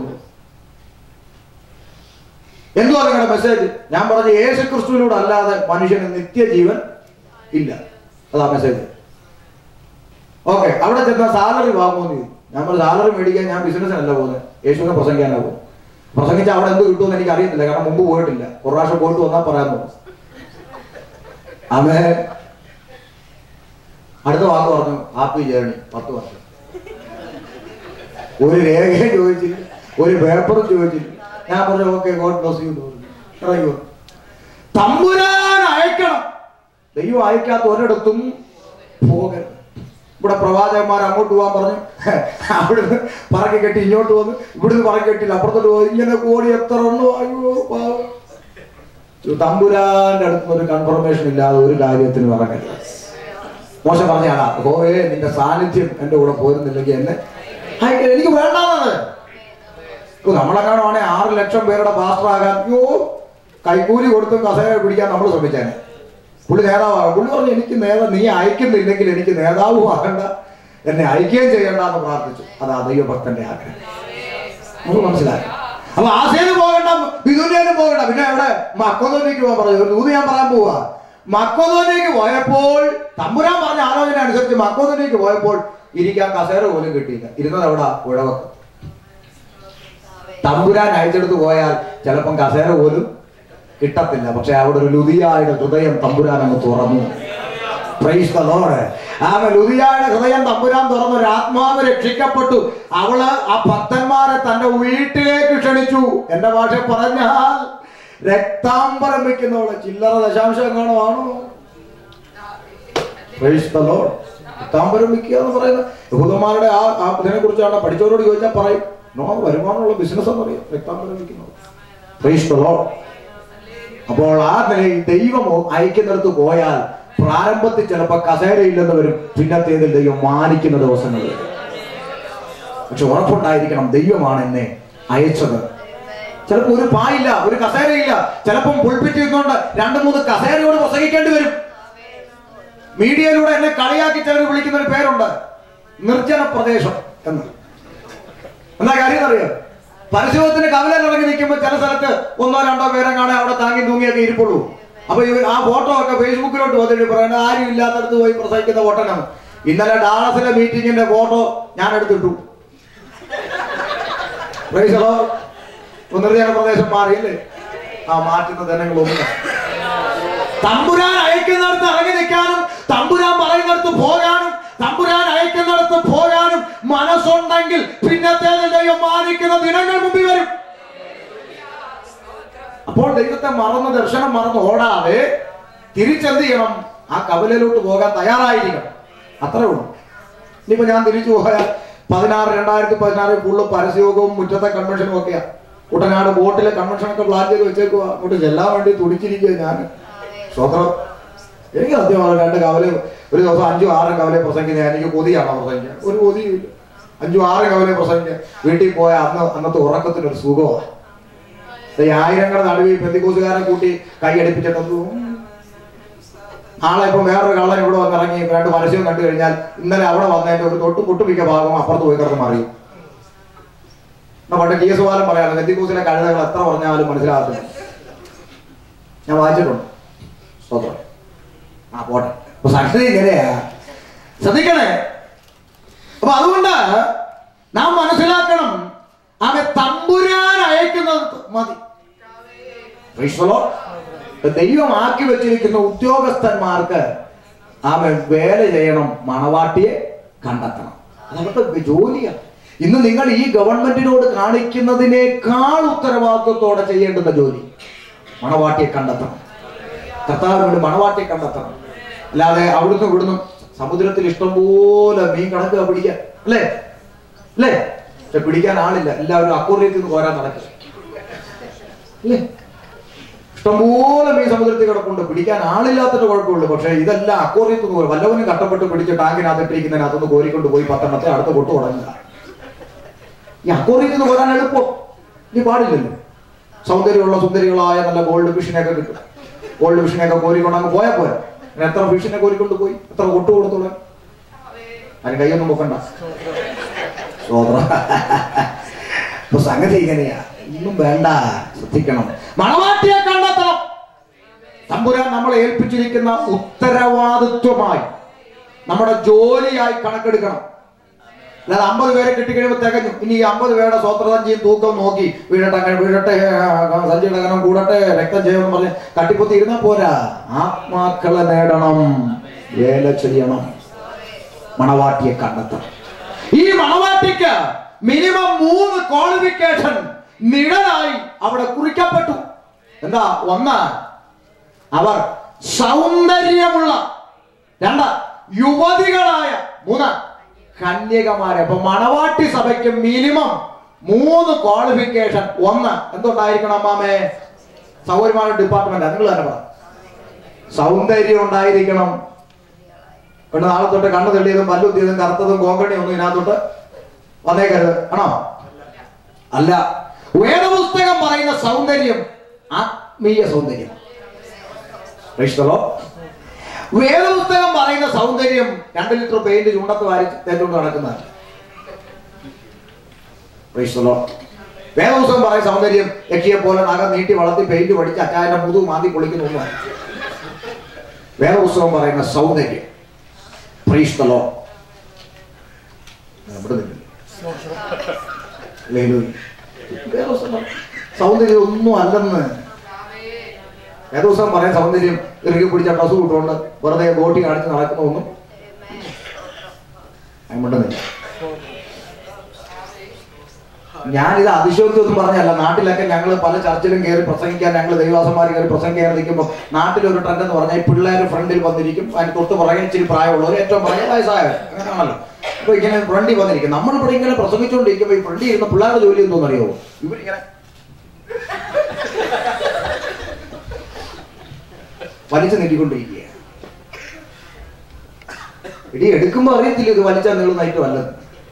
Speaker 1: എന്തുവാ നിങ്ങളുടെ മെസ്സേജ് ഞാൻ പറഞ്ഞു യേശു ക്രിസ്തുവിലൂടെ അല്ലാതെ മനുഷ്യന് നിത്യജീവൻ ഇല്ല അതാ മെസ്സേജ് ഓക്കെ അവിടെ ചെന്ന സാലറി വാങ്ങുമെന്ന് ചോദിച്ചു ഞാൻ പറഞ്ഞു സാലറി മേടിക്കാൻ ഞാൻ ബിസിനസ്സിനല്ല പോകുന്നത് യേശുവിനെ പ്രസംഗിക്കാനാ പോകും പ്രസംഗിച്ച അവിടെ എന്ത് കിട്ടുമെന്ന് എനിക്ക് അറിയത്തില്ല കാരണം മുമ്പ് പോയിട്ടില്ല ഒരു പ്രാവശ്യം പോയിട്ട് വന്നാൽ പറയാൻ പോകും അമേ അടുത്ത വാക്ക് പറഞ്ഞു ഹാപ്പി ജേർണി പത്ത് വർഷം ഒരു രേഖയും ചോദിച്ചില്ല ഒരു പേപ്പറും ചോദിച്ചില്ല ഞാൻ പറഞ്ഞു ഓക്കെ ഗോഡ് ബ്ലസ് യു ഇറങ്ങി വന്നു. തമ്പുരാൻ അയക്കണം ദൈവം അയക്കാത്ത ഒരിടത്തും പോകരുത് ഇവിടെ പ്രവാചകന്മാർ അങ്ങോട്ട് പോകാൻ പറഞ്ഞു അവിടുന്ന് പറക്കി കെട്ടി ഇങ്ങോട്ട് വന്ന് ഇവിടുന്ന് പറക്കി കെട്ടില്ല അപ്പുറത്തോട്ട് പോയി ഇങ്ങനെ കൂടി എത്ര എണ്ണോ അയ്യോ പാവം. തമ്പുരാന്റെ അടുത്ത് ഒരു കൺഫർമേഷൻ ഇല്ലാതെ ഒരു കാര്യത്തിന് ഇറങ്ങരുത് മോശം പറഞ്ഞാടാ ഹോവേ നിന്റെ സാന്നിധ്യം എന്റെ കൂടെ പോരുന്നില്ലെങ്കിൽ എന്നെ അയക്ക- എനിക്ക് വേണ്ടാന്നത് നമ്മളെങ്ങാണാണെ ആറ് ലക്ഷം പേരുടെ പാസ്റ്റർ ആകാൻ അയ്യോ കൈക്കൂലി കൊടുത്തും കസേര പിടിക്കാൻ നമ്മൾ ശ്രമിച്ചേനെ പുള്ളി നേതാവാകും പുള്ളി പറഞ്ഞു എനിക്ക് നേതാ നീ അയക്കുന്നില്ലെങ്കിൽ എനിക്ക് നേതാവും ആകണ്ട എന്നെ അയക്കുകയും ചെയ്യണ്ട എന്ന് പ്രാർത്ഥിച്ചു അതാ ദൈവഭക്തന്റെ ആഗ്രഹം നമുക്ക് മനസ്സിലായി അപ്പൊ ആശയം പോകണ്ട ബിദുനിയാനും പോകണ്ട പിന്നെ എവിടെ മക്കോദോനിലേക്ക് പോകാൻ പറഞ്ഞു ഒരു ദൂത് ഞാൻ പറയാൻ പോവാ മക്കോദോനിലേക്ക് പോയപ്പോൾ തമ്പുരാൻ പറഞ്ഞ ആലോചന അനുസരിച്ച് മക്കോദോനിലേക്ക് പോയപ്പോൾ ഇരിക്കാൻ കസേര പോലും കിട്ടിയില്ല ഇരുന്നത് എവിടെ ഉഴവക്ക് തമ്പുരാൻ അയച്ചെടുത്ത് പോയാൽ ചിലപ്പം കസേര പോലും കിട്ടത്തില്ല പക്ഷെ അവിടെ ഒരു ലുതിയായുടെ ഹൃദയം തമ്പുരാൻ അങ്ങ് തുറന്നു Praise the Lord. ആമേൻ. ലുദിയായുടെ ഹൃദയം തമ്പുരാൻ തുറന്നു ഒരു ആത്മാവ് രക്ഷിക്കപ്പെട്ടു അവള് ആ ഭക്തന്മാരെ തന്റെ വീട്ടിലേക്ക് ക്ഷണിച്ചു എന്റെ ഭാഷ പറഞ്ഞാൽ രക്താംബരം വെക്കുന്നവള് ചില്ലറ ദശാംശം എങ്ങാണോ ആണോ Praise the Lord. രക്താംബരം വെക്കുക എന്ന് പറയുന്നത് യഹൂദന്മാരുടെ ആ ആ ഇതിനെ കുറിച്ചാണ് പഠിച്ചവരോട് ചോദിച്ചാൽ പറയും നോ വരുമാനമുള്ള ബിസിനസ് എന്നറിയാം രക്താംബരം വെക്കുന്നത് Praise the Lord. അപ്പോൾ ആ നിലയിൽ ദൈവം അയക്കുന്നിടത്ത് പോയാൽ പ്രാരംഭത്തിൽ ചിലപ്പോൾ കസേരയില്ലെന്ന് വരും പിന്നത്തേതിൽ ദൈവം മാനിക്കുന്ന ദിവസങ്ങൾ വരും പക്ഷെ ഉറപ്പുണ്ടായിരിക്കണം ദൈവമാണ് എന്നെ അയച്ചത് ചിലപ്പോ ഒരു പായില്ല ഒരു കസേരയില്ല ചിലപ്പം പുൾപ്പിറ്റ് ഇരുന്നുകൊണ്ട് രണ്ട് മൂന്ന് കസേരയോട് പ്രസംഗിക്കേണ്ടി വരും മീഡിയയിലൂടെ എന്നെ കളിയാക്കി ചിലർ വിളിക്കുന്ന ഒരു പേരുണ്ട് നിർജ്ജന പ്രദേശം എന്ന് എന്താ കാര്യം അറിയാം പരസ്യത്തിന് കവലയിൽ ഇറങ്ങി നിൽക്കുമ്പോൾ ചില സ്ഥലത്ത് ഒന്നോ രണ്ടോ പേരെ കാണാൻ അവിടെ താങ്ങി തൂങ്ങിയൊക്കെ ഇരിപ്പുള്ളൂ അപ്പൊ ഇവർ ആ ഫോട്ടോ ഒക്കെ ഫേസ്ബുക്കിലോട്ട് വന്നിട്ട് പറയണത് ആരും ഇല്ലാത്തടത്ത് പോയി പ്രസംഗിക്കുന്ന ഫോട്ടോനാണ് ഇന്നലെ ഡാളസിലെ മീറ്റിംഗിന്റെ ഫോട്ടോ ഞാൻ എടുത്തിട്ടു പ്രൈസലോ പുനർജന പ്രദേശം മാറിയല്ലേ ആ മാറ്റുന്ന ജനങ്ങളൊന്നും തമ്പുരാൻ അയക്കുന്നിടത്ത് ഇറങ്ങി നിൽക്കാനും തമ്പുരാൻ പറയുന്നിടത്ത് പോകാനും തമ്പുരാൻ അയക്കുന്നിടത്ത് പോകാനും മനസ്സുണ്ടെങ്കിൽ പിന്നത്തേതിൽ ദൈവം മാനിക്കുന്ന ദിനങ്ങൾ മുമ്പിൽ വരും അപ്പോൾ ദൈവത്തെ മറന്ന് ദർശനം മറന്ന് ഓടാതെ തിരിച്ചെന്ത് ചെയ്യണം ആ കവലയിലോട്ട് പോകാൻ തയ്യാറായിരിക്കണം അത്രേ ഉള്ളൂ ഇനിയിപ്പോ ഞാൻ തിരിച്ചു പോയാൽ പതിനാറ് രണ്ടായിരത്തി പതിനാറ് കൂടുതൽ പരസ്യയോഗവും മുറ്റത്തെ കൺവെൻഷനും ഒക്കെയാ കുട്ടനാട് ബോട്ടിലെ കൺവെൻഷനൊക്കെ പ്ലാൻ ചെയ്ത് വെച്ചേക്കുക അങ്ങോട്ട് ചെല്ലാൻ വേണ്ടി തുടിച്ചിരിക്കുക ഞാൻ സ്വതന്ത്രം എനിക്ക് സത്യമാണ് രണ്ട് കവല ഒരു ദിവസം അഞ്ചും ആറും കവലെ പ്രസംഗിക്കുന്നത് എനിക്ക് കൊതിയാണോ പ്രസംഗിക്കുക ഒരു കൊതിയുമില്ല അഞ്ചും ആറും കവലെ പ്രസംഗിക്കുക വീട്ടിൽ പോയ അന്ന് അന്നത്തെ ഉറക്കത്തിനൊരു സുഖമാണ് ഈ ആയിരങ്ങളുടെ നടുവിൽ പെന്തിക്കോസുകാരെ കൂട്ടി കൈയടിപ്പിച്ചിട്ടു നാളെ ഇപ്പൊ വേറൊരു കള്ളൻ ഇവിടെ വന്നിറങ്ങി രണ്ട് പരസ്യം കണ്ടു കഴിഞ്ഞാൽ ഇന്നലെ അവിടെ വന്നതിന്റെ ഒരു തൊട്ട് പൊട്ടുമിക്ക ഭാഗം അപ്പുറത്ത് പോയി കിടന്ന് മറിയും എന്നാ പണ്ട് ടി എസ് ബാലൻ പറയാണ് പെന്തിക്കോസിലെ കഴുതകൾ എത്ര പറഞ്ഞാലും മനസ്സിലാകത്തില്ല ഞാൻ വായിച്ചിട്ടുണ്ട് സ്തോത്രം ആ പോട്ടെ അപ്പൊ സംഗതി ഇങ്ങനെയാ ശ്രദ്ധിക്കണേ അപ്പൊ അതുകൊണ്ട് നാം മനസ്സിലാക്കണം അവ തമ്പുരാൻ അയക്കുന്നത് മതി Praise the Lord. ഇപ്പൊ ദൈവം ആക്കി വെച്ചിരിക്കുന്ന ഉദ്യോഗസ്ഥന്മാർക്ക് ആമ വേല ചെയ്യണം മണവാട്ടിയെ കണ്ടെത്തണം അതവരുടെ ജോലിയാണ് ഇന്ന് നിങ്ങൾ ഈ ഗവൺമെന്റിനോട് കാണിക്കുന്നതിനേക്കാൾ ഉത്തരവാദിത്വത്തോടെ ചെയ്യേണ്ടുന്ന ജോലി മണവാട്ടിയെ കണ്ടെത്തണം കർത്താവിന് വേണ്ടി മണവാട്ടിയെ കണ്ടെത്തണം അല്ലാതെ അവിടുന്ന് ഇവിടുന്ന് സമുദ്രത്തിൽ ഇഷ്ടംപോലെ മീൻ കണക്കുക പിടിക്കാൻ അല്ലേ അല്ലേ പക്ഷെ പിടിക്കാൻ ആളില്ല എല്ലാവരും അക്കൂറിയത്തിൽ നിന്ന് കോരാൻ നടക്കുക അല്ലേ ഇഷ്ടംപോലെ മീൻ സമുദ്രത്തിൽ കിടപ്പുണ്ട് പിടിക്കാൻ ആളില്ലാത്തതിന്റെ കുഴപ്പമുള്ളൂ പക്ഷെ ഇതെല്ലാം അക്കൂറിയത്തിൽ നിന്ന് വല്ലവനും കഷ്ടപ്പെട്ട് പിടിച്ച് ടാങ്കിനകത്തിട്ടിരിക്കുന്നതിനകത്തൊന്ന് കോരിക്കൊണ്ട് പോയി പത്തെണ്ണത്തെ അടുത്ത കൊട്ടു തുടങ്ങുക ഈ അക്കൂറിയത്തിൽ നിന്ന് കോരാൻ എളുപ്പം ഇനി പാടില്ലല്ലോ സൗന്ദര്യമുള്ള സുന്ദരികളായ നല്ല ഗോൾഡ് ഫിഷിനെയൊക്കെ കിട്ടും ഗോൾഡ് ഫിഷിനെയൊക്കെ കോരിക്കൊണ്ട് അങ്ങ് പോയാൽ പോരാ പിന്നെ എത്ര ഫിഷിനെ കോരിക്കൊണ്ട് പോയി എത്ര കൊട്ടു കൊടുത്തോളെ അതിന് കൈയൊന്നും പൊക്കണ്ട സോദര ഇപ്പൊ സംഗതി ഇങ്ങനെയാ ഒന്നും വേണ്ട ശ്രദ്ധിക്കണം മണവാട്ടിയെ കണ്ടെത്തണം തമ്പുരാൻ നമ്മളെ ഏൽപ്പിച്ചിരിക്കുന്ന ഉത്തരവാദിത്വമായി നമ്മുടെ ജോലിയായി കണക്കെടുക്കണം അല്ലാതെ അമ്പത് പേരെ കിട്ടിക്കഴിയുമ്പോൾ തികഞ്ഞു ഇനി ഈ അമ്പത് പേരുടെ സ്വത്രസഞ്ചിയും തൂക്കം നോക്കി വീഴട്ടെ അങ്ങനെ വീഴട്ടെ ആ, സഞ്ചിയുടെ കനം കൂടട്ടെ രക്തം ചെയ്യുമെന്ന് പറഞ്ഞ് തട്ടിപ്പൊത്തി ഇരുന്നാ പോരാ ആത്മാക്കളെ നേടണം വേല ചെയ്യണം മണവാട്ടിയെ കണ്ടെത്തണം ഈ മണവാട്ടിക്ക് മിനിമം മൂന്ന് ക്വാളിഫിക്കേഷൻ നിഴലായി അവിടെ കുറിക്കപ്പെട്ടു എന്താ ഒന്ന് അവർ സൗന്ദര്യമുള്ള രണ്ട് യുവതികളായ മൂന്ന് കന്യകമാരെ അപ്പൊ മണവാട്ടി സഭയ്ക്ക് മിനിമം മൂന്ന് ക്വാളിഫിക്കേഷൻ ഒന്ന് എന്തുണ്ടായിരിക്കണം അമ്മാമേ സൗകര്യമായ ഡിപ്പാർട്ട്മെന്റ് നിങ്ങൾ തന്നെ പറ സൗന്ദര്യം ഉണ്ടായിരിക്കണം പിന്നെ നാളെ തൊട്ട് കണ്ണു തെളിയതും പല്ലുത്തിയതും കറുത്തതും കോങ്കണിയും ഒന്നും ഇതിനകത്തോട്ട് വന്നേക്കരുത് ആണോ അല്ല വേദപുസ്തകം പറയുന്ന സൗന്ദര്യം ആത്മീയ സൗന്ദര്യം Praise the Lord. വേദപുസ്തകം പറയുന്ന സൗന്ദര്യം രണ്ട് ലിറ്റർ പെയിന്റ് ചൂണ്ടത്ത് വാരി തേച്ചുകൊണ്ട് നടക്കുന്നതാണ് Praise the Lord. വേദപുസ്തകം പറയുന്ന സൗന്ദര്യം യക്ഷിയെ പോലെ നഖം നീട്ടി വളർത്തി പെയിന്റ് പഠിച്ച് അച്ചായന്റെ മുതു മാന്തി പൊളിക്കുന്ന ഒന്നുമല്ല വേദപുസ്തകം പറയുന്ന സൗന്ദര്യം Praise the Lord. ഇവിടെ നിന്നില്ല. Hallelujah. വേദപുസ്തകം പറ- സൗന്ദര്യം ഒന്നും അല്ലെന്ന് ഏതോസം പറയാൻ സൗന്ദര്യം ഇറുകി പിടിച്ച ഡ്രസ് ഇട്ടുകൊണ്ട് വെറുതെ ബോട്ടി കാണിച്ച് നടക്കുന്ന ഒന്നും മിണ്ടുന്നില്ല ഞാനിത് അതിശോക്തി ഒന്നും പറഞ്ഞല്ല നാട്ടിലൊക്കെ ഞങ്ങൾ പല ചർച്ചിലും കയറി പ്രസംഗിക്കാൻ ഞങ്ങൾ ദൈവാസന്മാർ കയറി പ്രസംഗിക്കാൻ നിൽക്കുമ്പോൾ നാട്ടിലൊരു ട്രെൻഡ് എന്ന് പറഞ്ഞാൽ പിള്ളേർ ഫ്രണ്ടിൽ വന്നിരിക്കും അതിന് തൊട്ട് പുറകെ ഇച്ചിരി പ്രായമുള്ളവർ ഏറ്റവും പുറകെ വയസ്സായവർ അങ്ങനെയാണല്ലോ അപ്പൊ ഇങ്ങനെ ഫ്രണ്ടിൽ വന്നിരിക്കും നമ്മളിവിടെ ഇങ്ങനെ പ്രസംഗിച്ചുകൊണ്ടിരിക്കുമ്പോൾ ഈ ഫ്രണ്ടിൽ ഇരുന്ന പിള്ളേരുടെ ജോലി എന്തോന്നറിയോ ഇവരിങ്ങനെ വലിച്ചു നീട്ടിക്കൊണ്ടിരിക്കുകയാണ് ഇടി എടുക്കുമ്പോ അറിയത്തില്ല ഇത് വലിച്ചാൽ നീളുന്നായിട്ട് വല്ലത്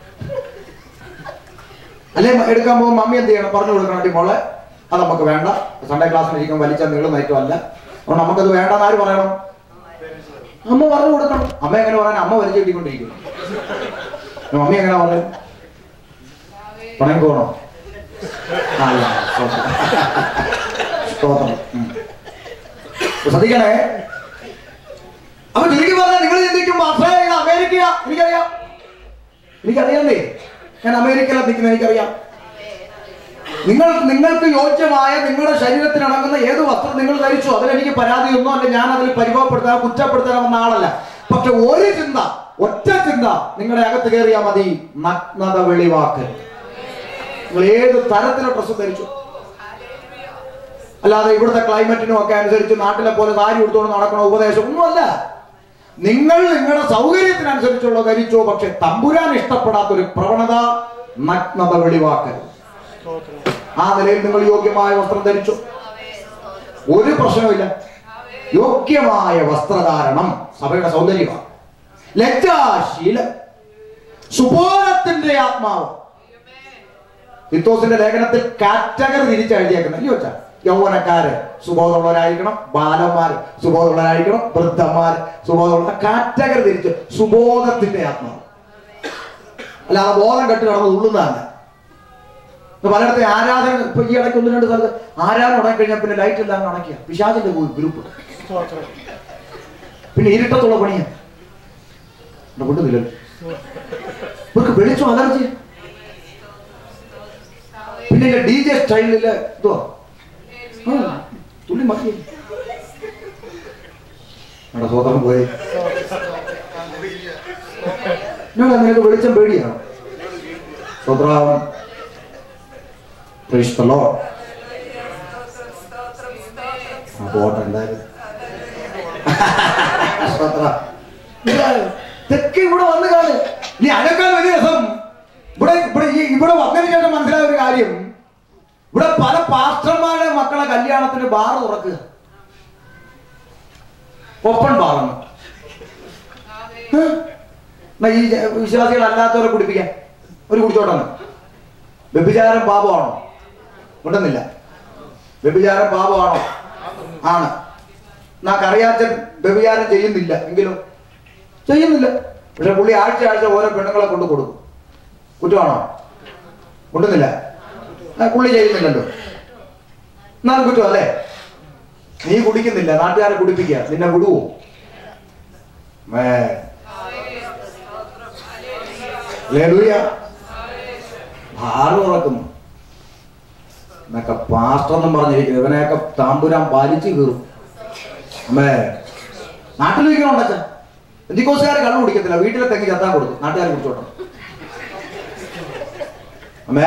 Speaker 1: അല്ലെ എടുക്കാൻ പോകുമ്പോൾ മമ്മി എന്ത് ചെയ്യണം പറഞ്ഞു കൊടുക്കണം അടി മോളെ അത് നമുക്ക് വേണ്ട സൺഡേ ക്ലാസ്സിന് ഇരിക്കുമ്പോൾ വലിച്ചാൽ നീളുന്നായിട്ടും അല്ല അതുകൊണ്ട് നമുക്കത് വേണ്ടെന്ന് ആര് പറയണം അമ്മ പറഞ്ഞു കൊടുക്കണം അമ്മ എങ്ങനെ പറയാൻ അമ്മ വലിച്ചു കിട്ടിക്കൊണ്ടിരിക്കും മമ്മി എങ്ങനെ പറയും പണയം പോകണോ ആ, അല്ല, സ്തോത്രം. സ്തോത്രം ഉം. അപ്പൊ ശ്രദ്ധിക്കണേ അപ്പൊ ചുരുക്കി പറഞ്ഞാൽ നിങ്ങൾ ചിന്തിക്കും അസഹ്യ അമേരിക്ക എനിക്കറിയാം എനിക്കറിയാന്നേ ഞാൻ അമേരിക്കയിലാണ് നിൽക്കുന്നത് എനിക്കറിയാം നിങ്ങൾ നിങ്ങൾക്ക് യോജ്യമായ നിങ്ങളുടെ ശരീരത്തിന് അടങ്ങുന്ന ഏത് വസ്ത്രം നിങ്ങൾ ധരിച്ചു അതിലെനിക്ക് പരാതിയൊന്നും അല്ല ഞാൻ അതിൽ പരിഭവപ്പെടുത്താൻ കുറ്റപ്പെടുത്താൻ വന്ന ആളല്ല പക്ഷെ ഒരു ചിന്ത ഒറ്റ ചിന്ത നിങ്ങളുടെ അകത്ത് കയറിയാൽ മതി നഗ്നത വെളിവാക്കൽ നിങ്ങൾ ഏത് തരത്തിലെ ഡ്രസ്സ് ധരിച്ചു അല്ലാതെ ഇവിടുത്തെ ക്ലൈമറ്റിനും ഒക്കെ അനുസരിച്ച് നാട്ടിലെ പോലെ സാരി ഉടുത്തോണ്ട് നടക്കണ ഉപദേശം ഒന്നുമല്ല നിങ്ങൾ നിങ്ങളുടെ സൗകര്യത്തിനനുസരിച്ചുള്ള ധരിച്ചോ പക്ഷെ തമ്പുരാൻ ഇഷ്ടപ്പെടാത്ത ഒരു പ്രവണത നഗ്നത വെളിവാക്കൽ ആ നിലയിൽ നിങ്ങൾ യോഗ്യമായ വസ്ത്രം ധരിച്ചു ഒരു പ്രശ്നവുമില്ല യോഗ്യമായ വസ്ത്രധാരണം സഭയുടെ സൗന്ദര്യമാണ് ലജ്ജാശീലം സുബോധത്തിന്റെ ആത്മാവ് തിത്തോസിന്റെ ലേഖനത്തിൽ കാറ്റഗറി തിരിച്ചെഴുതിയേക്കുന്നത് അല്ലയോ വെച്ചാ യൗവനക്കാര് സുബോധമുള്ളവരായിരിക്കണം ബാലന്മാര് സുബോധമുള്ളവരായിരിക്കണം വൃദ്ധന്മാര് സുബോധമുള്ള കാറ്റഗറി തിരിച്ച് സുബോധത്തിന്റെ ആത്മാവ് അല്ലാതെ ബോധം കെട്ട് കിടന്ന് ഉള്ളുന്നതല്ല ഇപ്പൊ പലയിടത്തെ ആരാധന ഇപ്പൊ ഈ ഇടയ്ക്ക് ഒന്ന് രണ്ട് സ്ഥലത്ത് ആരാധന ഉണക്കി കഴിഞ്ഞാൽ പിന്നെ ലൈറ്റ് എല്ലാം അണക്കിയ പിശാചിന്റെ ഗ്രൂപ്പ് പിന്നെ ഇരുട്ടത്തുള്ള പണിയാ കൊണ്ടുന്നില്ല ഇവർക്ക് വെളിച്ചം അലർജി പിന്നെ ഡി ജെ സ്റ്റൈലില് ഇതോ ആ, തുള്ളി മതി നമ്മുടെ സോദരൻ പോയി എന്നോടാ നിനക്ക് വെളിച്ചം പേടിയാണോ സോദരാവൻ Praise the Lord. ആ പോട്ടെ എന്തായാലും സ്തോത്രം. ഇത് തെക്ക് ഇവിടെ വന്ന് കാണു നീ അതിനേക്കാൾ വലിയ രസം ഇവിടെ ഇവിടെ ഈ ഇവിടെ വന്നതിന് ശേഷം മനസ്സിലായ ഒരു കാര്യം ഇവിടെ പല പാസ്റ്റർമാരുടെ മക്കളെ കല്യാണത്തിന് ബാർ തുറക്കുക ഒപ്പൺ ബാറെന്ന് ഹ്? എന്നാ ഈ വിശ്വാസികളല്ലാത്തവരെ കുടിപ്പിക്കാൻ ഒരു കുടിച്ചോട്ടെന്ന് വ്യഭിചാരം പാപമാണോ ഉണ്ടെന്നില്ല വ്യഭിചാരം പാപമാണോ ആണ് എന്നാ കറിയാച്ചൻ വ്യഭിചാരം ചെയ്യുന്നില്ല എങ്കിലും ചെയ്യുന്നില്ല പക്ഷെ പുള്ളി ആഴ്ച ആഴ്ച ഓരോ പെണ്ണുങ്ങളെ കൊണ്ട് കൊടുക്കും കുറ്റമാണോ ഉണ്ടെന്നില്ല ആ, പുള്ളി ചെയ്യുന്നില്ലല്ലോ എന്നാലും കുറ്റം അല്ലേ നീ കുടിക്കുന്നില്ല നാട്ടുകാരെ കുടിപ്പിക്കുക നിന്നെ വിടുവോ മേ ലേലൂയ ഭാരം ഉറക്കുന്നു എന്നൊക്കെ പാസ്റ്റർ എന്നും പറഞ്ഞിരിക്കുന്നത് ഇവനെയൊക്കെ താമ്പുരാൻ പാലിച്ച് കീറും അമ്മേ നാട്ടിൽ വയ്ക്കണുണ്ട് അച്ഛൻ എന്തിക്കോസുകാരെ കള്ളു കുടിക്കത്തില്ല വീട്ടിലെ തെങ്ങി ചത്താൻ കൊടുക്കും നാട്ടുകാർ കുടിച്ചോട്ടെ അമ്മേ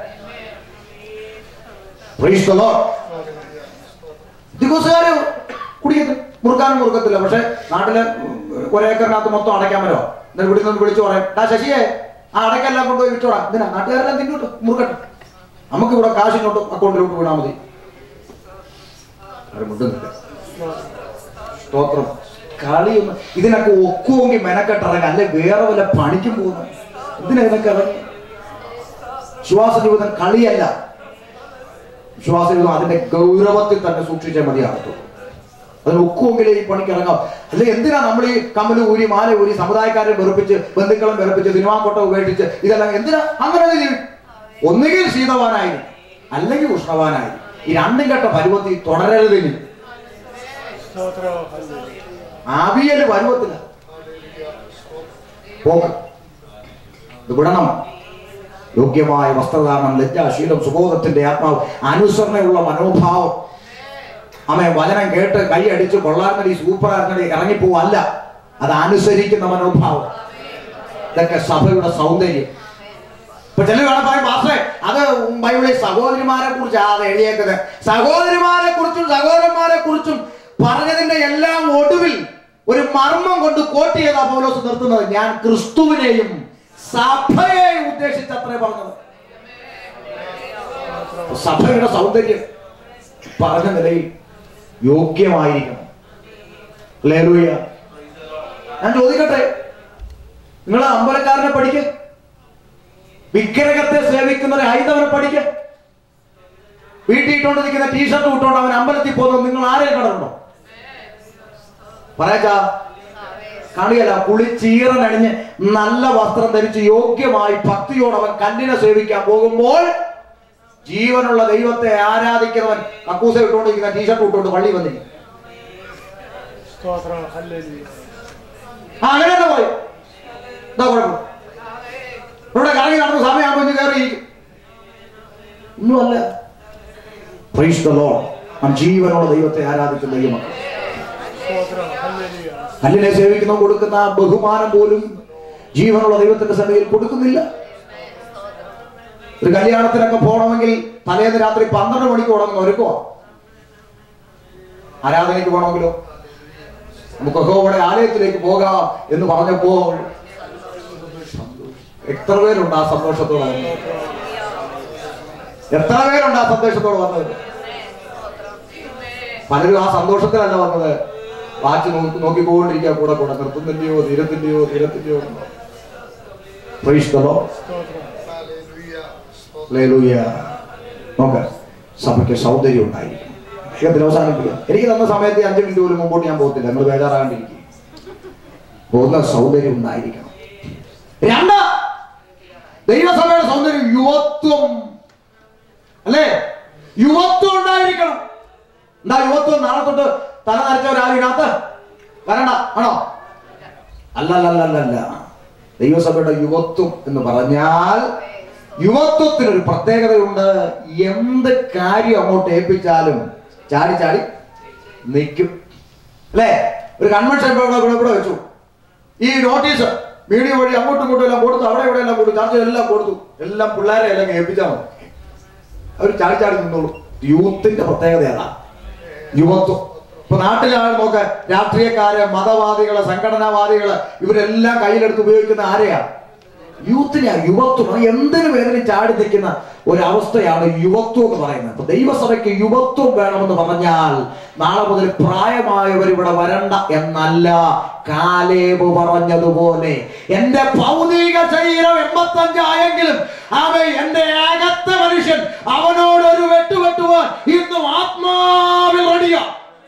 Speaker 1: Praise the Lord. എന്തിക്കോസുകാര് കുടിക്കത്തില്ല മുറുക്കാനും മുറുക്കത്തില്ല പക്ഷെ നാട്ടിലെ ഒരേക്കറിനകത്ത് മൊത്തം അടയ്ക്കാൻ പറ്റുമോ എന്നിട്ട് ഇവിടെ നിന്ന് വിളിച്ചു പറയാം ഡാ ശശിയെ ആ അടയ്ക്കെല്ലാം കൊണ്ടുപോയി വിറ്റോടാ എന്തിനാ നാട്ടുകാരെല്ലാം തിന്നോട്ട് മുറുക്കട്ടെ നമുക്ക് ഇവിടെ കാശ് ഇങ്ങോട്ട് അക്കൗണ്ടിലോട്ട് വിടാൻ മതി ആരും മിണ്ടുന്നില്ല. സ്തോത്രം കളിയൊന്നും ഇതിനൊക്കെ ഒക്കുമെങ്കിൽ മെനക്കെട്ടിറങ്ങി അല്ലെ വേറെ വല്ല പണിക്കും പോകുന്നു എന്തിനാ ഇതിനൊക്കെ ഇറങ്ങി വിശ്വാസ ജീവിതം കളിയല്ല വിശ്വാസ ജീവിതം അതിന്റെ ഗൗരവത്തിൽ തന്നെ സൂക്ഷിച്ചേ മതിയാകത്തുള്ളൂ അതിന് ഒക്കുമെങ്കിലേ ഈ പണിക്ക് ഇറങ്ങാം അല്ലെ എന്തിനാ നമ്മൾ ഈ കമ്മല് ഊരി മാല ഊരി സമുദായക്കാരെ വെറുപ്പിച്ച് ബന്ധുക്കളും വെറുപ്പിച്ച് സിനിമാ കൊട്ട ഉപേക്ഷിച്ച് ഇതെല്ലാം എന്തിനാ അങ്ങനെ ഒരു ജീവി ഒന്നുകിൽ ശീതവാനായി അല്ലെങ്കിൽ ഉഷ്ണവാനായി ഈ രണ്ടും കെട്ട പരുവത്തിൽ തുടരരുതിന് ആവിയല് പരുവത്തില്ല പോക്ക് ഇത് വിടണം യോഗ്യമായ വസ്ത്രധാരണം ലജ്ജാശീലം സുബോധത്തിന്റെ ആത്മാവ് അനുസരണയുള്ള മനോഭാവം അമ്മ വചനം കേട്ട് കൈയടിച്ച് കൊള്ളാർന്നടി സൂപ്പറാർന്നടി ഇറങ്ങിപ്പോവല്ല അത് അനുസരിക്കുന്ന മനോഭാവം ഇതൊക്കെ സഭയുടെ സൗന്ദര്യം ഇപ്പൊ ചില വേണം പറയും പാസ്റ്റേ അത് ബൈബിളിൽ സഹോദരിമാരെ കുറിച്ചാണ് അത് എഴുതിയേക്കുന്നത് സഹോദരിമാരെ കുറിച്ചും സഹോദരന്മാരെ കുറിച്ചും പറഞ്ഞതിന്റെ എല്ലാം ഒടുവിൽ ഒരു മർമ്മം കൊണ്ട് കോട്ട് ചെയ്ത പൗലോസ് നിർത്തുന്നത് ഞാൻ ക്രിസ്തുവിനെയും സഭയെയും ഉദ്ദേശിച്ച് അത്രേ പറഞ്ഞത് സഭയുടെ സൗന്ദര്യം പറഞ്ഞ നിലയിൽ യോഗ്യമായിരിക്കണം ഹല്ലേലൂയ ഞാൻ ചോദിക്കട്ടെ നിങ്ങൾ അമ്പലക്കാരനെ പഠിക്ക വിഗ്രഹത്തെ സേവിക്കുന്ന ഒരു ഹൈന്ദവനെ പഠിക്ക വീട്ടിൽ ഇട്ടുകൊണ്ട് നിൽക്കുന്ന ടീഷർട്ട് ഇട്ടുകൊണ്ട് അവൻ അമ്പലത്തിൽ പോകുന്നത് നിങ്ങൾ ആരെയും കടന്നുണ്ടോ പറയാച്ചാ കാണുകയല്ല കുളിച്ചീറനണിഞ്ഞ് നല്ല വസ്ത്രം ധരിച്ച് യോഗ്യമായി ഭക്തിയോട് അവൻ കല്ലിനെ സേവിക്കാൻ പോകുമ്പോൾ ജീവനുള്ള ദൈവത്തെ ആരാധിക്കുന്നവൻ കക്കൂസ ഇട്ടുകൊണ്ടിരിക്കുന്ന ടീഷർട്ട് ഇട്ടുകൊണ്ട് പള്ളി വന്നിരിക്കും
Speaker 5: സ്തോത്രം ഹല്ലേലൂയ
Speaker 1: ആ അങ്ങനെ തന്നെ പറയും എന്താ കുഴപ്പം ഇവിടെ കറങ്ങി നടന്ന സമയമാകുമ്പോൾ ഇഞ്ഞ് കയറി ഇരിക്കും ഒന്നുമല്ല പ്രൈസ് ദ ലോർഡ് നാം ജീവനുള്ള ദൈവത്തെ ആരാധിക്കുന്ന ദൈവമാണ്
Speaker 5: സ്തോത്രം ഹല്ലേലൂയ
Speaker 1: കല്ലിനെ സേവിക്കുന്ന കൊടുക്കുന്ന ആ ബഹുമാനം പോലും ജീവനുള്ള ദൈവത്തിന്റെ സഭയിൽ കൊടുക്കുന്നില്ല ഒരു കല്യാണത്തിനൊക്കെ പോകണമെങ്കിൽ തലേന്ന് രാത്രി പന്ത്രണ്ട് മണിക്ക് തുടങ്ങുന്ന ഒരുക്കോ ആരാധനയ്ക്ക് പോകണമെങ്കിലോ നമുക്കൊക്കെ ഇവിടെ ആലയത്തിലേക്ക് പോകാം എന്ന് പറഞ്ഞപ്പോൾ എത്ര പേരുണ്ട് ആ സന്തോഷത്തോടെ വന്നത് എത്ര പേരുണ്ട് ആ സന്തോഷത്തോടെ വന്നത് പലരും ആ സന്തോഷത്തിലല്ല വന്നത് വാച്ച് നോക്കി നോക്കിക്കൊണ്ടിരിക്കുക കൂടെ കൂടെ നിർത്തുന്നില്ലയോ തീരത്തില്ലയോ തീരത്തില്ലയോ Praise the Lord.
Speaker 5: സ്തോത്രം
Speaker 1: Hallelujah. നോക്ക് സഭയ്ക്ക് സൗന്ദര്യം ഉണ്ടായിരിക്കും വേഗത്തിൽ അവസാനിപ്പിക്കുക എനിക്ക് തന്ന സമയത്ത് അഞ്ച് മിനിറ്റ് പോലും മുമ്പോട്ട് ഞാൻ പോകത്തില്ല നിങ്ങൾ ബേജാറാണ്ടിരിക്കും പോകുന്ന സൗന്ദര്യം ഉണ്ടായിരിക്കണം രണ്ട് ദൈവസഭയുടെ സൗന്ദര്യം യുവത്വം അല്ലേ യുവത്വം ഉണ്ടായിരിക്കണം എന്താ യുവത്വം നാളെ തൊട്ട് തല നരച്ചവരാരും ഇതിനകത്ത് വരണ്ട ആണോ അല്ലല്ലല്ലല്ല ദൈവസഭയുടെ യുവത്വം എന്ന് പറഞ്ഞാൽ യുവത്വത്തിനൊരു പ്രത്യേകതയുണ്ട് എന്ത് കാര്യം അങ്ങോട്ട് ഏൽപ്പിച്ചാലും ചാടി ചാടി നിൽക്കും അല്ലേ ഒരു കൺവെൻഷൻ ഇവിടെ ഇവിടെ ഇവിടെ വെച്ചു ഈ നോട്ടീസ് മീഡിയ വഴി അങ്ങോട്ടും ഇങ്ങോട്ടും എല്ലാം കൊടുത്തു അവിടെ ഇവിടെ എല്ലാം കൊടുത്തു ചർച്ച എല്ലാം കൊടുത്തു എല്ലാം പിള്ളേരെ എല്ലാം ഏൽപ്പിച്ചാൽ മതി അവർ ചാടി ചാടി നിന്നോളൂ യൂത്തിന്റെ പ്രത്യേകത അതാ യുവത്വം ഇപ്പൊ നാട്ടിലാണ് നോക്ക് രാഷ്ട്രീയക്കാര് മതവാദികള് സംഘടനാവാദികള് ഇവരെല്ലാം കയ്യിലെടുത്ത് ഉപയോഗിക്കുന്ന ആരെയാ യൂത്തിനെയാ യുവത്വം അത് എന്തിനും ഏതിനും ചാടി നിൽക്കുന്ന ഒരവസ്ഥയാണ് യുവത്വം എന്ന് പറയുന്നത് അപ്പൊ ദൈവസഭയ്ക്ക് യുവത്വം വേണമെന്ന് പറഞ്ഞാൽ നാളെ മുതൽ പ്രായമായവർ ഇവിടെ വരണ്ട എന്നല്ല കാലേബ് പറഞ്ഞതുപോലെ എന്റെ ഭൗതിക ശരീരം എൺപത്തഞ്ചായെങ്കിലും അവ എന്റെ അകത്ത മനുഷ്യൻ അവനോട് ഒരു വെട്ടുവെട്ടുവാൻ ഇന്നും ആത്മാവിൽ റെഡിയാ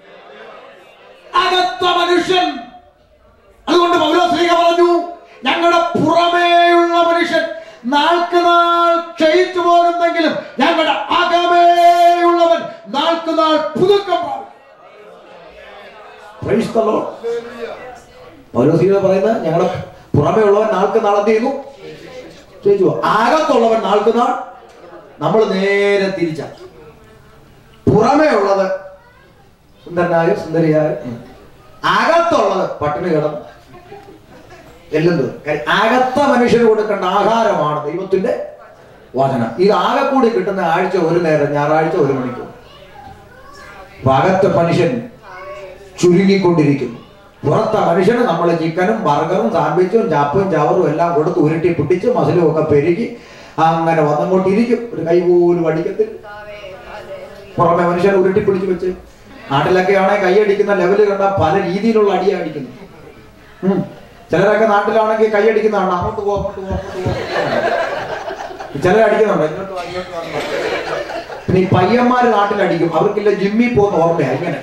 Speaker 1: അകത്ത മനുഷ്യൻ അതുകൊണ്ട് പൗലോസ്ലീഗ പറഞ്ഞു ഞങ്ങളുടെ പുറമേയുള്ള മനുഷ്യൻ നാൾക്ക് നാൾ ക്ഷയിച്ചു പോകുന്നെങ്കിലും ഞങ്ങളുടെ അകമേയുള്ളവൻ നാൾക്ക് നാൾ പുതുക്കം പ്രാപിക്കും. Praise the Lord. പൗലോസ്ലീഗ പറയുന്നത് ഞങ്ങളുടെ പുറമേ ഉള്ളവൻ നാൾക്ക് നാൾ എന്ത് ചെയ്യുന്നു ക്ഷയിച്ചു പോകും. അകത്തുള്ളവൻ നാൾക്ക് നാൾ നമ്മൾ നേരെ തിരിച്ച പുറമേ ഉള്ളത് സുന്ദരനായ സുന്ദരിയായ അകത്തുള്ളത് പട്ടിണി കിടന്നു എല്ലാം തീർന്നു. കാര്യം അകത്ത മനുഷ്യന് കൊടുക്കേണ്ട ആഹാരമാണ് ദൈവത്തിന്റെ വചനം ഇത് ആകെ കൂടി കിട്ടുന്ന ആഴ്ച ഒരു നേരം ഞായറാഴ്ച ഒരു മണിക്കൂർ അപ്പൊ അകത്തെ മനുഷ്യൻ ചുരുങ്ങിക്കൊണ്ടിരിക്കുന്നു പുറത്തെ മനുഷ്യന് നമ്മൾ ചിക്കനും ബർഗറും സാൻഡ്വിച്ചും ചാപ്പും ചവറും എല്ലാം കൊടുത്ത് ഉരുട്ടി പിടിച്ച് മസിലും ഒക്കെ പെരുകി അങ്ങനെ വന്നങ്ങോട്ടിരിക്കും ഒരു കൈ പോലും അടിക്കത്തില്ല പുറമെ മനുഷ്യനെ ഉരുട്ടി പിടിച്ച് വെച്ച് നാട്ടിലൊക്കെ ആണെങ്കിൽ കൈയടിക്കുന്ന ലെവല് കണ്ട പല രീതിയിലുള്ള അടിയാണ് അടിക്കുന്നത് ഉം. ചിലരൊക്കെ നാട്ടിലാണെങ്കിൽ കൈയടിക്കുന്നതാണ് അങ്ങോട്ട് പോ അങ്ങോട്ട് പോ അങ്ങോട്ട് പോ ചിലർ അടിക്കുന്നുണ്ട് ഇങ്ങോട്ട് വാ, ഇങ്ങോട്ട് വാ, ഇങ്ങോട്ട് വാ. പിന്നെ ഈ പയ്യന്മാര് നാട്ടിലടിക്കും അവർക്കില്ല ജിമ്മിൽ പോകുന്ന ഓർമ്മയാ ഇങ്ങനെ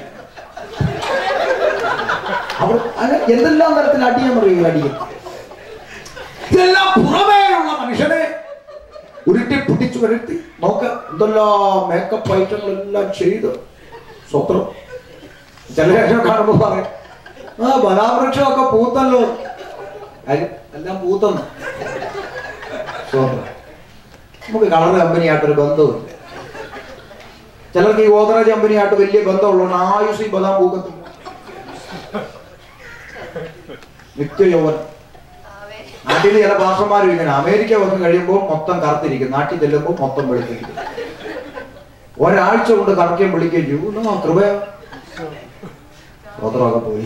Speaker 1: അവർ അത് എന്തെല്ലാം തരത്തിൽ അടിയാൻ പറയും അടിക്കും ഇതെല്ലാം പുറമേയുള്ള മനുഷ്യനെ ഉരുട്ടി പിടിച്ചു വരുത്തി നോക്ക എന്തെല്ലാം മേക്കപ്പ് ഐറ്റങ്ങളെല്ലാം ചെയ്ത് സ്വത്രം ചിലരെ കാണുമ്പോ പറയും ആ ബലാവൃക്ഷമൊക്കെ പൂത്തല്ലോ കാര്യം എല്ലാം പൂത്തെന്ന് സ്വത്രം നമുക്ക് കളർ കമ്പനിയായിട്ടൊരു ബന്ധവുമില്ല ചിലർക്ക് ഈ ഗോദ്രേജ് കമ്പനിയായിട്ട് വലിയ ബന്ധമുള്ളതുകൊണ്ട് ആയുസ് ഈ ബദാം പൂക്കത്തില്ല നിത്യയൗവനം നാട്ടിൽ ചില ഭാഷമാരും ഇങ്ങനെ അമേരിക്ക വന്ന് കഴിയുമ്പോൾ മൊത്തം കറുത്തിരിക്കും നാട്ടിൽ ചെല്ലുമ്പോൾ മൊത്തം വെളുത്തിരിക്കും ഒരാഴ്ച കൊണ്ട് കറക്കുകയും വിളിക്കുകയും ചെയ്യും "ആ, കൃപയാ സ്വതന്ത്രമൊക്കെ പോയി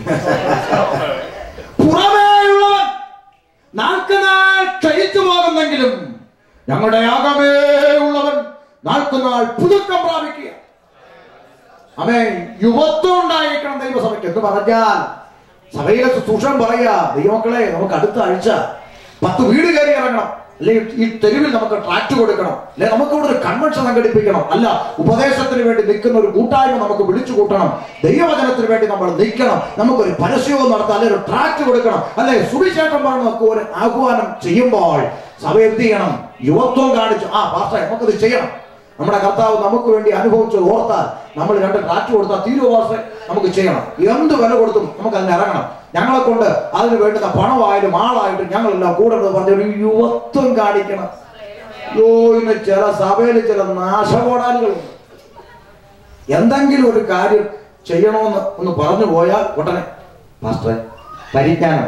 Speaker 1: പുറമേയുള്ളവൻ നാൾക്ക് നാൾ ക്ഷയിച്ചു പോകുന്നെങ്കിലും ഞങ്ങളുടെ ആകമേ ഉള്ളവൻ നാൾക്ക് നാൾ പുതുക്കം പ്രാപിക്കുക അമേ യുവത്വം ഉണ്ടായിരിക്കണം ദൈവസഭയ്ക്ക് എന്ന് പറഞ്ഞാൽ സഭയിലെ ശുശ്രൂഷൻ പറയാ ദൈവമക്കളെ നമുക്ക് അടുത്ത ആഴ്ച പത്ത് വീട് കയറി ഇറങ്ങണം അല്ലെങ്കിൽ ഈ തെരുവിൽ നമുക്ക് ട്രാക്ട് കൊടുക്കണം അല്ലെ നമുക്ക് ഇവിടെ ഒരു കൺവെൻഷൻ സംഘടിപ്പിക്കണം അല്ല ഉപദേശത്തിന് വേണ്ടി നിൽക്കുന്ന ഒരു കൂട്ടായ്മ നമുക്ക് വിളിച്ചു കൂട്ടണം ദൈവവചനത്തിന് വേണ്ടി നമ്മൾ നിൽക്കണം നമുക്കൊരു പരസ്യവും നടത്താം അല്ലെ ഒരു ട്രാക്ട് കൊടുക്കണം അല്ലെ സുവിശേഷം പറഞ്ഞ് നമുക്ക് ഒരു ആഹ്വാനം ചെയ്യുമ്പോൾ സഭ എന്ത് ചെയ്യണം യുവത്വം കാണിച്ചു ആ പാസ്റ്റർ നമുക്കത് ചെയ്യണം നമ്മുടെ കർത്താവ് നമുക്ക് വേണ്ടി അനുഭവിച്ചത് ഓർത്താൽ നമ്മൾ രണ്ട് ട്രാക്ട് കൊടുത്താൽ തീരുവാസെ നമുക്ക് ചെയ്യണം എന്ത് വില കൊടുത്തും നമുക്ക് അതിന് ഇറങ്ങണം ഞങ്ങളെ കൊണ്ട് അതിന് വേണ്ടുന്ന പണമായാലും ആളായിട്ടും ഞങ്ങളെല്ലാം കൂടെ നിന്ന് പറഞ്ഞ ഒരു യുവത്വം കാണിക്കണം യോ ഇന്ന് ചില സഭയിൽ ചില നാശകോടാലുകളുണ്ട് എന്തെങ്കിലും ഒരു കാര്യം ചെയ്യണമെന്ന് ഒന്ന് പറഞ്ഞു പോയാൽ ഉടനെ പാസ്റ്ററെ പരിജ്ഞാനം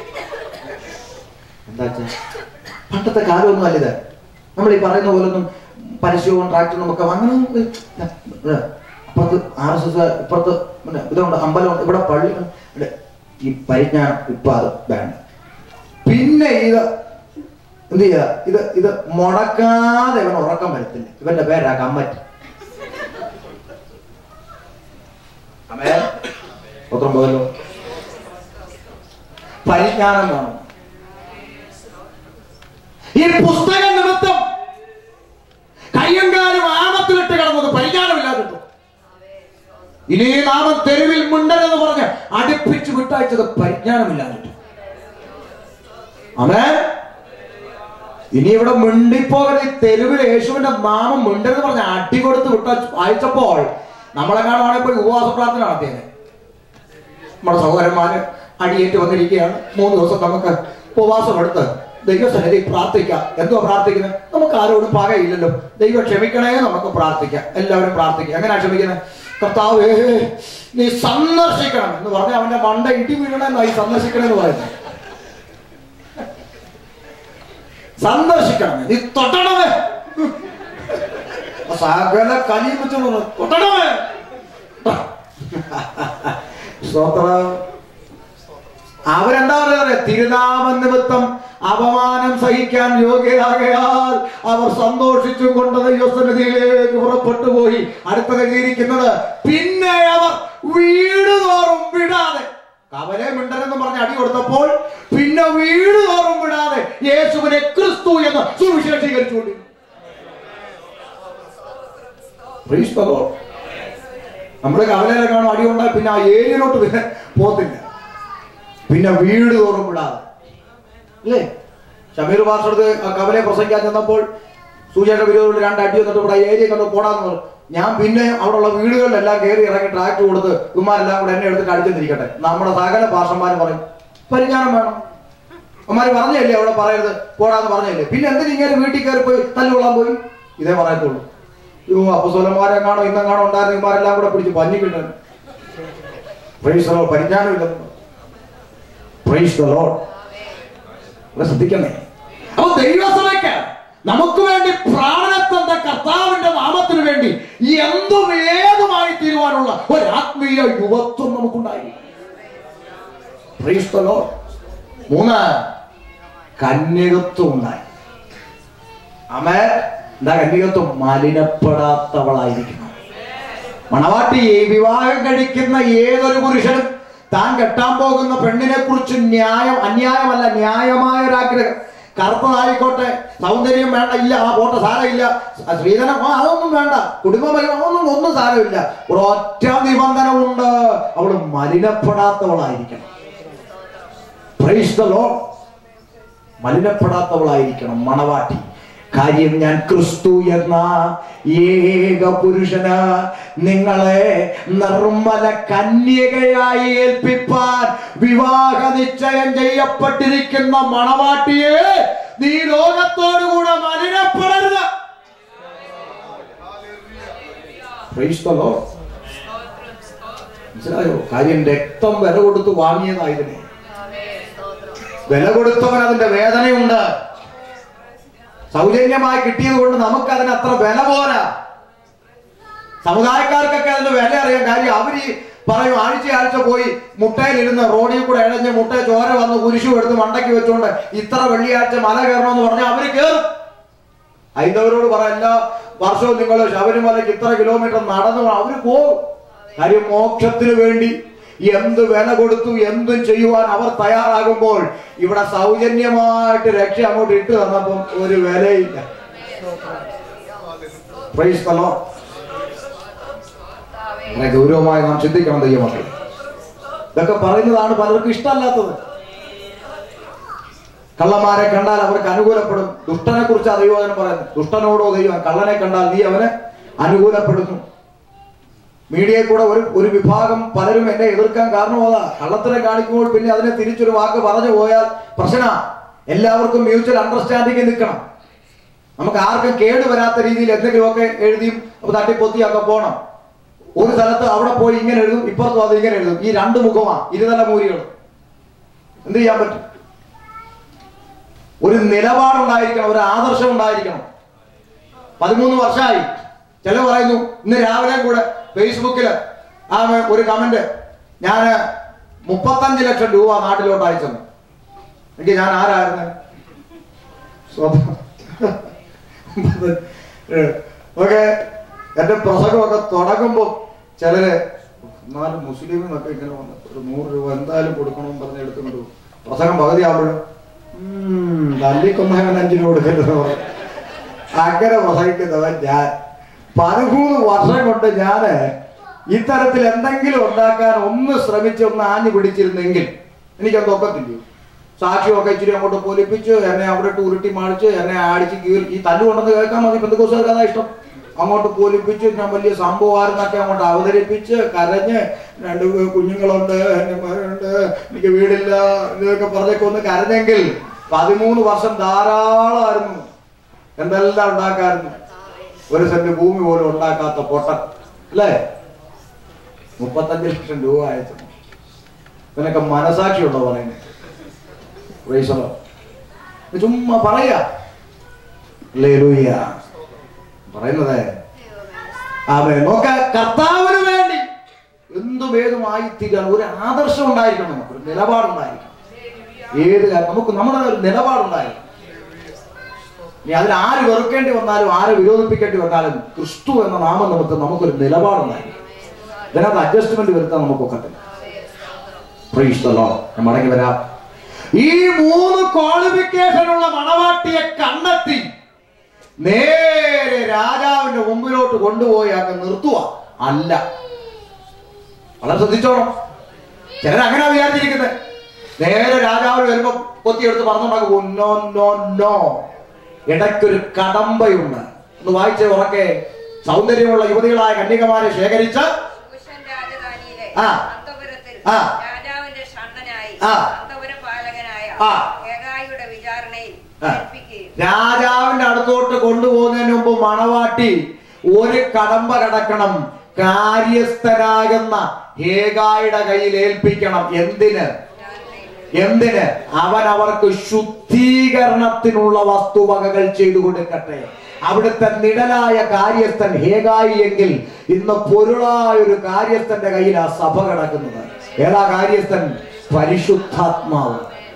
Speaker 1: എന്താ വെച്ചാ പണ്ടത്തെ കാലമൊന്നും അല്ലിത് നമ്മൾ ഈ പറയുന്ന പോലൊന്നും പരസ്യവും ട്രാക്ടറും ഒക്കെ അങ്ങനെ ഒന്നും ഇല്ല. ഇല്ല. അപ്പുറത്ത് ആർ എസ് എസ് ഇപ്പുറത്ത് പിന്നെ ഇതുണ്ട് അമ്പലമുണ്ട് ഇവിടെ പള്ളി ഉണ്ട്. ഈ പരിജ്ഞാനം ഇപ്പൊ അത് വേണം പിന്നെ ഇത് എന്ത് ചെയ്യുക ഇത് ഇത് മുടക്കാതെ ഇവൻ ഉറക്കം വരത്തില്ല ഇവന്റെ പേരാ കമ്മറ്റ് അമേ പത്രം പോയല്ലോ പരിജ്ഞാനം വേണം ഈ പുസ്തക നിമിത്തം കയ്യും കാലും ആമത്തിലിട്ട് കിടന്നത് പരിജ്ഞാനമില്ലാതിട്ടു ഇനി നാമം തെരുവിൽ മുണ്ടനെന്ന് പറഞ്ഞ് അടുപ്പിച്ച് വിട്ടയച്ചത് പരിജ്ഞാനമില്ലാതിട്ടു അമേ ഇനി ഇവിടെ മിണ്ടിപ്പോകരുത് ഈ തെരുവിൽ യേശുവിന്റെ നാമം മിണ്ടെന്ന് പറഞ്ഞ് അടി കൊടുത്ത് വിട്ട അയച്ചപ്പോൾ നമ്മളെ കാണുവാണെങ്കിൽ പോയി ഉപവാസ പ്രാർത്ഥന നടത്തിയത് നമ്മുടെ സഹോദരന്മാര് അടിയേറ്റ് വന്നിരിക്കുകയാണ് മൂന്ന് ദിവസം നമുക്ക് ഉപവാസം എടുത്ത് ദൈവസന്നിധി പ്രാർത്ഥിക്കാം എന്തോ പ്രാർത്ഥിക്കുന്നത് നമുക്ക് ആരോടും പകയില്ലല്ലോ ദൈവം ക്ഷമിക്കണേ നമുക്ക് പ്രാർത്ഥിക്കാം എല്ലാവരും പ്രാർത്ഥിക്കാം എങ്ങനെയാ ക്ഷമിക്കുന്നത് കർത്താവേ നീ സന്ദർശിക്കണം എന്ന് പറഞ്ഞാൽ അവന്റെ മണ്ട ഇടി വീഴണമെന്നായി സന്ദർശിക്കണമെന്ന് പറയുന്നത് സന്ദർശിക്കണമേ നീ തൊട്ടണമേ സകല കലിയും വെച്ച് പറഞ്ഞു, തൊട്ടണമേ സ്തോത്രം അവരെന്താ പറയുന്നത് തിരുനാമ നിമിത്തം അപമാനം സഹിക്കാൻ യോഗ്യരാകയാൽ അവർ സന്തോഷിച്ചും കൊണ്ട് ദൈവസന്നിധിയിലേക്ക് പുറപ്പെട്ടു പോയി അടുത്ത എഴുതിയിരിക്കുന്നത് പിന്നെ അവർ വീട് തോറും വിടാതെ കവലെ മിണ്ടനെന്ന് പറഞ്ഞ് അടി കൊടുത്തപ്പോൾ പിന്നെ വീട് തോറും വിടാതെ യേശുവിനെ ക്രിസ്തു എന്ന് സുവിശേഷീകരിച്ചുകൊണ്ട് Praise the Lord. നമ്മുടെ കവലയിലെ കാണും അടി ഉണ്ടായി പിന്നെ ആ ഏരിയയിലോട്ട് പിന്നെ പോത്തില്ല പിന്നെ വീട് തോറും വിടാതെ അല്ലേ ഷമീർ പാസ്റ്റർക്ക് ആ കവലയെ പ്രസംഗിക്കാൻ ചെന്നപ്പോൾ സുജേഷ വിരോധത്തിൽ രണ്ട് അടി വന്നിട്ട് ഇവിടെ ഏരിയ കണ്ട് പോടാന്ന് പറഞ്ഞു ഞാൻ പിന്നെ അവിടെയുള്ള വീടുകളിലെല്ലാം കയറി ഇറങ്ങി ട്രാക്ട് കൊടുത്ത് ഇവന്മാരെല്ലാം കൂടെ എന്നെ എടുത്ത് കടിച്ചെന്നിരിക്കട്ടെ നമ്മുടെ സകല ഭാഷന്മാരും പറയും പരിജ്ഞാനം വേണം അമ്മമാര് പറഞ്ഞല്ലേ അവിടെ പറയരുത് പോടാന്ന് പറഞ്ഞല്ലേ പിന്നെ എന്തിനും ഇങ്ങനെ വീട്ടിൽ കയറി പോയി തല്ലുകൊള്ളാൻ പോയി ഇതേ പറയത്തുള്ളൂ യോ അപ്പസോലന്മാരെ കാണോ ഇന്നും കാണോ ഉണ്ടായിരുന്ന ഇവന്മാരെല്ലാം കൂടെ പിടിച്ച് പഞ്ഞി കിട്ടുന്നു പ്രൈസ് ലോ പരിജ്ഞാനമില്ലെന്ന് പ്രൈസ് ദ ലോർഡ് ഇവിടെ ശ്രദ്ധിക്കണേ അപ്പൊ ദൈവസഭയ്ക്ക് നമുക്ക് വേണ്ടി പ്രാണനത്തന്റെ കർത്താവിന്റെ നാമത്തിന് വേണ്ടി എന്തും ഏതുമായി തീരുവാനുള്ള ഒരു ആത്മീയ യുവത്വം നമുക്കുണ്ടായി പ്രൈസ് ദ ലോർഡ് മൂന്ന് കന്യകത്വം ഉണ്ടായി അമേ എന്താ കന്യകത്വം മലിനപ്പെടാത്തവളായിരിക്കണം മണവാട്ടി വിവാഹം കഴിക്കുന്ന ഏതൊരു പുരുഷനും താൻ കെട്ടാൻ പോകുന്ന പെണ്ണിനെ കുറിച്ച് ന്യായം അന്യായമല്ല ന്യായമായ ഒരാഗ്രഹം കറുത്തതായിക്കോട്ടെ സൗന്ദര്യം വേണ്ട ഇല്ല ആ പോട്ടെ സാരമില്ല സ്ത്രീധനം ആ അതൊന്നും വേണ്ട കുടുംബമരം ഒന്നും ഒന്നും സാരമില്ല ഒരൊറ്റ നിബന്ധന ഉണ്ട് അവൾ മലിനപ്പെടാത്തവളായിരിക്കണം Praise the Lord. മലിനപ്പെടാത്തവളായിരിക്കണം മണവാട്ടി കാര്യം ഞാൻ ക്രിസ്തു എന്ന ഏക പുരുഷന് നിങ്ങളെ നിർമ്മല കന്യകയായി ഏൽപ്പിപ്പാൻ വിവാഹ നിശ്ചയം ചെയ്യപ്പെട്ടിരിക്കുന്ന മണവാട്ടിയെ നീ ലോകത്തോടുകൂടെ മലിനപ്പെടരുത് Praise the Lord. മനസ്സിലായോ കാര്യം രക്തം വില കൊടുത്ത് വാങ്ങിയതായതിനെ വില കൊടുത്തവൻ അതിന്റെ വേദനയുണ്ട് സൗജന്യമായി കിട്ടിയത് കൊണ്ട് നമുക്ക് അതിന് അത്ര വില പോരാ സമുദായക്കാർക്കൊക്കെ അതിന്റെ വില അറിയാൻ കാര്യം അവര് ഈ പറയും ആഴ്ച ആഴ്ച പോയി മുട്ടയിലിരുന്ന് റോഡിൽ കൂടെ ഇഴഞ്ഞ് മുട്ട ചോര വന്ന് കുരിശു എടുത്ത് മണ്ടയ്ക്ക് വെച്ചുകൊണ്ട് ഇത്ര വെള്ളിയാഴ്ച മല കയറണമെന്ന് പറഞ്ഞാൽ അവര് കയറും ഹൈന്ദവരോട് പറ എല്ലാ വർഷവും നിങ്ങൾ ശബരിമലയ്ക്ക് ഇത്ര കിലോമീറ്റർ നടന്നു പോണം. അവര് പോകും കാര്യം മോക്ഷത്തിന് വേണ്ടി എന്ത് വില കൊടുത്തു എന്തും ചെയ്യുവാൻ അവർ തയ്യാറാകുമ്പോൾ ഇവിടെ സൗജന്യമായിട്ട് രക്ഷ അങ്ങോട്ട് ഇട്ട് തന്നപ്പം ഒരു വിലയില്ല പ്രൈസ് തലോ അങ്ങനെ ഗൗരവമായി നാം ചിന്തിക്കണം ദൈവമക്കൾ ഇതൊക്കെ പറയുന്നതാണ് പലർക്കും ഇഷ്ടമല്ലാത്തത് കള്ളന്മാരെ കണ്ടാൽ അവർക്ക് അനുകൂലപ്പെടും ദുഷ്ടനെ കുറിച്ച് ദൈവോധനം പറയുന്നു ദുഷ്ടനോടോ ദൈവം കള്ളനെ കണ്ടാൽ നീ അവന് അനുകൂലപ്പെടുന്നു മീഡിയയിൽ കൂടെ ഒരു ഒരു വിഭാഗം പലരും എന്നെ എതിർക്കാൻ കാരണമാതാ കള്ളത്തരം കാണിക്കുമ്പോൾ പിന്നെ അതിനെ തിരിച്ചൊരു വാക്ക് പറഞ്ഞു പോയാൽ പ്രശ്ന എല്ലാവർക്കും മ്യൂച്വൽ അണ്ടർസ്റ്റാൻഡിങ് നിൽക്കണം നമുക്ക് ആർക്കും കേട് വരാത്ത രീതിയിൽ എന്തെങ്കിലുമൊക്കെ എഴുതിയും തട്ടിപ്പൊത്തിയൊക്കെ പോകണം ഒരു സ്ഥലത്ത് അവിടെ പോയി ഇങ്ങനെ എഴുതും ഇപ്പുറത്തും അത് ഇങ്ങനെ എഴുതും ഈ രണ്ട് മുഖമാണ് ഇരുതല മൂരികൾ എന്ത് ചെയ്യാൻ പറ്റും ഒരു നിലപാടുണ്ടായിരിക്കണം ഒരു ആദർശം ഉണ്ടായിരിക്കണം പതിമൂന്ന് വർഷമായി ചില പറയുന്നു ഇന്ന് രാവിലെ കൂടെ ഫേസ്ബുക്കില് ആ ഒരു കമന്റ് ഞാൻ മുപ്പത്തഞ്ച് ലക്ഷം രൂപ നാട്ടിലോട്ട് അയച്ചെന്ന് എനിക്ക് ഞാൻ ആരായിരുന്നു സ്വന്തം ഓക്കെ എന്റെ പ്രസംഗമൊക്കെ തുടങ്ങുമ്പോ ചിലര് എന്നാലും മുസ്ലിമിനൊക്കെ ഇങ്ങനെ വന്ന് ഒരു നൂറ് രൂപ എന്തായാലും കൊടുക്കണമെന്ന് പറഞ്ഞ് എടുത്തുകൊണ്ട് പോകും. പ്രസംഗം പകുതിയാവുമ്പോഴും തല്ലിക്കൊന്നവൻ അഞ്ചു രൂപ കൊടുക്കരുത് പറയും. അങ്ങനെ പ്രസംഗിക്കുന്നവൻ ഞാൻ പതിമൂന്ന് വർഷം കൊണ്ട് ഞാന് ഇത്തരത്തിൽ എന്തെങ്കിലും ഉണ്ടാക്കാൻ ഒന്ന് ശ്രമിച്ച് ഒന്ന് ആഞ്ഞു പിടിച്ചിരുന്നെങ്കിൽ എനിക്കത് ഒക്കത്തില്ല സാക്ഷിയൊക്കെ ഇച്ചിരി അങ്ങോട്ട് പൊലിപ്പിച്ച് എന്നെ അവിടെ ഇട്ട് ഉരുട്ടി മാടിച്ച് എന്നെ അടിച്ച് കീറി ഈ തല്ലു കൊണ്ടെന്ന് കേൾക്കാൻ മതി പെന്തക്കോസുകാർക്ക് അതാ ഇഷ്ടം അങ്ങോട്ട് പൊലിപ്പിച്ച് ഞാൻ വലിയ സംഭവമായിരുന്നൊക്കെ അങ്ങോട്ട് അവതരിപ്പിച്ച് കരഞ്ഞ് രണ്ട് കുഞ്ഞുങ്ങളുണ്ട് എന്റെ മകനുണ്ട് എനിക്ക് വീടില്ല ഇതൊക്കെ പറഞ്ഞൊക്കെ ഒന്ന് കരഞ്ഞെങ്കിൽ പതിമൂന്ന് വർഷം ധാരാളമായിരുന്നു എന്തെല്ലാം ഉണ്ടാക്കായിരുന്നു ഒരു സെന്റ് ഭൂമി പോലും ഉണ്ടാക്കാത്ത പൊട്ടൻ അല്ലേ മുപ്പത്തഞ്ച് ലക്ഷം രൂപ അയച്ചു ഇതിനൊക്കെ മനസാക്ഷിയുണ്ടോ പറയുന്നത് Praise the Lord. ഇത് ചുമ്മാ പറയാ ഹല്ലേലൂയ. പറയുന്നത് ആമേ നോക്ക കർത്താവിന് വേണ്ടി എന്തും ഏതുമായി തീരാൻ ഒരു ആദർശം ഉണ്ടായിരിക്കണം നമുക്ക് ഒരു നിലപാടുണ്ടായിരിക്കണം ഏത് കാര്യം നമുക്ക് നമ്മുടെ ഒരു നിലപാടുണ്ടായിരിക്കണം ഇനി അതിൽ ആര് വെറുക്കേണ്ടി വന്നാലും ആരെ വിരോധിപ്പിക്കേണ്ടി വന്നാലും ക്രിസ്തു എന്ന നാമം നമുക്ക് നമുക്കൊരു നിലപാടുണ്ടായിരിക്കും ഇതിനകത്ത് അഡ്ജസ്റ്റ്മെന്റ് വരുത്താൻ നമുക്കൊക്കത്തില്ല Praise the Lord. ഞാൻ മടങ്ങി വരാം ഈ മൂന്ന് ക്വാളിഫിക്കേഷൻ ഉള്ള മണവാട്ടിയെ കണ്ടെത്തി നേരെ രാജാവിന്റെ മുമ്പിലോട്ട് കൊണ്ടുപോയി അങ്ങ് നിർത്തുക അല്ല വളരെ ശ്രദ്ധിച്ചോണം ചിലർ അങ്ങനെ വിചാരിച്ചിരിക്കുന്നത് നേരെ രാജാവ് വരുമ്പോ കൊത്തിയെടുത്ത് പറഞ്ഞുണ്ടാക്കും "Oh, no നോ നോ ഇടയ്ക്കൊരു കടമ്പയുണ്ട് ഒന്ന് വായിച്ചേ ഉറക്കെ സൗന്ദര്യമുള്ള യുവതികളായ കന്യകമാരെ ശേഖരിച്ച്
Speaker 3: കുശൻ രാജധാനിയിലെ
Speaker 1: ആ.
Speaker 3: അന്തപുരത്തിൽ
Speaker 1: ആ.
Speaker 3: രാജാവിന്റെ ഷണ്ണനായി
Speaker 1: ആ.
Speaker 3: അന്തപുര പാലകനായ
Speaker 1: ആ.
Speaker 3: ഏകായിയുടെ വിചാരണയിൽ
Speaker 1: ആ.
Speaker 3: ഏൽപ്പിക്കുകയും
Speaker 1: രാജാവിന്റെ അടുത്തോട്ട് കൊണ്ടുപോകുന്നതിന് മുമ്പ് മണവാട്ടി ഒരു കടമ്പ കടക്കണം കാര്യസ്ഥനാകുന്ന ഹേഗായുടെ കയ്യിൽ ഏൽപ്പിക്കണം എന്തിന് എന്തിന് അവൻ അവർക്ക് ശുദ്ധീകരണത്തിനുള്ള വസ്തുവകകൾ ചെയ്തു കൊടുക്കട്ടെ അവിടുത്തെ നിഴലായ കാര്യസ്ഥൻ ഹേഗായി എങ്കിൽ ഇന്ന് പൊരുളായ ഒരു കാര്യസ്ഥന്റെ കയ്യിൽ ആ സഭ കിടക്കുന്നത് ഏതാ കാര്യസ്ഥൻ പരിശുദ്ധാത്മാവ്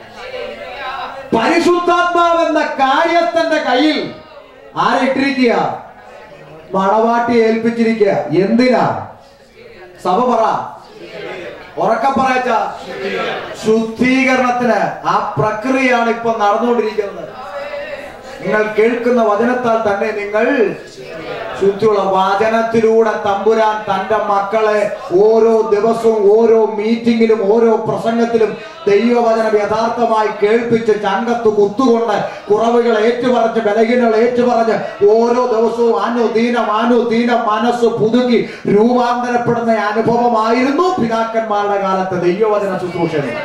Speaker 1: പരിശുദ്ധാത്മാവ് എന്ന കാര്യസ്ഥന്റെ കയ്യിൽ ആരെ ഇട്ടിരിക്കുക മണവാട്ടി ഏൽപ്പിച്ചിരിക്കുക എന്തിനാ സഭ പറ ഉറക്കം പറയച്ച ശുദ്ധീകരണത്തിന് ആ പ്രക്രിയയാണ് ഇപ്പൊ നടന്നുകൊണ്ടിരിക്കുന്നത് നിങ്ങൾ കേൾക്കുന്ന വചനത്താൽ തന്നെ നിങ്ങൾ ശുദ്ധിയുള്ള വചനത്തിലൂടെ തമ്പുരാൻ തന്റെ മക്കളെ ഓരോ ദിവസവും ഓരോ മീറ്റിംഗിലും ഓരോ പ്രസംഗത്തിലും ദൈവവചനം യഥാർത്ഥമായി കേൾപ്പിച്ച് ചങ്കത്ത് കുത്തുകൊണ്ട് കുറവുകൾ ഏറ്റുപറഞ്ഞ് ബലഹീനകൾ ഏറ്റുപറഞ്ഞ് ഓരോ ദിവസവും അനുദീനം അനുദീനം മനസ്സ് പുതുക്കി രൂപാന്തരപ്പെടുന്ന അനുഭവമായിരുന്നു പിതാക്കന്മാരുടെ കാലത്ത് ദൈവവചന ശുശ്രൂഷകൾ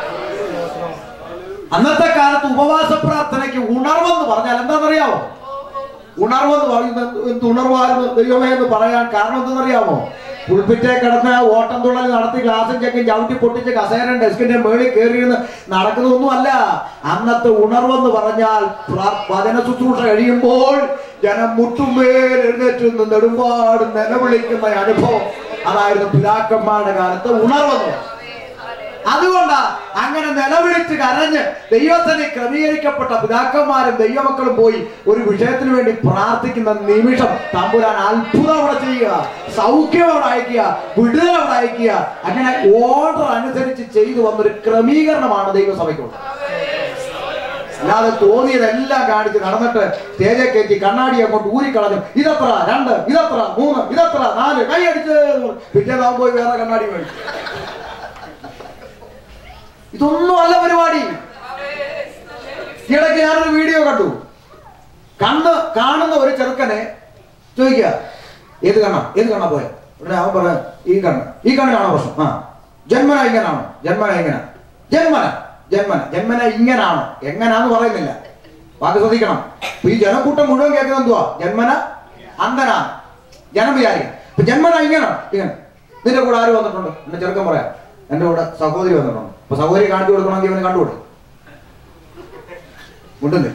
Speaker 1: അന്നത്തെ കാലത്ത് ഉപവാസ പ്രാർത്ഥനയ്ക്ക് ഉണർവെന്ന് പറഞ്ഞാൽ എന്താണെന്നറിയാമോ ഉണർവെന്ന് പറയുന്നത് എന്ത് ഉണർവായിരുന്നു ദൈവമേ എന്ന് പറയാൻ കാരണം എന്തെന്നറിയാമോ പുൾപ്പിറ്റേ കിടന്ന് ഓട്ടം തുള്ളൽ നടത്തി ഗ്ലാസും ചെക്കും ചവിട്ടി പൊട്ടിച്ച് കസേരൻ ഡെസ്കിന്റെ മേളിൽ കയറിയിരുന്ന് നടക്കുന്നതൊന്നുമല്ല അന്നത്തെ ഉണർവെന്ന് പറഞ്ഞാൽ പ്ര- വചന ശുശ്രൂഷ കഴിയുമ്പോൾ ജനം മുട്ടുമേൽ എഴുന്നേറ്റ് നിന്ന് നെടുമ്പാട് നിലവിളിക്കുന്ന അനുഭവം അതായിരുന്നു പിതാക്കന്മാരുടെ കാലത്ത് ഉണർവെന്ന് അതുകൊണ്ടാ അങ്ങനെ നിലവിളിച്ച് കരഞ്ഞ് ദൈവത്തിന് ക്രമീകരിക്കപ്പെട്ട പിതാക്കന്മാരും ദൈവമക്കളും പോയി ഒരു വിഷയത്തിന് വേണ്ടി പ്രാർത്ഥിക്കുന്ന നിമിഷം തമ്പുരാൻ അത്ഭുതം അവിടെ ചെയ്യുക സൗഖ്യം അവിടെ അയക്കുക വിടുതൽ അവിടെ അയക്കുക അങ്ങനെ ഓർഡർ അനുസരിച്ച് ചെയ്തു വന്നൊരു ക്രമീകരണമാണ് ദൈവസഭയ്ക്കുള്ളത് അല്ലാതെ തോന്നിയതെല്ലാം കാണിച്ച് നടന്നിട്ട് സ്റ്റേജെ കയറ്റി കണ്ണാടി അങ്ങോട്ട് ഊരിക്കളഞ്ഞു ഇതത്ര രണ്ട് ഇതത്ര മൂന്ന് ഇതത്ര നാല് കൈയടിച്ച് പിറ്റേന്നാവും പോയി വേറെ കണ്ണാടി മേടിച്ചു ഇതൊന്നും അല്ല പരിപാടി ഇടയ്ക്ക് ഞാനൊരു വീഡിയോ കണ്ടു കണ്ണ് കാണുന്ന ഒരു ചെറുക്കനെ ചോദിക്കുക ഏത് കണ്ണ ഏത് കണ്ണ പോയ ഉടനെ അവൻ പറയാം ഈ കണ്ണ് ഈ കണ്ണിനാണോ പ്രശ്നം ആ ജന്മന ഇങ്ങനാണോ ജന്മന ഇങ്ങനെ ജന്മന ജന്മന ജന്മന ഇങ്ങനാണോ എങ്ങനാന്ന് പറയുന്നില്ല വാക്ക് ശ്രദ്ധിക്കണം ഇപ്പൊ ഈ ജനക്കൂട്ടം മുഴുവൻ കേൾക്കുന്നത് എന്തുവാ ജന്മന അന്ധനാണ് ജനം വിചാരിക്കും ഇപ്പൊ ജന്മന ഇങ്ങനെ ഇങ്ങനെ നിന്റെ കൂടെ ആര് വന്നിട്ടുണ്ട് എന്നെ ചെറുക്കൻ പറയാം എന്റെ കൂടെ സഹോദരി വന്നിട്ടുണ്ട് അപ്പൊ സഹോദരി കാണിച്ചു കൊടുക്കണമെങ്കിൽ ഇവന് കണ്ടുകൂടെ മുണ്ടുന്നില്ല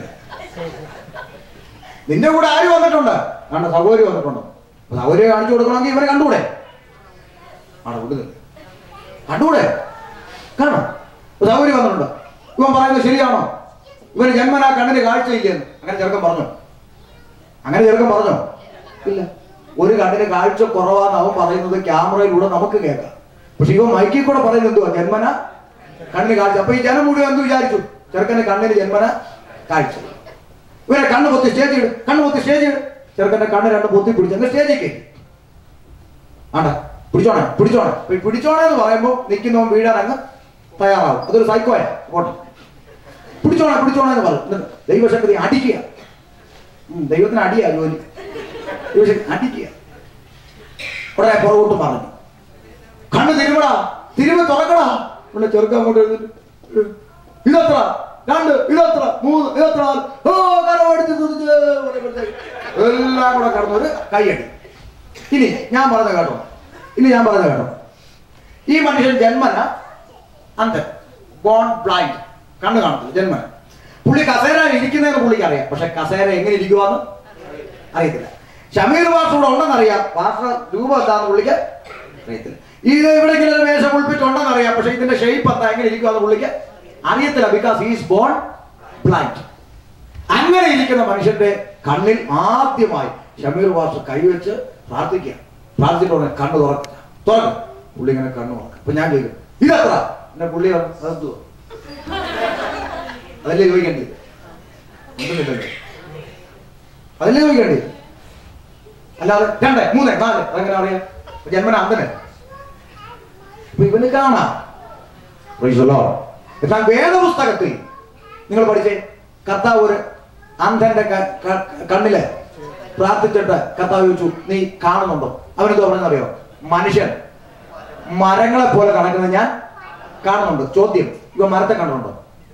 Speaker 1: നിന്റെ കൂടെ ആര് വന്നിട്ടുണ്ട് ആണ് സഹോദരി വന്നിട്ടുണ്ട് അപ്പൊ സഹോദരി കാണിച്ചു കൊടുക്കണമെങ്കിൽ ഇവനെ കണ്ടുകൂടെ ആണ് വിടുന്നില്ല കണ്ടുകൂടെ കാണാം അപ്പൊ സഹോദരി വന്നിട്ടുണ്ട് ഇവൻ പറയുന്നത് ശരിയാണോ ഇവന് ജന്മനാ കണ്ണിന് കാഴ്ചയില്ലെന്ന് അങ്ങനെ ചെറുക്കൻ പറഞ്ഞു അങ്ങനെ ചെറുക്കൻ പറഞ്ഞോ ഇല്ല ഒരു കണ്ണിന് കാഴ്ച കുറവാന്ന് അവൻ പറയുന്നത് ക്യാമറയിലൂടെ നമുക്ക് കേൾക്കാം പക്ഷെ ഇവൻ മൈക്കിൽ കൂടെ പറയുന്നത് എന്തുവാ ജന്മന കണ്ണിന് കാഴ്ച അപ്പൊ ഈ ജനം മുഴുവൻ എന്ത് വിചാരിച്ചു ചെറുക്കന്റെ കണ്ണിന് ജന്മന കാഴ്ച ഇവരെ കണ്ണ് പൊത്തി സ്റ്റേജ് ഇട് കണ്ണ് പൊത്തി സ്റ്റേജ് ഇട് ചെറുക്കന്റെ കണ്ണ് രണ്ട് പൊത്തി പിടിച്ച് അങ്ങ് സ്റ്റേജിൽ കയറ്റി ആണ്ട പിടിച്ചോണേ പിടിച്ചോണേ ഇപ്പൊ ഈ പിടിച്ചോണേ എന്ന് പറയുമ്പോൾ നിൽക്കുന്നവൻ വീഴാൻ അങ്ങ് തയ്യാറാവും അതൊരു സൈക്കോയ പോട്ടെ പിടിച്ചോണേ പിടിച്ചോണേ എന്ന് പറയും എന്നിട്ട് ദൈവശക്തി അടിക്കുക ഉം, ദൈവത്തിന് അടിയാ ജോലി ദൈവശക്തി അടിക്കുക ഉടനെ പുറകോട്ട് പറഞ്ഞു കണ്ണ് തിരുമടാ തിരുമ തുറക്കടാ ഉടനെ ചെറുക്കം അങ്ങോട്ട് എഴുന്നിട്ട് ഇതത്ര രണ്ട് ഇതത്ര മൂന്ന് ഇതത്ര നാല് ഓ കരമടിച്ച് തുറിച്ച് പറയുമ്പോഴത്തേക്ക് എല്ലാം കൂടെ കടന്നൊരു കൈയടി ഇനി ഞാൻ പറഞ്ഞ കേട്ടോ ഇനി ഞാൻ പറഞ്ഞ കേട്ടോ ഈ മനുഷ്യൻ ജന്മന അന്ധൻ ബോൺ ബ്ലൈൻഡ് കണ്ണ് കാണത്തില്ല ജന്മന പുള്ളി കസേര ഇരിക്കുന്നതെന്ന് പുള്ളിക്ക് അറിയാം പക്ഷെ കസേര എങ്ങനെ ഇരിക്കുവാന്ന് അറിയത്തില്ല ഷമീർ വാസ് ഇവിടെ ഉണ്ടെന്നറിയാം വാസ് രൂപം എന്താന്ന് പുള്ളിക്ക് അറിയത്തില്ല ഇത് ഇവിടെ ഇങ്ങനെ ഒരു വേഷം ഉൾപ്പിട്ടുണ്ടെന്ന് അറിയാം പക്ഷെ ഇതിന്റെ ഷേപ്പ് എന്താ എങ്ങനെ ഇരിക്കുവാന്ന് പുള്ളിക്ക് അറിയത്തില്ല ബിക്കോസ് ഈസ് ബോൺ ബ്ലൈൻഡ് അങ്ങനെ ഇരിക്കുന്ന മനുഷ്യന്റെ കണ്ണിൽ ആദ്യമായി ഷമീർ വാസ് കൈവച്ച് പ്രാർത്ഥിക്കുക പ്രാർത്ഥിച്ചിട്ട് കണ്ണ് തുറക്കുക തുറക്കും പുള്ളി ഇങ്ങനെ കണ്ണ് തുറക്കും അപ്പൊ ഞാൻ ചോദിക്കും ഇതെത്ര എന്നെ പുള്ളി അതെന്തുവാ അതല്ലേ ചോദിക്കേണ്ടി ഒന്നുമില്ലല്ലോ അതല്ലേ ചോദിക്കേണ്ടി അല്ലാതെ രണ്ട് മൂന്ന് നാല് അതെങ്ങനെ അറിയാം ജന്മന അന്തനെ അപ്പൊ ഇവന് കാണാം Praise the Lord. എന്നാൽ വേദപുസ്തകത്തിൽ നിങ്ങൾ പഠിച്ചേ കർത്താവ് ഒരു അന്ധന്റെ ക- ക- കണ്ണില് പ്രാർത്ഥിച്ചിട്ട് കർത്താവ് ചോദിച്ചു നീ കാണുന്നുണ്ടോ അവനെന്തോ പറഞ്ഞറിയോ മനുഷ്യൻ മരങ്ങളെ പോലെ നടക്കുന്നത് ഞാൻ കാണുന്നുണ്ട് ചോദ്യം ഇവ മരത്തെ കണ്ടിട്ടുണ്ടോ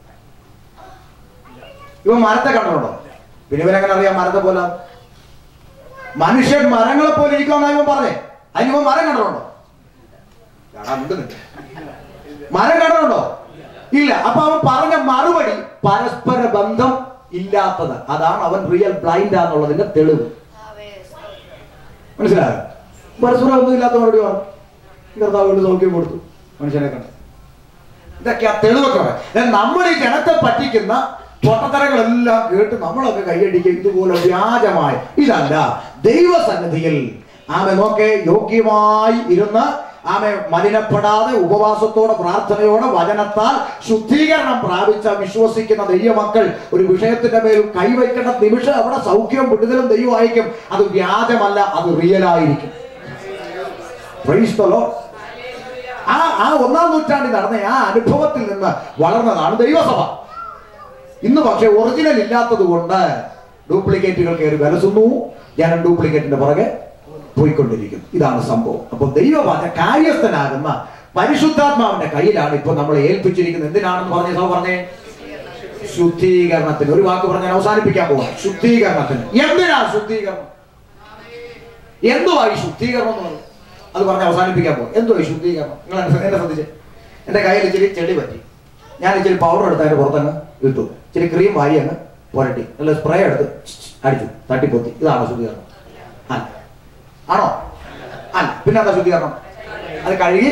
Speaker 1: ഇവ മരത്തെ കണ്ടിട്ടുണ്ടോ പിന്നെ ഇവനെങ്ങനെ അറിയാം മരത്തെ പോലെ മനുഷ്യൻ മരങ്ങളെ പോലെ ഇരിക്കുമെന്നാണ് ഇവൻ പറഞ്ഞേ അതിന് ഇവൻ മരം കണ്ടിട്ടുണ്ടോ കാണാൻ മിണ്ടുന്നില്ല. മരം കണ്ടിട്ടുണ്ടോ ഇല്ല അപ്പൊ അവൻ പറഞ്ഞ മറുപടി പരസ്പര ബന്ധം ഇല്ലാത്തത് അതാണ് അവൻ റിയൽ ബ്ലൈൻഡ് ആണെന്നുള്ളതിന്റെ തെളിവ് മനസ്സിലായോ പരസ്പര ബന്ധം ഇല്ലാത്ത മറുപടി പറഞ്ഞു കർത്താവ് സൗഖ്യം കൊടുത്തു മനുഷ്യനെ കണ്ടു ഇതൊക്കെ ആ തെളിവൊക്കെ പറയാം. എന്നാൽ നമ്മൾ ഈ ജനത്തെ പറ്റിക്കുന്ന പൊട്ടത്തരങ്ങളെല്ലാം കേട്ട് നമ്മളൊക്കെ കൈയടിക്കുക ഇതുപോലെ വ്യാജമായ ഇതല്ല ദൈവസന്നിധിയിൽ ആമെ നോക്കെ യോഗ്യമായി ഇരുന്ന് ആമെ മലിനപ്പെടാതെ ഉപവാസത്തോടെ പ്രാർത്ഥനയോടെ വചനത്താൽ ശുദ്ധീകരണം പ്രാപിച്ച വിശ്വസിക്കുന്ന ദൈവമക്കൾ ഒരു വിഷയത്തിന്റെ മേൽ കൈവയ്ക്കേണ്ട നിമിഷം അവിടെ സൗഖ്യവും വിടുതലും ദൈവം അയക്കും അത് വ്യാജമല്ല അത് റിയലായിരിക്കും Praise the Lord. ആ ആ ഒന്നാം നൂറ്റാണ്ടിൽ നടന്ന ആ അനുഭവത്തിൽ നിന്ന് വളർന്നതാണ് ദൈവസഭ ഇന്ന് പക്ഷെ ഒറിജിനൽ ഇല്ലാത്തത് കൊണ്ട് ഡ്യൂപ്ലിക്കേറ്റുകൾ കയറി വിലസുന്നു ജനം ഡ്യൂപ്ലിക്കേറ്റിന്റെ പുറകെ പോയിക്കൊണ്ടിരിക്കുന്നു ഇതാണ് സംഭവം അപ്പൊ ദൈവവാച കാര്യസ്ഥനാകുന്ന പരിശുദ്ധാത്മാവിന്റെ കയ്യിലാണ് ഇപ്പൊ നമ്മളെ ഏൽപ്പിച്ചിരിക്കുന്നത് എന്തിനാണെന്ന് പറഞ്ഞ സഭ പറഞ്ഞേ ശുദ്ധീകരണത്തിന് ഒരു വാക്ക് പറഞ്ഞാൽ അവസാനിപ്പിക്കാൻ പോവാം ശുദ്ധീകരണത്തിന് എന്തിനാ ശുദ്ധീകരണം എന്തുവാ ഈ ശുദ്ധീകരണം എന്ന് പറയുന്നത് അത് പറഞ്ഞ് അവസാനിപ്പിക്കാൻ പോകും എന്തുവാ ഈ ശുദ്ധീകരണം നിങ്ങൾ എന്നെ എന്നെ ശ്രദ്ധിച്ച് എന്റെ കയ്യിൽ ഇച്ചിരി ചെടി പറ്റി ഞാൻ ഇച്ചിരി പൗഡർ എടുത്ത് അതിന്റെ പുറത്തങ്ങ് ഇട്ടു ഇച്ചിരി ക്രീം വാരി അങ്ങ് പുരട്ടി അല്ല സ്പ്രേ എടുത്ത് അടിച്ചു തട്ടിപ്പൊത്തി ഇതാണോ ശുദ്ധീകരണം അല്ല ആണോ അല്ല പിന്നെ എന്താ ശുദ്ധീകരണം അത് കഴുകി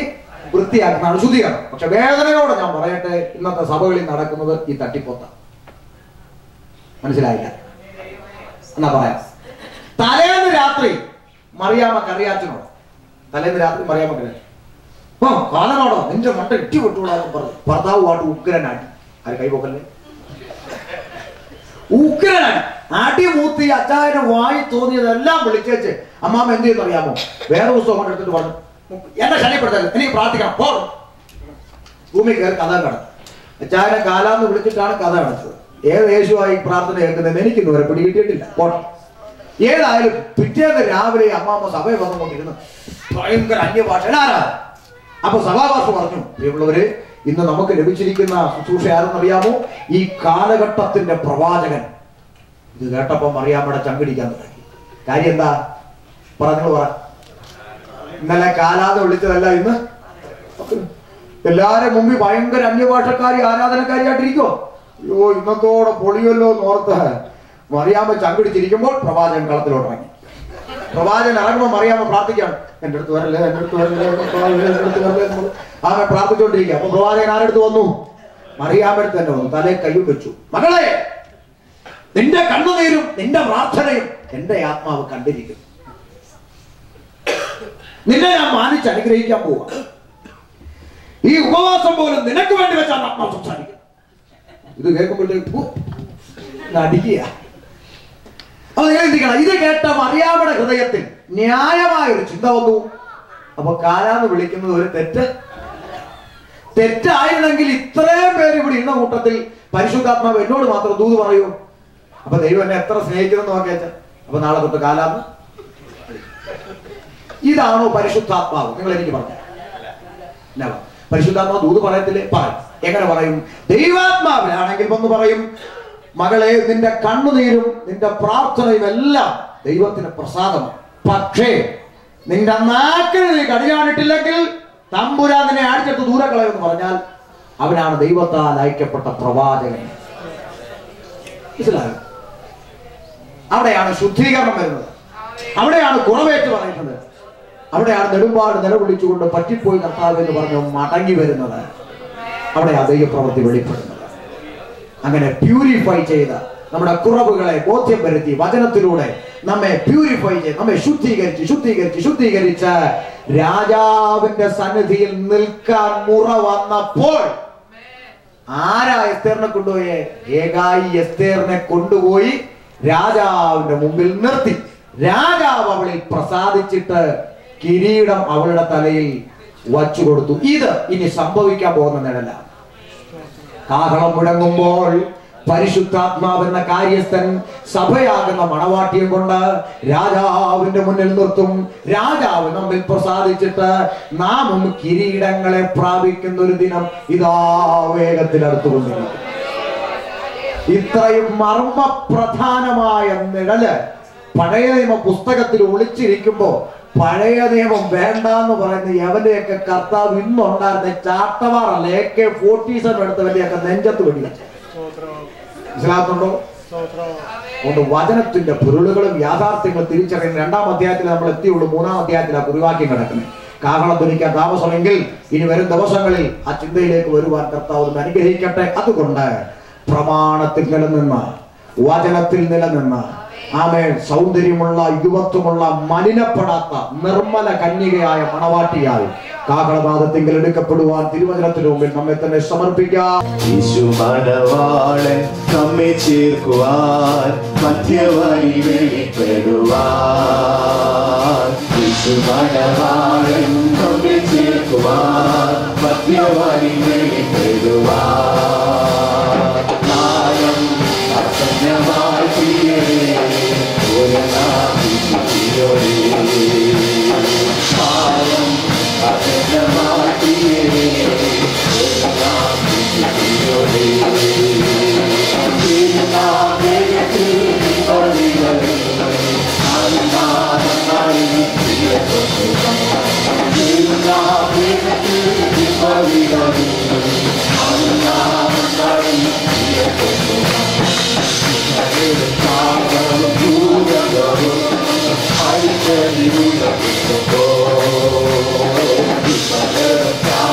Speaker 1: വൃത്തിയാക്കുന്നതാണ് ശുദ്ധീകരണം പക്ഷെ വേദനയോടെ ഞാൻ പറയട്ടെ ഇന്നത്തെ സഭകളിൽ നടക്കുന്നത് ഈ തട്ടിപ്പൊത്താണ് മനസ്സിലായില്ല എന്നാ പറയാം തലേന്ന് രാത്രി മറിയാമ്മ കറിയാച്ചനോട് തലേന്ന് രാത്രി മറിയാമ്മ കറിയാച്ചൻ ഓ കാലമാടോ നിന്റെ മണ്ട ഇട്ടി വിട്ടുകൂടാതെ പറഞ്ഞു ഭർത്താവുമായിട്ട് ഉഗ്രനാടി ആര് കൈപോക്കല്ലേ ഉഗ്രനാണ് അടി മൂത്തി അച്ചായനെ വായി തോന്നിയതെല്ലാം വിളിച്ചേച്ച് അമ്മാമ്മ എന്ത് ചെയ്യുന്നു അറിയാമോ വേറെ പുസ്തകം കൊണ്ട് എടുത്തിട്ട് പറഞ്ഞു എന്നെ ശല്യപ്പെടുത്തല്ലേ എനിക്ക് പ്രാർത്ഥിക്കണം പോ ഭൂമി കയറി കഥ കടന്നു അച്ചായനെ കാലാന്ന് വിളിച്ചിട്ടാണ് കഥ അടച്ചത് ഏത് യേശുവായി പ്രാർത്ഥന കേൾക്കുന്നത് എനിക്കിന്ന് വരെ പിടികിട്ടിയിട്ടില്ല പോട്ടെ ഏതായാലും പിറ്റേന്ന് രാവിലെ അമ്മാമ്മ സഭയിൽ വന്നുകൊണ്ടിരുന്നു ഭയങ്കര അന്യഭാഷ ആരാ അപ്പൊ സഭാഭാഷ പറഞ്ഞു പ്രിയമുള്ളവര് ഇന്ന് നമുക്ക് ലഭിച്ചിരിക്കുന്ന ശുശ്രൂഷ ആരെന്നറിയാമോ ഈ കാലഘട്ടത്തിന്റെ പ്രവാചകൻ ഇത് കേട്ടപ്പോ അറിയാമയുടെ ചങ്കിടിക്കാൻ തുടങ്ങി കാര്യം എന്താ പറഞ്ഞു പറ ഇന്നലെ കാലാതെ വിളിച്ചതല്ല ഇന്ന് എല്ലാരും മുമ്പിൽ ഭയങ്കര അന്യഭാഷക്കാരി ആരാധനക്കാരിയായിട്ടിരിക്കോ അയ്യോ ഇന്നത്തോടെ പൊളിയല്ലോ എന്ന് ഓർത്ത് മറിയാമ്മ ചങ്കിടിച്ചിരിക്കുമ്പോൾ പ്രവാചകൻ കളത്തിലോട്ട് ഇറങ്ങി പ്രവാചകൻ ഇറങ്ങുമ്പോൾ മറിയാമ്മ പ്രാർത്ഥിക്കാണ് എന്റെ അടുത്ത് വരല്ലേ എന്റെ അടുത്ത് വരല്ലേ എന്റെ അടുത്ത് വരല്ലേ, എന്റെ അടുത്ത് വരല്ലേ എന്ന് പറഞ്ഞ് അവൻ പ്രാർത്ഥിച്ചുകൊണ്ടിരിക്കുക അപ്പൊ പ്രവാചകൻ ആരെടുത്ത് വന്നു മറിയാമ്മടുത്ത് തന്നെ വന്നു തലേ കയ്യും വെച്ചു മകളെ നിന്റെ കണ്ണുനീരും നിന്റെ പ്രാർത്ഥനയും എന്റെ ആത്മാവ് കണ്ടിരിക്കുന്നു നിന്നെ ഞാൻ മാനിച്ച് അനുഗ്രഹിക്കാൻ പോവാ ഈ ഉപവാസം പോലും നിനക്ക് വേണ്ടി വെച്ചാണ് ആത്മാവ് സംസാരിക്കുന്നത് ഇത് കേൾക്കുമ്പോഴത്തേക്ക് ഫു, ഇത് അടിക്കുക അപ്പൊ നിങ്ങൾ ചിന്തിക്കണം ഇത് കേട്ട മറിയാമ്മയുടെ ഹൃദയത്തിൽ ന്യായമായ ഒരു ചിന്ത വന്നു അപ്പൊ കാലാന്ന് വിളിക്കുന്നത് ഒരു തെറ്റ് തെറ്റായിരുന്നെങ്കിൽ ഇത്രയും പേര് ഇവിടെ ഇരുന്ന കൂട്ടത്തിൽ പരിശുദ്ധാത്മാവ് എന്നോട് മാത്രം ദൂത് പറയൂ അപ്പൊ ദൈവം എന്നെ എത്ര സ്നേഹിക്കുന്നു നോക്കിയാച്ച അപ്പൊ നാളെ തൊട്ട് കാലാന്ന് ഇതാണോ പരിശുദ്ധാത്മാവ് നിങ്ങൾ എനിക്ക് പറഞ്ഞു ഇല്ല പരിശുദ്ധാത്മാവ് ദൂത് പറയത്തില്ലേ പറയും എങ്ങനെ പറയും ദൈവാത്മാവിലാണെങ്കിൽ വന്ന് പറയും മകളെ നിന്റെ കണ്ണുനീരും നിന്റെ പ്രാർത്ഥനയും എല്ലാം ദൈവത്തിന് പ്രസാദമാണ് പക്ഷേ നിന്റെ നാക്കിന് നീ കടിഞ്ഞാണിട്ടില്ലെങ്കിൽ തമ്പുരാ നിന്നെ അടിച്ചിട്ട് ദൂരെ കളയുമെന്ന് പറഞ്ഞാൽ അവനാണ് ദൈവത്താൽ അയക്കപ്പെട്ട പ്രവാചകൻ മനസ്സിലായോ അവിടെയാണ് ശുദ്ധീകരണം വരുന്നത് അവിടെയാണ് കുറവേറ്റ് പറയുന്നത് അവിടെയാണ് നെടുമ്പാട് നിലവിളിച്ചുകൊണ്ട് പറ്റിപ്പോയി കർത്താവ് എന്ന് പറഞ്ഞ് മടങ്ങി വരുന്നത് അവിടെയാണ് ദൈവപ്രവൃത്തി വെളിപ്പെടുന്നത് അങ്ങനെ പ്യൂരിഫൈ ചെയ്ത് നമ്മുടെ കുറവുകളെ ബോധ്യം വരുത്തി വചനത്തിലൂടെ നമ്മെ പ്യൂരിഫൈ ചെയ്ത് നമ്മെ ശുദ്ധീകരിച്ച് ശുദ്ധീകരിച്ച് ശുദ്ധീകരിച്ച് രാജാവിന്റെ സന്നിധിയിൽ നിൽക്കാൻ മുറ വന്നപ്പോൾ ആരാ എസ്തേറിനെ കൊണ്ടുപോയേ ഏകായി എസ്തേറിനെ കൊണ്ടുപോയി രാജാവിന്റെ മുമ്പിൽ നിർത്തി രാജാവ് അവളിൽ പ്രസാദിച്ചിട്ട് കിരീടം അവളുടെ തലയിൽ വച്ചു കൊടുത്തു ഇത് ഇനി സംഭവിക്കാൻ പോകുന്ന നിഴല കാഹളം മുഴങ്ങുമ്പോൾ പരിശുദ്ധാത്മാവെന്ന കാര്യസ്ഥൻ സഭയാകുന്ന മണവാട്ടിയം കൊണ്ട് രാജാവിന്റെ മുന്നിൽ നിർത്തും രാജാവ് നമ്മിൽ പ്രസാദിച്ചിട്ട് നാമും കിരീടങ്ങളെ പ്രാപിക്കുന്ന ഒരു ദിനം ഇതാ വേഗത്തിൽ അടുത്തുകൊണ്ടിരിക്കും ഇത്രയും മർമ്മപ്രധാനമായ നിഴല് പഴയ നിയമ പുസ്തകത്തിൽ ഒളിച്ചിരിക്കുമ്പോ പഴയ നിയമം വേണ്ട എന്ന് പറയുന്ന യവന്റെയൊക്കെ കർത്താവ് ഇന്നുണ്ടായിരുന്ന ചാട്ടവാറല്ല എ കെ ഫോർട്ടി സെവൻ എടുത്തവന്റെയൊക്കെ നെഞ്ചത്ത് വെടിവെച്ചു
Speaker 5: സ്തോത്രം
Speaker 1: മനസ്സിലാക്കുന്നുണ്ടോ
Speaker 5: സ്തോത്രം
Speaker 1: അതുകൊണ്ട് വചനത്തിന്റെ പൊരുളുകളും യാഥാർത്ഥ്യങ്ങളും തിരിച്ചറിയുന്ന രണ്ടാം അധ്യായത്തിൽ നമ്മൾ എത്തിയുള്ളൂ മൂന്നാം അധ്യായത്തിലാണ് കുറിവാക്യം കിടക്കുന്നത് കാഹളം ധരിക്കാൻ താമസമെങ്കിൽ ഇനി വരും ദിവസങ്ങളിൽ ആ ചിന്തയിലേക്ക് വരുവാൻ കർത്താവ് നമ്മെ അനുഗ്രഹിക്കട്ടെ അതുകൊണ്ട് പ്രമാണത്തിൽ നിലനിന്ന വചനത്തിൽ നിലനിന്ന ആമേ സൗന്ദര്യമുള്ള യുവത്വമുള്ള മലിനപ്പെടാത്ത നിർമ്മല കന്യകയായ മണവാട്ടിയാൽ കാഹളനാദത്തിങ്കിൽ എടുക്കപ്പെടുവാൻ തിരുവചനത്തിന് മുമ്പിൽ നമ്മെ തന്നെ സമർപ്പിക്കാം
Speaker 6: യേശു മണവാളൻ നമ്മെ ചേർക്കുവാൻ മധ്യവഴി വെളിപ്പെടുവാൻ യേശു മണവാളൻ നമ്മെ ചേർക്കുവാൻ മധ്യവഴി വെളിപ്പെടുവാൻ കാലം അസന്നമായി തീരെ ഒരു നാം വിശുദ്ധിയോടെ കാലം അസന്നമായി തീരെ ഒരു നാം വിശുദ്ധിയോടെ I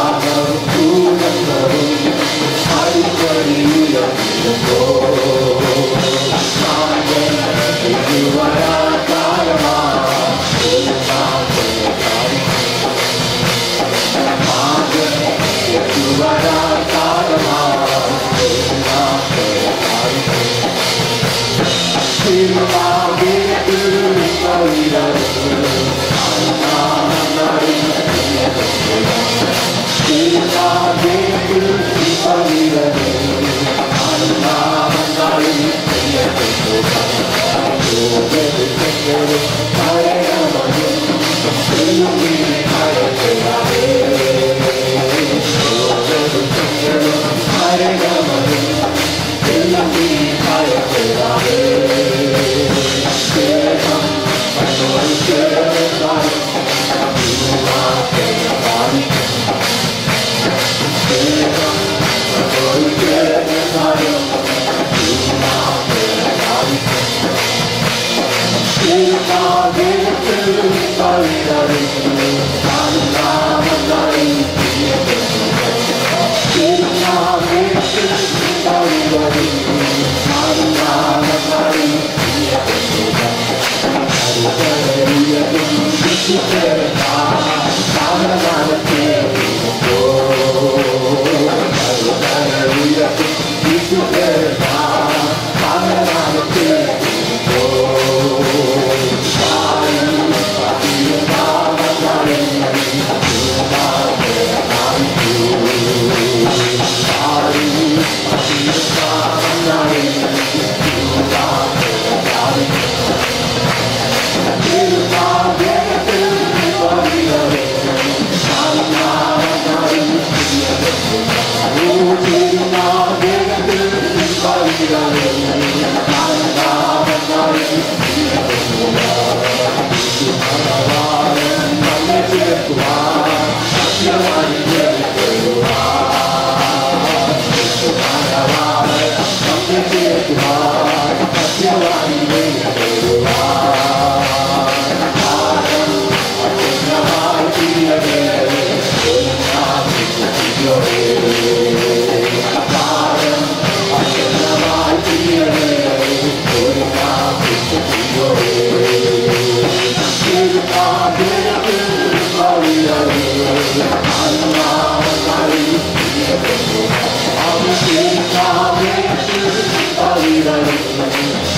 Speaker 6: Hallelujah.